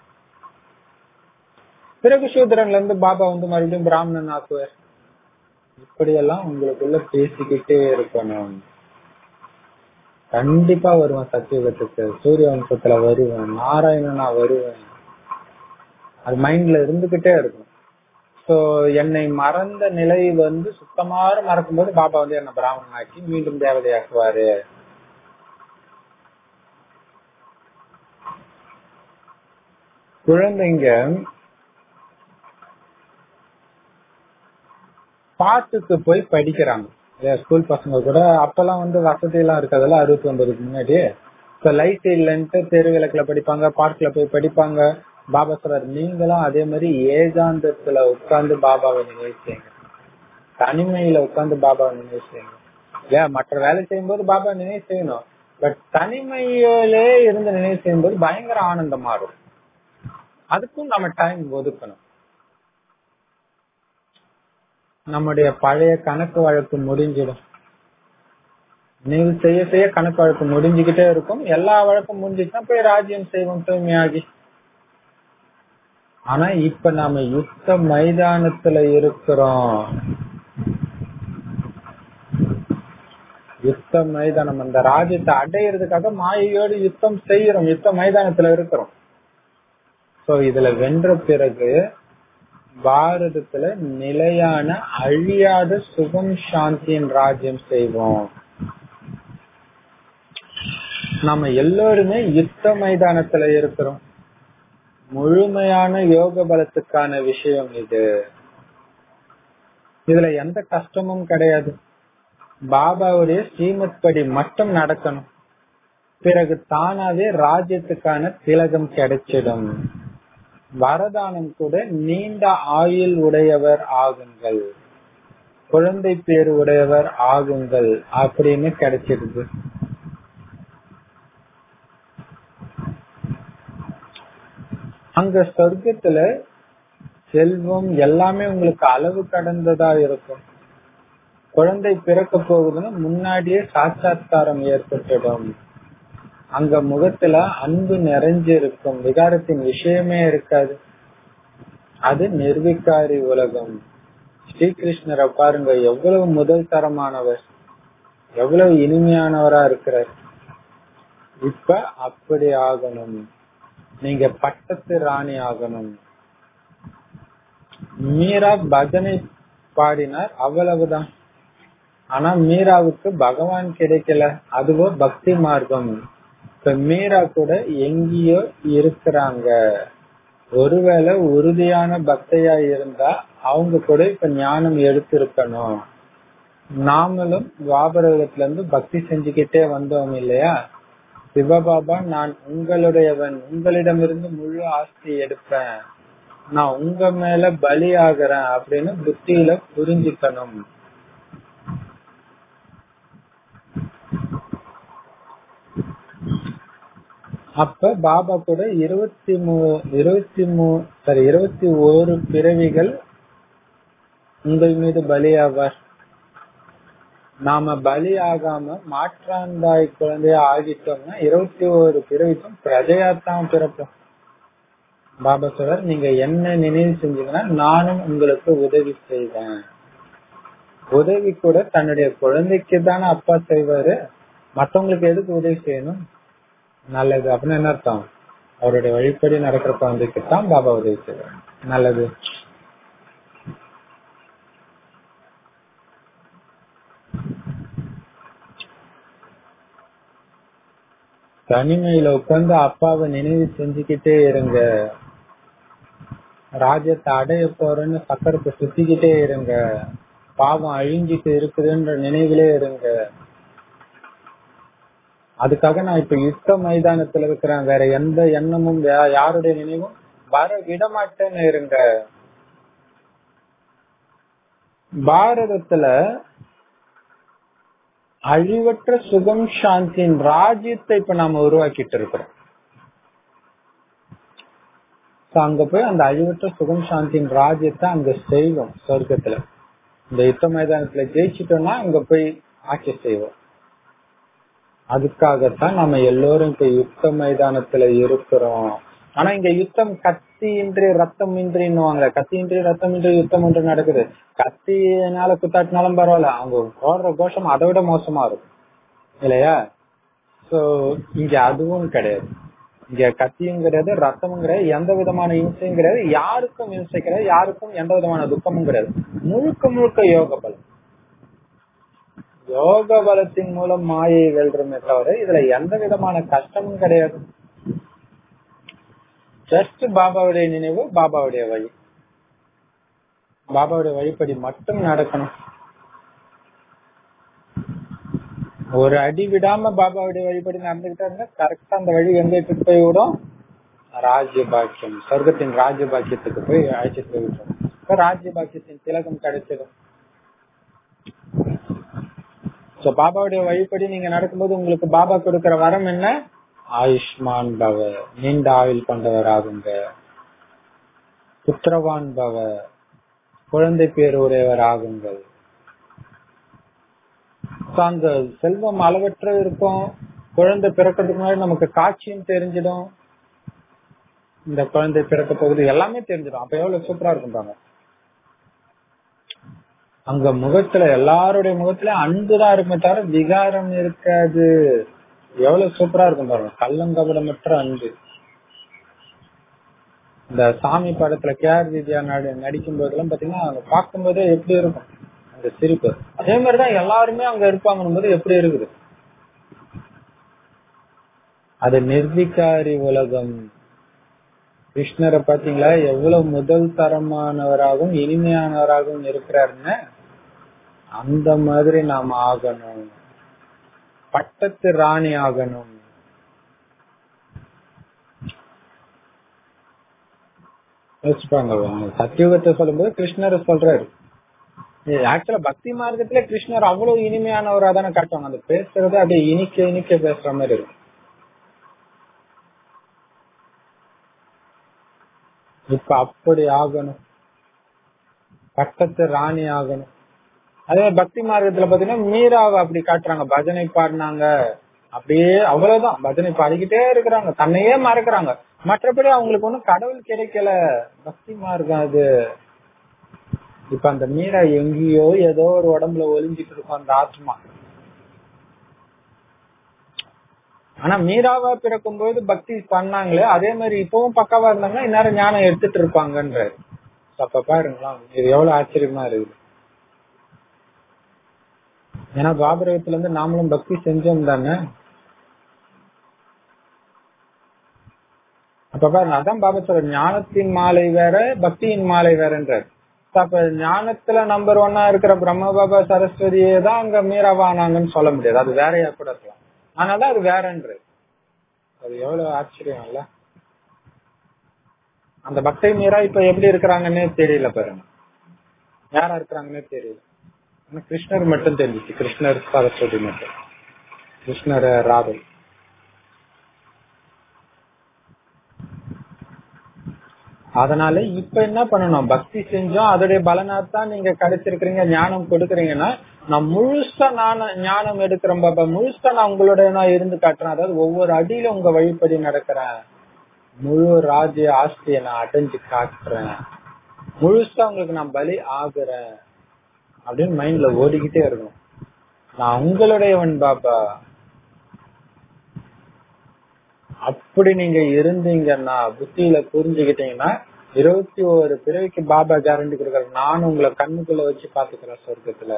பிறகு சூத்ரன்ல இருந்து பாபா வந்து மறுபடியும் பிராமணன் ஆக்குவார் இப்படியெல்லாம் உங்களுக்குள்ள பேசிக்கிட்டே இருக்கணும் கண்டிப்பா வருவேன் சத்தியுகத்துக்கு சூரிய வம்சத்துல வருவேன் நாராயணனா வருவேன் அது மைண்ட்ல இருந்துகிட்டே இருக்கும் சோ என்னை மறந்த நிலை வந்து சுத்தமாக மறக்கும்போது பாபா வந்து என்ன பிராமணன் ஆக்கி மீண்டும் தேவதையாக்குவாரு குழந்தைங்க பாட்டுக்கு போய் படிக்கிறாங்க ஸ்கூல் பசங்க கூட அப்பெல்லாம் வந்து வசதி எல்லாம் இருக்காதுல்ல அறுபத்தி ஒன்பதுக்கு முன்னாடி இப்ப லைட் இல்லைன்ட்டு தெரு விளக்குல படிப்பாங்க பார்க்ல போய் படிப்பாங்க பாபா சொல்றாரு நீங்களும் அதே மாதிரி ஏகாந்தத்துல உட்கார்ந்து பாபாவை நினைவு செய்யுங்க தனிமையில உட்கார்ந்து பாபாவை நினைவு செய்யுங்க ஏன் மற்ற வேலை செய்யும் போது பாபா நினைவு செய்யணும் பட் தனிமையிலே இருந்து நினைவு செய்யும் போது பயங்கர ஆனந்தமா இருக்கும் அதுக்கும் நம்ம டைம் ஒதுக்கணும் நம்முடைய பழைய கணக்கு வழக்கு முடிஞ்சிடும் நினைவு செய்ய செய்ய கணக்கு வழக்கு முடிஞ்சுக்கிட்டே இருக்கும் எல்லா வழக்கும் முடிஞ்சுச்சுன்னா போய் ராஜ்யம் செய்வோம் தூய்மையாகி ஆனா இப்ப நாம யுத்த மைதானத்துல இருக்கிறோம் யுத்த மைதானம் அந்த ராஜ்யத்தை அடையிறதுக்காக மாயையோடு யுத்தம் செய்யறோம் யுத்த மைதானத்துல இருக்கிறோம் சோ இதுல வென்ற பிறகு பாரதத்துல நிலையான அழியாத சுகம் சாந்தியின் ராஜ்யம் செய்வோம் நாம எல்லோருமே யுத்த மைதானத்துல இருக்கிறோம் முழுமையான யோக பலத்துக்கான விஷயம் இது இதுல எந்த கஷ்டமும் கிடையாது பாபாவுடைய ஸ்ரீமத் படி மட்டும் நடக்கணும் பிறகு தானாவே ராஜ்யத்துக்கான திலகம் கிடைச்சிடும் வரதானம் கூட நீண்ட ஆயுள் உடையவர் ஆகுங்கள் குழந்தை பேர் உடையவர் ஆகுங்கள் அப்படின்னு கிடைச்சிடுது அங்க சொர்க்கத்துல செல்வம் எல்லாமே உங்களுக்கு அளவு கடந்ததா இருக்கும் குழந்தை பிறக்க போகுதுன்னு முன்னாடியே சாட்சாத்காரம் ஏற்பட்டுடும் அங்க முகத்துல அன்பு நிறைஞ்சிருக்கும் விகாரத்தின் விஷயமே இருக்காது அது நிர்விகாரி உலகம் ஸ்ரீகிருஷ்ணரை பாருங்க எவ்வளவு முதல் தரமானவர் எவ்வளவு இனிமையானவரா இருக்கிறார் இப்ப அப்படி ஆகணும் நீங்க பட்டத்து ராணி ஆகணும் மீரா பஜனை பாடினார் அவ்வளவுதான் ஆனா மீராவுக்கு பகவான் கிடைக்கல அதுவோ பக்தி மார்க்கம் இப்ப மீரா கூட எங்கேயோ இருக்கிறாங்க ஒருவேளை உறுதியான பக்தையா இருந்தா அவங்க கூட இப்ப ஞானம் எடுத்திருக்கணும் நாமளும் துவாபரகத்துல இருந்து பக்தி செஞ்சுக்கிட்டே வந்தோம் இல்லையா சிவபாபா நான் உங்களுடையவன் உங்களிடமிருந்து முழு ஆஸ்தி எடுப்பேன் நான் உங்க மேல பலி ஆகிறேன் அப்படின்னு புத்தியில புரிஞ்சுக்கணும் அப்ப பாபா கூட இருபத்தி மூ இருபத்தி மூ சாரி இருபத்தி ஓரு பிறவிகள் உங்கள் மீது பலியாவார் நாம பலி ஆகாம மாற்றாந்தாய் குழந்தையா ஆகிட்டோம்னா இருபத்தி ஓரு பிறவிக்கும் பிரஜையாத்தான் பிறப்போம் பாபா சொல்றார் நீங்க என்ன நினைவு செஞ்சீங்கன்னா நானும் உங்களுக்கு உதவி செய்வேன் உதவி கூட தன்னுடைய குழந்தைக்கு தானே அப்பா செய்வாரு மத்தவங்களுக்கு எதுக்கு உதவி செய்யணும் நல்லது அப்படின்னு என்ன அர்த்தம் அவருடைய வழிப்படி நடக்கிற குழந்தைக்கு தான் பாபா உதவி செய்வார் நல்லது தனிமையில உட்கார்ந்து அப்பாவை நினைவு செஞ்சுக்கிட்டே இருங்க ராஜ்யத்தை அடைய போறேன்னு சக்கரத்தை சுத்திக்கிட்டே இருங்க பாவம் அழிஞ்சிட்டு இருக்குதுன்ற நினைவிலே இருங்க அதுக்காக நான் இப்ப யுத்த மைதானத்துல இருக்கிறேன் வேற எந்த எண்ணமும் யா- யாருடைய நினைவும் வர விட மாட்டேன்னு இருங்க பாரதத்துல அழிவற்ற சுகம் சாந்தியின் ராஜ்யத்தை இப்ப நாம உருவாக்கிட்டு இருக்கிறோம் So, அங்க போய் அந்த அழிவற்ற சுகம் சாந்தியின் ராஜ்யத்தை அங்க செய்வோம் சொர்க்கத்துல இந்த யுத்த மைதானத்துல ஜெயிச்சிட்டோம்னா அங்க போய் ஆட்சி செய்வோம் அதுக்காகத்தான் நம்ம எல்லோரும் இப்ப யுத்த மைதானத்துல இருக்கிறோம் ஆனா இங்க யுத்தம் கத்தியின்றி ரத்தம் இன்றின்னுவாங்க கத்தியின்றி ரத்தம் இன்றி யுத்தம் ஒன்று நடக்குது கத்தினால குத்தாட்டினாலும் பரவாயில்ல அவங்க போடுற கோஷம் அதை விட மோசமா இருக்கும் இல்லையா சோ இங்க அதுவும் கிடையாது இங்க கத்தியும் கிடையாது ரத்தமும் கிடையாது எந்த விதமான இம்சையும் கிடையாது யாருக்கும் இம்சை கிடையாது யாருக்கும் எந்த விதமான துக்கமும் கிடையாது முழுக்க முழுக்க யோக பலம் யோக பலத்தின் மூலம் மாயை வெல்றமே தவிர இதுல எந்த விதமான கஷ்டமும் கிடையாது ஜஸ்ட் பாபாவுடைய நினைவு பாபாவுடைய வழி பாபாவுடைய வழிப்படி மட்டும் நடக்கணும் ஒரு அடி விடாம பாபாவுடைய வழிபடி நடந்துகிட்டா இருந்தா கரெக்டா அந்த வழி எங்க இட்டுட்டு போய் விடும் ராஜ்ய பாக்கியம் சொர்க்கத்தின் ராஜ்ய பாக்கியத்துக்கு போய் அழைச்சிட்டு போய் விட்டுரும் இப்ப ராஜ்ய பாக்கியத்தின் திலகம் கிடைச்சிடும் சோ பாபாவுடைய வழிபடி நீங்க நடக்கும்போது உங்களுக்கு பாபா கொடுக்கிற வரம் என்ன ஆயுஷ்மான் பவ நீண்ட ஆயுள் கொண்டவர் ஆகுங்க புத்திரவான் பவ குழந்தை பேர் உடையவர் ஆகுங்கள் So, அந்த செல்வம் அளவற்ற இருக்கும் குழந்தை பிறக்கிறதுக்கு முன்னாடி நமக்கு காட்சியும் தெரிஞ்சிடும் இந்த குழந்தை பிறக்க போகுது எல்லாமே தெரிஞ்சிடும் அப்ப எவ்வளவு சூப்பரா இருக்கும் பாருங்க அங்க முகத்துல எல்லாருடைய முகத்துல அன்புதான் இருக்குமே தவிர விகாரம் இருக்காது எவ்வளவு சூப்பரா இருக்கும் பாருங்க கள்ளங்கபடமற்ற அன்பு இந்த சாமி படத்துல கேஆர் வித்யா நடி நடிக்கும் போதெல்லாம் பாத்தீங்கன்னா அவங்க பார்க்கும் போதே எப்படி இருக்கும் அந்த சிரிப்பு அதே மாதிரிதான் எல்லாருமே அங்க இருப்பாங்கன்னு போது எப்படி இருக்குது அது நிர்விகாரி உலகம் கிருஷ்ணரை பாத்தீங்களா எவ்வளவு முதல் தரமானவராகவும் இனிமையானவராகவும் இருக்கிறாருன்னு அந்த மாதிரி நாம ஆகணும் பட்டத்து ராணி ஆகணும் யோசிப்பாங்க சத்தியுகத்தை சொல்லும்போது கிருஷ்ணரை சொல்றாரு ஆக்சுவலா பக்தி மார்க்கத்துல கிருஷ்ணர் அவ்வளவு இனிமையானவரா தானே காட்டுவாங்க அந்த பேசுறது அப்படியே இனிக்க இனிக்க பேசுற மாதிரி இருக்கும் இப்ப அப்படி ஆகணும் பட்டத்து ராணி ஆகணும் அதே மாதிரி பக்தி மார்க்கத்துல பாத்தீங்கன்னா மீராவை அப்படி காட்டுறாங்க பஜனை பாடினாங்க அப்படியே அவ்வளவுதான் பஜனை பாடிக்கிட்டே இருக்கிறாங்க தன்னையே மறக்கிறாங்க மற்றபடி அவங்களுக்கு ஒண்ணும் கடவுள் கிடைக்கல பக்தி மார்க்கம் அது இப்ப அந்த மீரா எங்கேயோ ஏதோ ஒரு உடம்புல ஒளிஞ்சிட்டு இருக்கும் அந்த ஆத்மா ஆனா மீராவா பிறக்கும் போது பக்தி பண்ணாங்களே அதே மாதிரி இப்பவும் பக்காவா இருந்தாங்கன்னா இந்நேரம் ஞானம் எடுத்துட்டு இருப்பாங்கன்ற அப்ப பாருங்களா இது எவ்வளவு ஆச்சரியமா இருக்குது ஏன்னா பாபரகத்துல இருந்து நாமளும் பக்தி செஞ்சோம் தானே அப்ப பாருங்க அதான் பாபா சொல்ற ஞானத்தின் மாலை வேற பக்தியின் மாலை வேறன்றார் அப்ப ஞானத்துல நம்பர் ஒன்னா இருக்கிற பிரம்ம பாபா சரஸ்வதியே தான் அங்க மீராவானாங்கன்னு சொல்ல முடியாது அது வேறையா கூட இருக்கலாம் ஆனாதான் அது வேறன்றது அது எவ்வளவு ஆச்சரியம் இல்ல அந்த பக்தை மீரா இப்ப எப்படி இருக்கிறாங்கன்னே தெரியல பாருங்க யாரா இருக்கிறாங்கன்னே தெரியல ஆனா கிருஷ்ணர் மட்டும் தெரிஞ்சிச்சு கிருஷ்ணர் சரஸ்வதி மட்டும் கிருஷ்ணர் ராதை அதனால இப்ப என்ன பண்ணணும் பக்தி செஞ்சோம் அதோடைய பலனாத்தான் நீங்க கிடைச்சிருக்கிறீங்க ஞானம் கொடுக்கறீங்கன்னா நான் முழுசா நான் ஞானம் எடுக்கிறேன் பாபா முழுசா நான் உங்களோட நான் இருந்து காட்டுறேன் அதாவது ஒவ்வொரு அடியில உங்க வழிப்படி நடக்கிறேன் முழு ராஜ்ய ஆஸ்தியை நான் அடைஞ்சு காட்டுறேன் முழுசா உங்களுக்கு நான் பலி ஆகுறேன் அப்படின்னு மைண்ட்ல ஓடிக்கிட்டே இருக்கும் நான் உங்களுடையவன் பாபா அப்படி நீங்க இருந்தீங்கன்னா புத்தியில புரிஞ்சுக்கிட்டீங்கன்னா இருபத்தி ஒரு பிறவிக்கு பாபா கேரண்டி கொடுக்கற நானும் உங்களை கண்ணுக்குள்ள வச்சு பாத்துக்கிறேன் சொர்க்கத்துல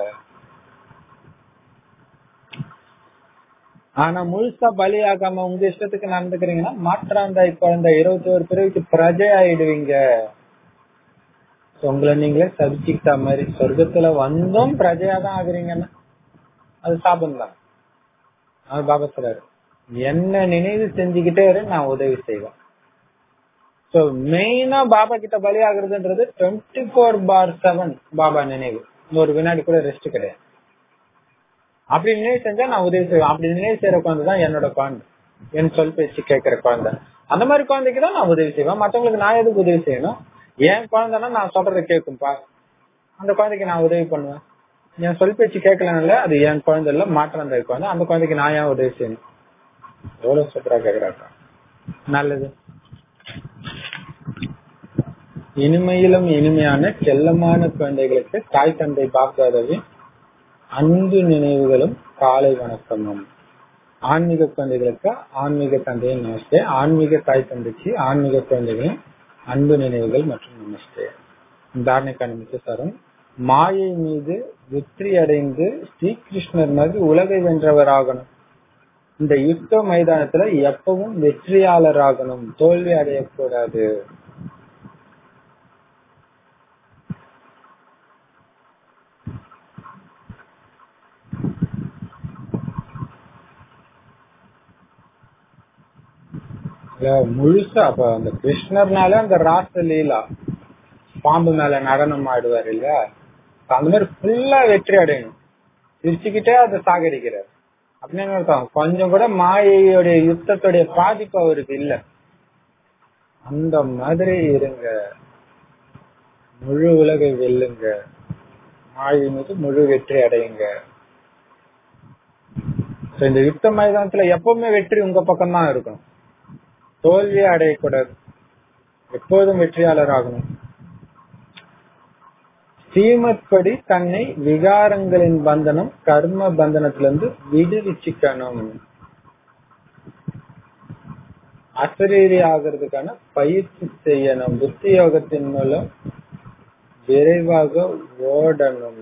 ஆனா முழுசா பலியாகாம உங்க இஷ்டத்துக்கு நடந்துக்கிறீங்கன்னா மாற்றாந்தாய் குழந்தை இருபத்தி ஒரு பிறவிக்கு பிரஜை ஆயிடுவீங்க உங்களை நீங்களே சதிச்சுக்கிட்ட மாதிரி சொர்க்கத்துல வந்தோம் பிரஜையா தான் ஆகுறீங்கன்னா அது சாபம் தான் அது பாபா சொல்றாரு என்ன நினைவு செஞ்சுக்கிட்டே இரு நான் உதவி செய்வேன் சோ மெயினா பாபா கிட்ட பலி ஆகுறதுன்றது twenty four bar seven Baba நினைவு ஒரு வினாடி கூட ரெஸ்ட் கிடையாது அப்படி நினைவு செஞ்சா நான் உதவி செய்வேன் அப்படி நினைவு செய்யற குழந்தை தான் என்னோட குழந்தை என் சொல் பேச்சு கேட்கிற குழந்தை அந்த மாதிரி குழந்தைக்கு தான் நான் உதவி செய்வேன் மத்தவங்களுக்கு நான் எதுக்கு உதவி செய்யணும் என் குழந்தைன்னா நான் சொல்றத கேட்கும்பா அந்த குழந்தைக்கு நான் உதவி பண்ணுவேன் என் சொல் பேச்சு கேட்கலனால அது என் குழந்தை இல்ல மாற்றம் குழந்தை அந்த குழந்தைக்கு நான் ஏன் உதவி செய்யணும் எவ்வளவு சூப்பரா கேக்குறாங்க நல்லது இனிமையிலும் இனிமையான செல்லமான குழந்தைகளுக்கு தாய் தந்தை பாப்தாதவின் அன்பு நினைவுகளும் காலை வணக்கமும் ஆன்மீக குழந்தைகளுக்கு ஆன்மீக தந்தையின் நமஸ்தே ஆன்மீக தாய் தந்தைக்கு ஆன்மீக குழந்தைகளின் அன்பு நினைவுகள் மற்றும் நமஸ்தே தாரணைக்கான மிச்சசாரம் மாயை மீது வெற்றி அடைந்து ஸ்ரீகிருஷ்ணர் மாதிரி உலகை வென்றவராகணும் இந்த யுத்த மைதானத்துல எப்பவும் வெற்றியாளராகணும் தோல்வி அடையக்கூடாது முழுசா அப்ப அந்த கிருஷ்ணர்னால அந்த ராச லீலா பாம்பு மேல நடனம் ஆடுவார் இல்ல அந்த மாதிரி ஃபுல்லா வெற்றி அடையணும் சிரிச்சுக்கிட்டே அதை சாகடிக்கிறார் அப்படின்னு அர்த்தம் கொஞ்சம் கூட மாயையுடைய யுத்தத்துடைய பாதிப்பு அவருக்கு இல்ல அந்த மாதிரி இருங்க முழு உலகை வெல்லுங்க மாயை மீது முழு வெற்றி அடையுங்க இந்த யுத்த மைதானத்துல எப்பவுமே வெற்றி உங்க பக்கம் தான் இருக்கும் தோல்வி அடையக்கூடாது எப்போதும் வெற்றியாளர் ஆகணும் ஸ்ரீமத் படி தன்னை விகாரங்களின் பந்தனம் கர்ம பந்தனத்திலிருந்து விடுவிச்சுக்கணும் அசரீரி ஆகிறதுக்கான பயிற்சி செய்யணும் புத்தி யோகத்தின் மூலம் விரைவாக ஓடணும்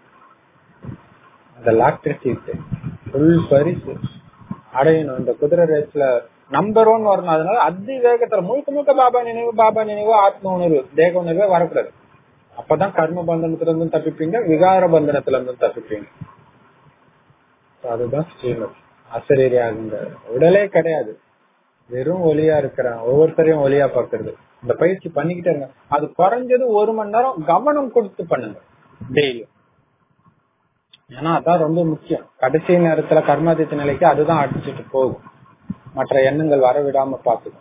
அந்த லாக்டர் சீட் ஃபுல் பரிசு அடையணும் இந்த குதிரை ரேஸ்ல நம்பர் ஒன் வரணும் அதனால அதி வேகத்துல முழுக்க முழுக்க பாபா நினைவு பாபா நினைவு ஆத்ம உணர்வு தேக உணர்வே வரக்கூடாது அப்பதான் கர்ம பந்தனத்துல இருந்தும் தப்பிப்பீங்க விகார பந்தனத்துல இருந்தும் தப்பிப்பீங்க அதுதான் ஸ்ரீமத் அசரீரி ஆகுங்க உடலே கிடையாது வெறும் ஒலியா இருக்கிறான் ஒவ்வொருத்தரையும் ஒலியா பாக்குறது இந்த பயிற்சி பண்ணிக்கிட்டே இருங்க அது குறைஞ்சது ஒரு மணி நேரம் கவனம் கொடுத்து பண்ணுங்க டெய்லி ஏன்னா அதான் ரொம்ப முக்கியம் கடைசி நேரத்துல கர்மாதித்த நிலைக்கு அதுதான் அடிச்சுட்டு போகும் மற்ற எண்ணங்கள் வர விடாம பாத்துக்கும்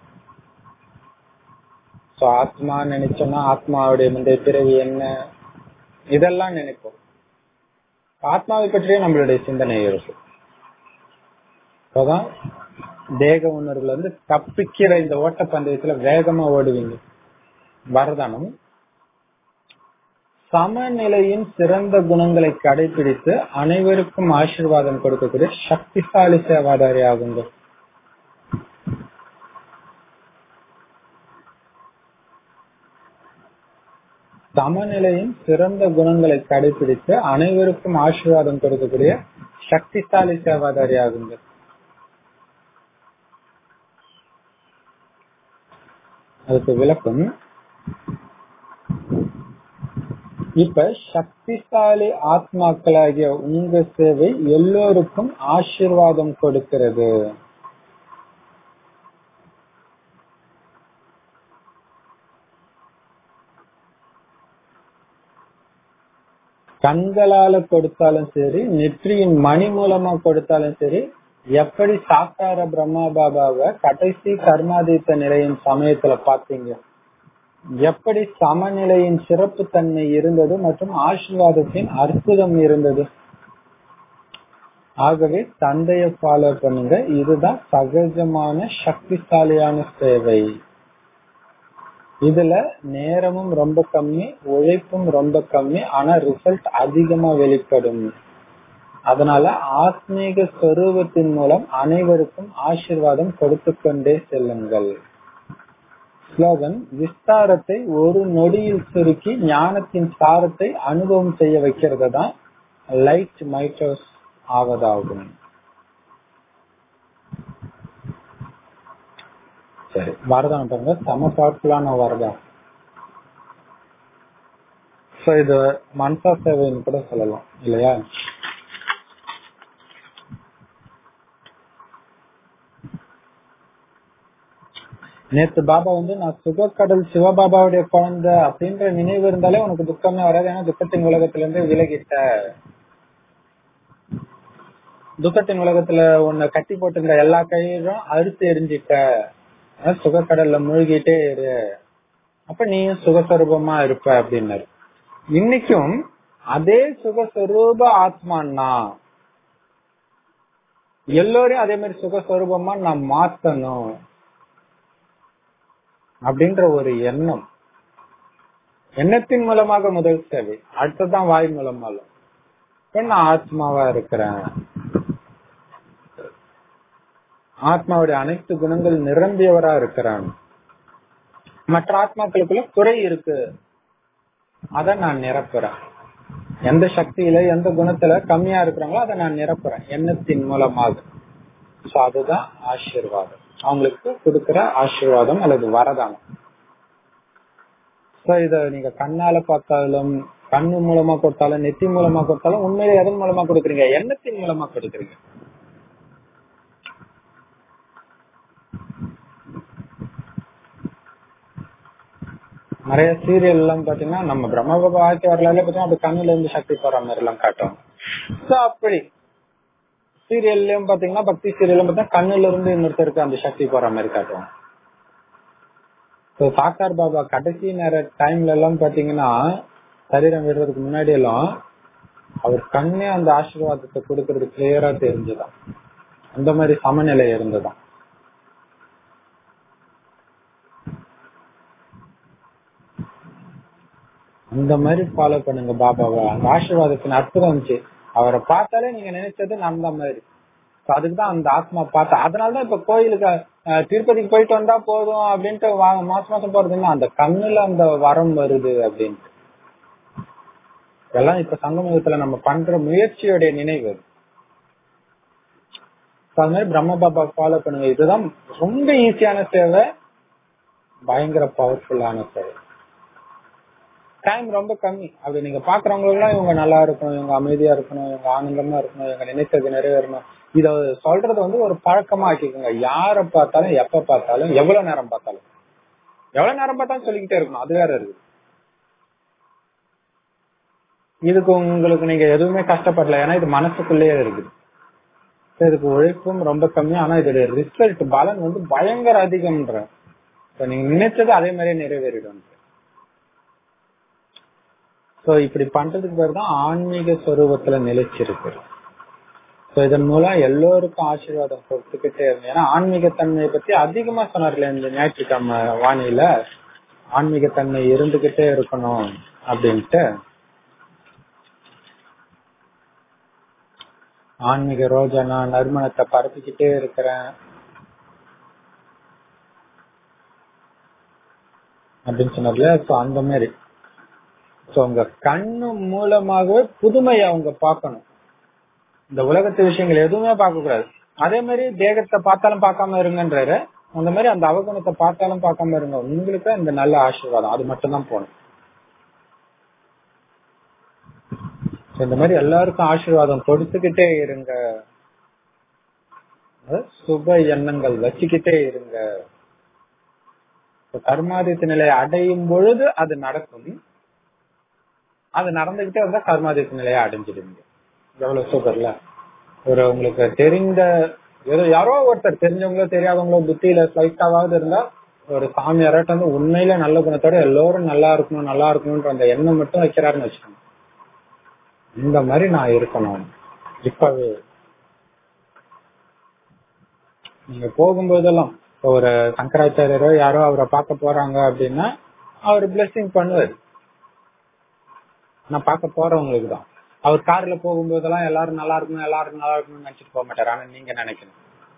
சோ ஆத்மா நினைச்சோம்னா ஆத்மாவுடைய முந்தைய பிறவி என்ன இதெல்லாம் நினைப்போம் ஆத்மாவை பற்றியே நம்மளுடைய சிந்தனை இருக்கு அப்பதான் தேக உணர்வுல இருந்து தப்பிக்கிற இந்த ஓட்டப்பந்தயத்துல வேகமா ஓடுவீங்க வரதானம் சமநிலையின் சிறந்த குணங்களை கடைபிடித்து அனைவருக்கும் ஆசீர்வாதம் கொடுக்கக்கூடிய சக்திசாலி சேவாதாரி ஆகுங்க சமநிலையின் சிறந்த குணங்களை கடைபிடித்து அனைவருக்கும் ஆசீர்வாதம் கொடுக்கக்கூடிய சக்திசாலி சேவாதாரி ஆகுங்க அதுக்கு விளக்கம் இப்ப சக்திசாலி ஆத்மாக்களாகிய உங்க சேவை எல்லோருக்கும் ஆசீர்வாதம் கொடுக்கிறது கண்களால கொடுத்தாலும் சரி நெற்றியின் மணி மூலமா கொடுத்தாலும் சரி எப்படி சாக்கார பிரம்மா பாபாவை கடைசி கர்மாதீத்த நிலையின் சமயத்துல பாத்தீங்க எப்படி சமநிலையின் சிறப்பு தன்மை இருந்தது மற்றும் ஆசீர்வாதத்தின் அற்புதம் இருந்தது ஆகவே தந்தைய ஃபாலோ பண்ணுங்க இதுதான் சகஜமான சக்திசாலியான சேவை இதுல நேரமும் ரொம்ப கம்மி உழைப்பும் ரொம்ப கம்மி ஆனா ரிசல்ட் அதிகமா வெளிப்படும் அதனால ஆத்மீக ஸ்வரூபத்தின் மூலம் அனைவருக்கும் ஆசீர்வாதம் கொடுத்து கொண்டே செல்லுங்கள் ஸ்லோகன் விஸ்தாரத்தை ஒரு நொடியில் சுருக்கி ஞானத்தின் சாரத்தை அனுபவம் செய்ய வைக்கிறது தான் லைட் மைட்டோஸ் ஆவதாகும் சரி வரதானம் பாருங்க செம பவர்ஃபுல்லான வரதம் சோ இது மன்சா சேவைன்னு கூட சொல்லலாம் இல்லையா நேத்து பாபா வந்து நான் சுகக்கடல் சிவபாபாவுடைய குழந்தை அப்படின்ற நினைவு இருந்தாலே உனக்கு துக்கமே வராது ஏன்னா துக்கத்தின் உலகத்துல இருந்து விலகிட்ட துக்கத்தின் உலகத்துல உன்னை கட்டி போட்டிருந்த எல்லா கயிறும் அறுத்து எரிஞ்சிட்ட சுகக்கடல்ல மூழ்கிட்டே இரு அப்ப நீயும் சுகஸ்வரூபமா இருப்ப அப்படின்னாரு இன்னைக்கும் அதே சுகஸ்வரூப ஆத்மான்னா எல்லோரையும் அதே மாதிரி சுகஸ்வரூபமா நான் மாத்தணும் அப்படின்ற ஒரு எண்ணம் எண்ணத்தின் மூலமாக முதல் சேவை அடுத்ததான் வாய் மூலமாக நான் ஆத்மாவா இருக்கிறேன் ஆத்மாவுடைய அனைத்து குணங்கள் நிரம்பியவரா இருக்கிறான் மற்ற ஆத்மாக்களுக்குள்ள குறை இருக்கு அத நான் நிரப்புறேன் எந்த சக்தியில எந்த குணத்துல கம்மியா இருக்கிறாங்களோ அதை நான் நிரப்புறேன் எண்ணத்தின் மூலமாக சோ அதுதான் ஆசீர்வாதம் அவங்களுக்கு கொடுக்கிற ஆசீர்வாதம் அல்லது வரதானம் சோ இத நீங்க கண்ணால பார்த்தாலும் கண்ணு மூலமா கொடுத்தாலும் நெத்தி மூலமா கொடுத்தாலும் உண்மையில எதன் மூலமா கொடுக்குறீங்க எண்ணத்தின் மூலமா கொடுக்குறீங்க நிறைய சீரியல் எல்லாம் பாத்தீங்கன்னா நம்ம பிரம்ம பாபா வாழ்க்கை வரலாறுல பாத்தீங்கன்னா அப்படி கண்ணுல இருந்து சக்தி போற மாதிரி எல்லாம் காட்டுவாங்க சோ அப்படி சீரியல்லயும் பாத்தீங்கன்னா பக்தி சீரியல்லும் பாத்தீங்கன்னா கண்ணுல இருந்து இன்னொருத்தருக்கு அந்த சக்தி போற மாதிரி காட்டுவாங்க சாக்கார் பாபா கடைசி நேர டைம்ல எல்லாம் பாத்தீங்கன்னா சரீரம் விடுறதுக்கு முன்னாடி எல்லாம் அவர் கண்ணே அந்த ஆசீர்வாதத்தை கொடுக்கறது கிளியரா தெரிஞ்சுதான் அந்த மாதிரி சமநிலை இருந்ததான் அந்த மாதிரி ஃபாலோ பண்ணுங்க பாபாவை அந்த ஆசீர்வாதத்தின் அற்புதம் இருந்துச்சு அவரை பார்த்தாலே நீங்க நினைச்சது அந்த மாதிரி அதுக்குதான் அந்த ஆத்மா பார்த்தா அதனாலதான் இப்ப கோயிலுக்கு திருப்பதிக்கு போயிட்டு வந்தா போதும் அப்படின்ட்டு மாசம் மாசம் போறதுன்னா அந்த கண்ணுல அந்த வரம் வருது அப்படின்ட்டு இதெல்லாம் இப்ப சங்கமயுகத்துல நம்ம பண்ற முயற்சியோடைய நினைவு அது மாதிரி பிரம்ம பாபா ஃபாலோ பண்ணுங்க இதுதான் ரொம்ப ஈஸியான சேவை பயங்கர பவர்ஃபுல்லான சேவை டைம் ரொம்ப கம்மி அப்படி நீங்க பாக்குறவங்களுக்கு எல்லாம் இவங்க நல்லா இருக்கணும் இவங்க அமைதியா இருக்கணும் இவங்க ஆனந்தமா இருக்கணும் இவங்க நினைத்தது நிறைவேறணும் இத சொல்றது வந்து ஒரு பழக்கமா ஆக்கிக்கோங்க யார பார்த்தாலும் எப்ப பார்த்தாலும் எவ்வளவு நேரம் பார்த்தாலும் எவ்வளவு நேரம் பார்த்தாலும் சொல்லிக்கிட்டே இருக்கணும் அது வேற இருக்கு இதுக்கு உங்களுக்கு நீங்க எதுவுமே கஷ்டப்படல ஏன்னா இது மனசுக்குள்ளேயே இருக்குது இதுக்கு உழைப்பும் ரொம்ப கம்மி ஆனா இதோட ரிசல்ட் பலன் வந்து பயங்கர அதிகம்ன்ற நீங்க நினைச்சது அதே மாதிரியே நிறைவேறிடும் சோ இப்படி பண்றதுக்கு பேர் தான் ஆன்மீக சொரூபத்துல நிலைச்சிருக்கு சோ இதன் மூலம் எல்லோருக்கும் ஆசீர்வாதம் கொடுத்துக்கிட்டே இருந்து ஏன்னா ஆன்மீக தன்மையை பத்தி அதிகமா சொன்னார்ல இந்த ஞாயிற்றுக்கிழமை வாணியில ஆன்மீக தன்மை இருந்துகிட்டே இருக்கணும் அப்படின்ட்டு ஆன்மீக ரோஜா நான் நறுமணத்தை பரப்பிக்கிட்டே இருக்கிறேன் அப்படின்னு சொன்னார்ல சோ அந்த மாதிரி சோ உங்க கண்ணு மூலமாகவே புதுமையை அவங்க பார்க்கணும் இந்த உலகத்து விஷயங்கள் எதுவுமே பார்க்க கூடாது அதே மாதிரி தேகத்தை பார்த்தாலும் பார்க்காம இருங்கன்றாரு அந்த மாதிரி அந்த அவகுணத்தை பார்த்தாலும் பார்க்காம இருங்க உங்களுக்கு இந்த நல்ல ஆசீர்வாதம் அது மட்டும் தான் போகணும் So, இந்த மாதிரி எல்லாருக்கும் ஆசீர்வாதம் கொடுத்துக்கிட்டே இருங்க அதாவது சுப எண்ணங்கள் வச்சுக்கிட்டே இருங்க இப்ப கர்மாதித்த நிலையை அடையும் பொழுது அது நடக்கும் அது நடந்துகிட்டே வந்தா கர்மாதித்த நிலையை அடைஞ்சிடுங்க எவ்வளவு சூப்பர்ல ஒரு உங்களுக்கு தெரிந்த ஏதோ யாரோ ஒருத்தர் தெரிஞ்சவங்களோ தெரியாதவங்களோ புத்தியில ஸ்லைட்டாவது இருந்தா ஒரு சாமியாராட்ட வந்து உண்மையில நல்ல குணத்தோட எல்லோரும் நல்லா இருக்கணும் நல்லா இருக்கணும்ன்ற அந்த எண்ணம் மட்டும் வைக்கிறாருன்னு வச்சுக்கோங்க இந்த மாதிரி நான் இருக்கணும் இப்பவே நீங்க போகும்போதெல்லாம் இப்ப ஒரு சங்கராச்சாரியரோ யாரோ அவரை பார்க்க போறாங்க அப்படின்னா அவர் பிளெஸிங் பண்ணுவாரு நான் பார்க்க போறவங்களுக்கு தான் அவர் கார்ல போகும்போதெல்லாம் எல்லாரும் நல்லா இருக்கணும் எல்லாரும் நல்லா இருக்கணும்னு நினைச்சிட்டு போக மாட்டாரு ஆனா நீங்க நினைக்கணும்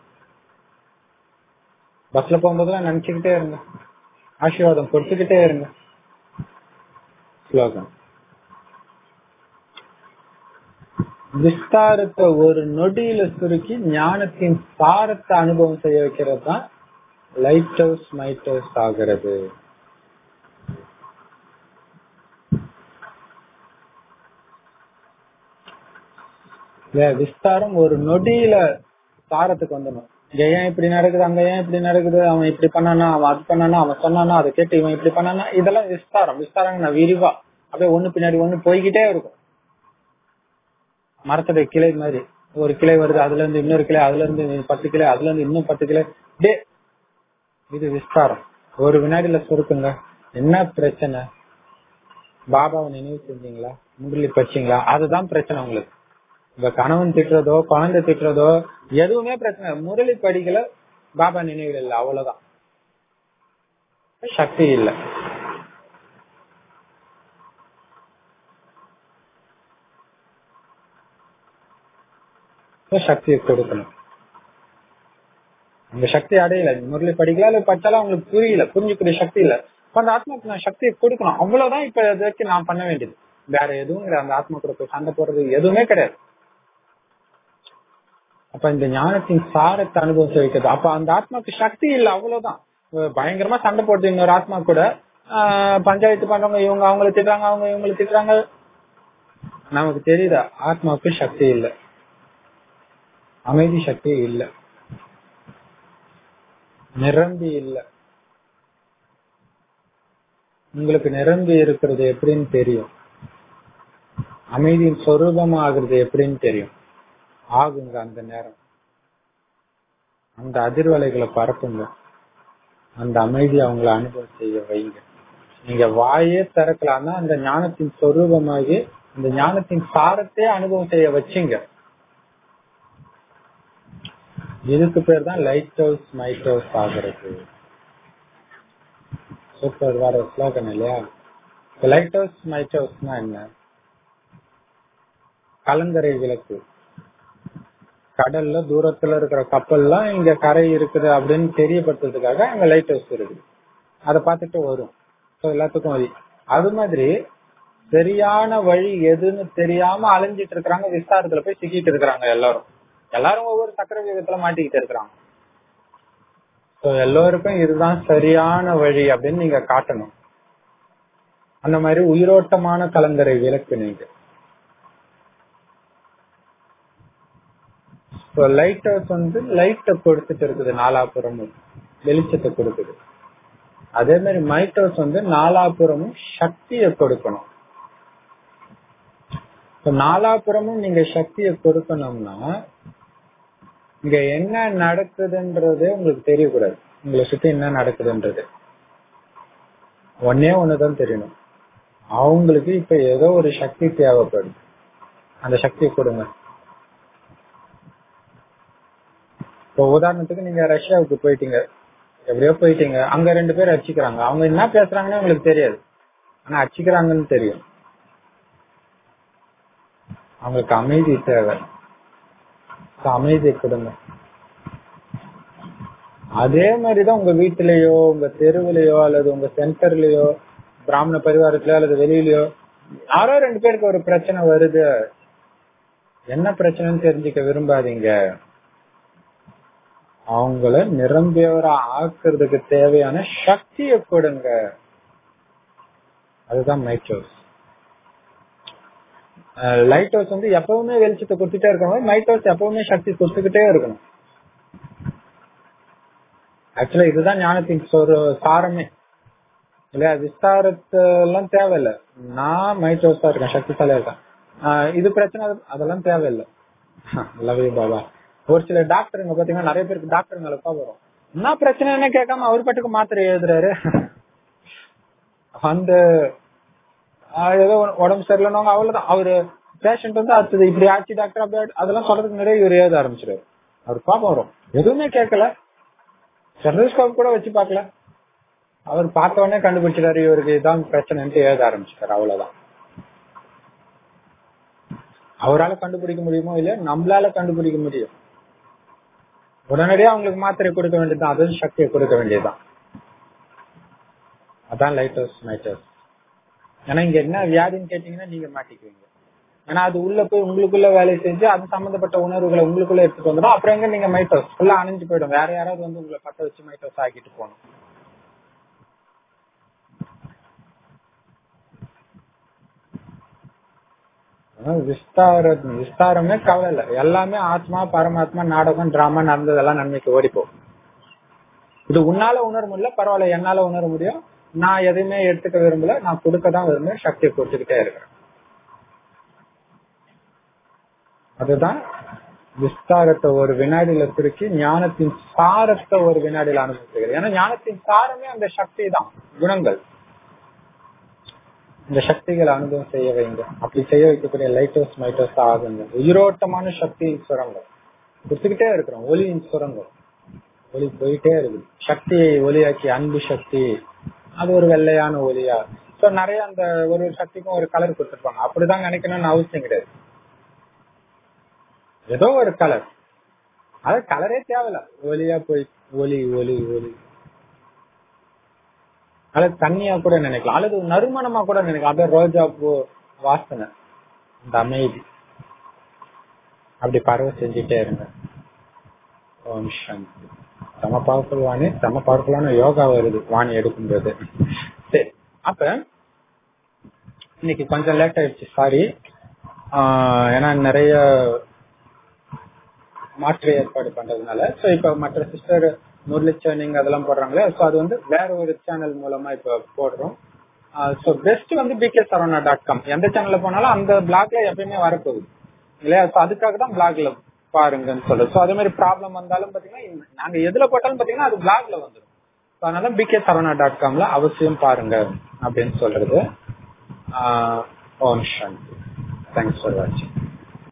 பஸ்ல போகும்போதெல்லாம் நினைச்சுக்கிட்டே இருங்க ஆசீர்வாதம் கொடுத்துக்கிட்டே இருங்க ஸ்லோகம் விஸ்தாரத்தை ஒரு நொடியில சுருக்கி ஞானத்தின் சாரத்தை அனுபவம் செய்ய வைக்கிறது தான் லைட் ஹவுஸ் மைட் ஹவுஸ் ஆகிறது இல்ல, விஸ்தாரம் ஒரு நொடியில சாரத்துக்கு வந்துடும் இங்க ஏன் இப்படி நடக்குது அங்க ஏன் இப்படி நடக்குது அவன் இப்படி பண்ணானா அவன் அது பண்ணானா அவன் சொன்னானா அதை கேட்டு இவன் இப்படி பண்ணானா இதெல்லாம் விஸ்தாரம் விஸ்தாரம் விரிவா அப்படியே ஒண்ணு பின்னாடி ஒண்ணு போய்கிட்டே இருக்கும் மரத்துடைய கிளை மாதிரி ஒரு கிளை வருது அதுல இருந்து இன்னொரு கிளை அதுல இருந்து பத்து கிளை அதுல இருந்து இன்னும் பத்து கிளை டே இது விஸ்தாரம் ஒரு வினாடியில சுருக்குங்க என்ன பிரச்சனை பாபாவை நினைவு செஞ்சீங்களா முரளி பச்சீங்களா அதுதான் பிரச்சனை உங்களுக்கு உங்க கணவன் திட்டுறதோ குழந்தை திட்டுறதோ எதுவுமே பிரச்சனை இல்ல. முரளி படிக்கல பாபா நினைவுகள் இல்ல அவ்வளவுதான் சக்தி இல்ல இப்ப சக்தியை கொடுக்கணும் அந்த சக்தி அடையல முரளி படிக்கலாம் இல்ல படிச்சாலும் அவங்களுக்கு புரியல புரிஞ்சுக்கூடிய சக்தி இல்ல அப்ப அந்த ஆத்மாக்கு நான் சக்தியை கொடுக்கணும் அவ்வளவுதான் இப்ப இதுக்கு நான் பண்ண வேண்டியது வேற எதுவும் கிடையாது அந்த ஆத்மா கூட போய் சண்டை போடுறது எதுவுமே கிடையாது அப்ப இந்த ஞானத்தின் சாரத்தை அனுபவிச்சு வைக்கிறது அப்ப அந்த ஆத்மாக்கு சக்தி இல்ல அவ்வளவுதான் அஹ் பயங்கரமா சண்டை போடுது இன்னொரு ஆத்மா கூட ஆஹ் பஞ்சாயத்து பண்றவங்க இவங்க அவங்கள திட்டுறாங்க அவங்க இவங்களை திட்டுறாங்க நமக்கு தெரியுதா ஆத்மாவுக்கு சக்தி இல்ல அமைதி சக்தி இல்ல நிரம்பி இல்ல உங்களுக்கு நிரம்பி இருக்கிறது எப்படின்னு தெரியும் அமைதியின் சொரூபமா ஆகுறது எப்படின்னு தெரியும் ஆகுங்க அந்த நேரம் அந்த அதிர்வலைகளை பரப்புங்க அந்த அமைதி அவங்கள அனுபவம் செய்ய வைங்க நீங்க வாயே திறக்கலாம்னா அந்த ஞானத்தின் சொரூபமாகி அந்த ஞானத்தின் சாரத்தையே அனுபவம் செய்ய வச்சுங்க இதுக்கு பேர் தான் லைட் ஹவுஸ் மைட் ஹவுஸ் ஆகிறது சூப்பர் வேற ஸ்லோகன் இல்லையா லைட் ஹவுஸ் மைட் ஹவுஸ்னா என்ன கலங்கரை விளக்கு கடல்ல தூரத்துல இருக்கிற கப்பல்லாம் இங்க கரை இருக்குது அப்படின்னு தெரியப்படுத்துறதுக்காக அங்க லைட் ஹவுஸ் இருக்குது அதை பார்த்துட்டு வரும் So, எல்லாத்துக்கும் வழி அது மாதிரி சரியான வழி எதுன்னு தெரியாம அலைஞ்சிட்டு இருக்கிறாங்க விஸ்தாரத்துல போய் சிக்கிட்டு இருக்கிறாங்க எல்லாரும் எல்லாரும் ஒவ்வொரு சக்கர வியூகத்துல மாட்டிக்கிட்டு இருக்கிறாங்க So, எல்லோருக்கும் இதுதான் சரியான வழி அப்படின்னு நீங்க காட்டணும் அந்த மாதிரி உயிரோட்டமான கலங்கரை விளக்கு நீங்க லைட் ஹவுஸ் வந்து லைட்டை கொடுத்துட்டு இருக்குது நாலாபுறமும் வெளிச்சத்தை கொடுக்குது அதே மாதிரி மைட் ஹவுஸ் வந்து நாலாபுறமும் சக்தியை கொடுக்கணும் இப்ப நாலாபுறமும் நீங்க சக்தியை கொடுக்கணும்னா இங்க என்ன நடக்குதுன்றது உங்களுக்கு தெரியக்கூடாது உங்களை சுத்தி என்ன நடக்குதுன்றது ஒன்னே ஒண்ணுதான் தெரியணும் அவங்களுக்கு இப்ப ஏதோ ஒரு சக்தி தேவைப்படுது அந்த சக்தியை கொடுங்க இப்போ உதாரணத்துக்கு நீங்க ரஷ்யாவுக்கு போயிட்டீங்க எப்படியோ போயிட்டீங்க அங்க ரெண்டு பேர் அடிச்சுக்கிறாங்க அவங்க என்ன பேசுறாங்கன்னு உங்களுக்கு தெரியாது ஆனா அடிச்சுக்கிறாங்கன்னு தெரியும் அவங்களுக்கு அமைதி தேவை So, அமைதி கொடுங்க அதே மாதிரிதான் உங்க வீட்டிலேயோ உங்க தெருவுலயோ அல்லது உங்க சென்டர்லயோ பிராமண பரிவாரத்திலயோ அல்லது வெளியிலயோ யாரோ ரெண்டு பேருக்கு ஒரு பிரச்சனை வருது என்ன பிரச்சனைன்னு தெரிஞ்சுக்க விரும்பாதீங்க அவங்கள நிரம்பியவரா ஆக்குறதுக்கு தேவையான சக்தியை கொடுங்க அதுதான் மைட் ஹவுஸ் லைட் ஹவுஸ் வந்து எப்பவுமே வெளிச்சத்தை கொடுத்துட்டே இருக்கணும் மைட் ஹவுஸ் எப்பவுமே சக்தி கொடுத்துக்கிட்டே இருக்கணும் ஆக்சுவலா இதுதான் ஞானத்தின் ஒரு சாரமே இல்லையா விஸ்தாரத்து எல்லாம் தேவையில்லை நான் மைட் ஹவுஸா இருக்கேன் சக்திசாலியா இருக்கேன் ஆஹ் இது பிரச்சனை அது- அதெல்லாம் தேவையில்லை லவ்யூ பாபா ஒரு சில டாக்டருங்க பாத்தீங்கன்னா நிறைய பேருக்கு டாக்டர் மேல கோபம் வரும் என்ன பிரச்சனைன்னு கேட்காம அவர் பாட்டுக்கு மாத்திரை எழுதுறாரு அந்த ஆஹ் ஏதோ உட- உடம்பு சரியில்லைன்னு அவ்வளவுதான் அவரு பேஷண்ட் வந்து அடுத்தது இப்படி ஆச்சு டாக்டர் அப்படி ஆச்சு, அதெல்லாம் சொல்றதுக்கு முன்னாடியே இவர் எழுத ஆரம்பிச்சிருவாரு அவர் கோபம் வரும் எதுவுமே கேட்கல ஸ்டெர்னோஸ்கோப் கூட வச்சு பார்க்கல அவர் பார்த்த உடனே கண்டுபிடிச்சிட்டாரு இவருக்கு இதான் பிரச்சனைன்ட்டு எழுத ஆரம்பிச்சிட்டாரு அவ்வளவுதான் அவரால கண்டுபிடிக்க முடியுமோ இல்ல நம்மளால கண்டுபிடிக்க முடியும் உடனடியா அவங்களுக்கு மாத்திரை கொடுக்க வேண்டியதுதான் அதாவது சக்தியை கொடுக்க வேண்டியதுதான் அதான் லைட் ஹவுஸ் நைட் ஹவுஸ் ஏன்னா இங்க என்ன வியாதின்னு கேட்டீங்கன்னா நீங்க மாட்டிக்குவீங்க ஏன்னா அது உள்ள போய் உங்களுக்குள்ள வேலை செஞ்சு அது சம்பந்தப்பட்ட உணர்வுகளை உங்களுக்குள்ள எடுத்துட்டு வந்துடும் அப்புறம் எங்க நீங்க மைட் ஹவுஸ் ஃபுல்லா அணைஞ்சு போயிடும் வேற யாராவது வந்து உங்களை பத்த வச்சு மைட் ஹவுஸ் ஆக்கிட்டு போகணும் ஆனா விஸ்தார விஸ்தாரமே கவலை இல்ல எல்லாமே ஆத்மா பரமாத்மா நாடகம் டிராமா நடந்ததெல்லாம் நன்மைக்கு ஓடி போகும் இது உன்னால உணர முடியல பரவாயில்ல என்னால உணர முடியும் நான் எதையுமே எடுத்துக்க விரும்பல நான் கொடுக்க தான் விரும்புறேன் சக்தியை கொடுத்துக்கிட்டே இருக்கிறேன் அதுதான் விஸ்தாரத்தை ஒரு வினாடியில சுருக்கி ஞானத்தின் சாரத்தை ஒரு வினாடியில அனுபவிக்கிறது ஏன்னா ஞானத்தின் சாரமே அந்த சக்தி தான் குணங்கள் இந்த சக்திகளை அனுபவம் செய்ய வைங்க அப்படி செய்ய வைக்கக்கூடிய லைட் ஹவுஸ் மைட் ஹவுஸ் ஆகுங்க உயிரோட்டமான சக்தியின் சுரங்கம் கொடுத்துக்கிட்டே இருக்கிறோம் ஒளியின் சுரங்கம் ஒளி போயிட்டே இருக்குது சக்தியை ஒளியாக்கி அன்பு சக்தி அது ஒரு வெள்ளையான ஒளியா சோ நிறைய அந்த ஒரு ஒரு சக்திக்கும் ஒரு கலர் கொடுத்துருப்பாங்க அப்படிதான் நினைக்கணும்னு அவசியம் கிடையாது ஏதோ ஒரு கலர் அது கலரே தேவையில்ல ஒலியா போய் ஒலி ஒலி ஒலி அல்லது தண்ணியா கூட நினைக்கலாம் அல்லது ஒரு நறுமணமா கூட நினைக்கலாம் அப்படியே ரோஜா பூ வாசனை அந்த அமைதி அப்படி பரவ செஞ்சுட்டே இருங்க ஓம் சாந்தி செம பவர்ஃபுல் வாணி செம பவர்ஃபுல்லான யோகா வருது வாணி எடுக்கும்போது சரி அப்ப இன்னைக்கு கொஞ்சம் லேட் ஆயிடுச்சு சாரி ஏன்னா நிறைய மாற்று ஏற்பாடு பண்றதுனால சோ இப்ப மற்ற சிஸ்டர் முரளி சேனிங் அதெல்லாம் போடுறாங்களே சோ அது வந்து வேற ஒரு சேனல் மூலமா இப்ப போடுறோம் சோ பெஸ்ட் வந்து பிகே சரவணா டாட் காம் எந்த சேனல்ல போனாலும் அந்த பிளாக்ல எப்பயுமே வரப்போகுது இல்லையா சோ அதுக்காக தான் பிளாக்ல பாருங்கன்னு சொல்றது சோ அதே மாதிரி ப்ராப்ளம் வந்தாலும் பாத்தீங்கன்னா இந்த- நாங்க எதுல போட்டாலும் பாத்தீங்கன்னா அது பிளாக்ல வந்துடும் So, அதனால பிகே சரவணா டாட் காம்ல அவசியம் பாருங்க அப்படின்னு சொல்றது ஆஹ் ஓம் சாந்தி தேங்க்ஸ் ஃபார் வாட்சிங்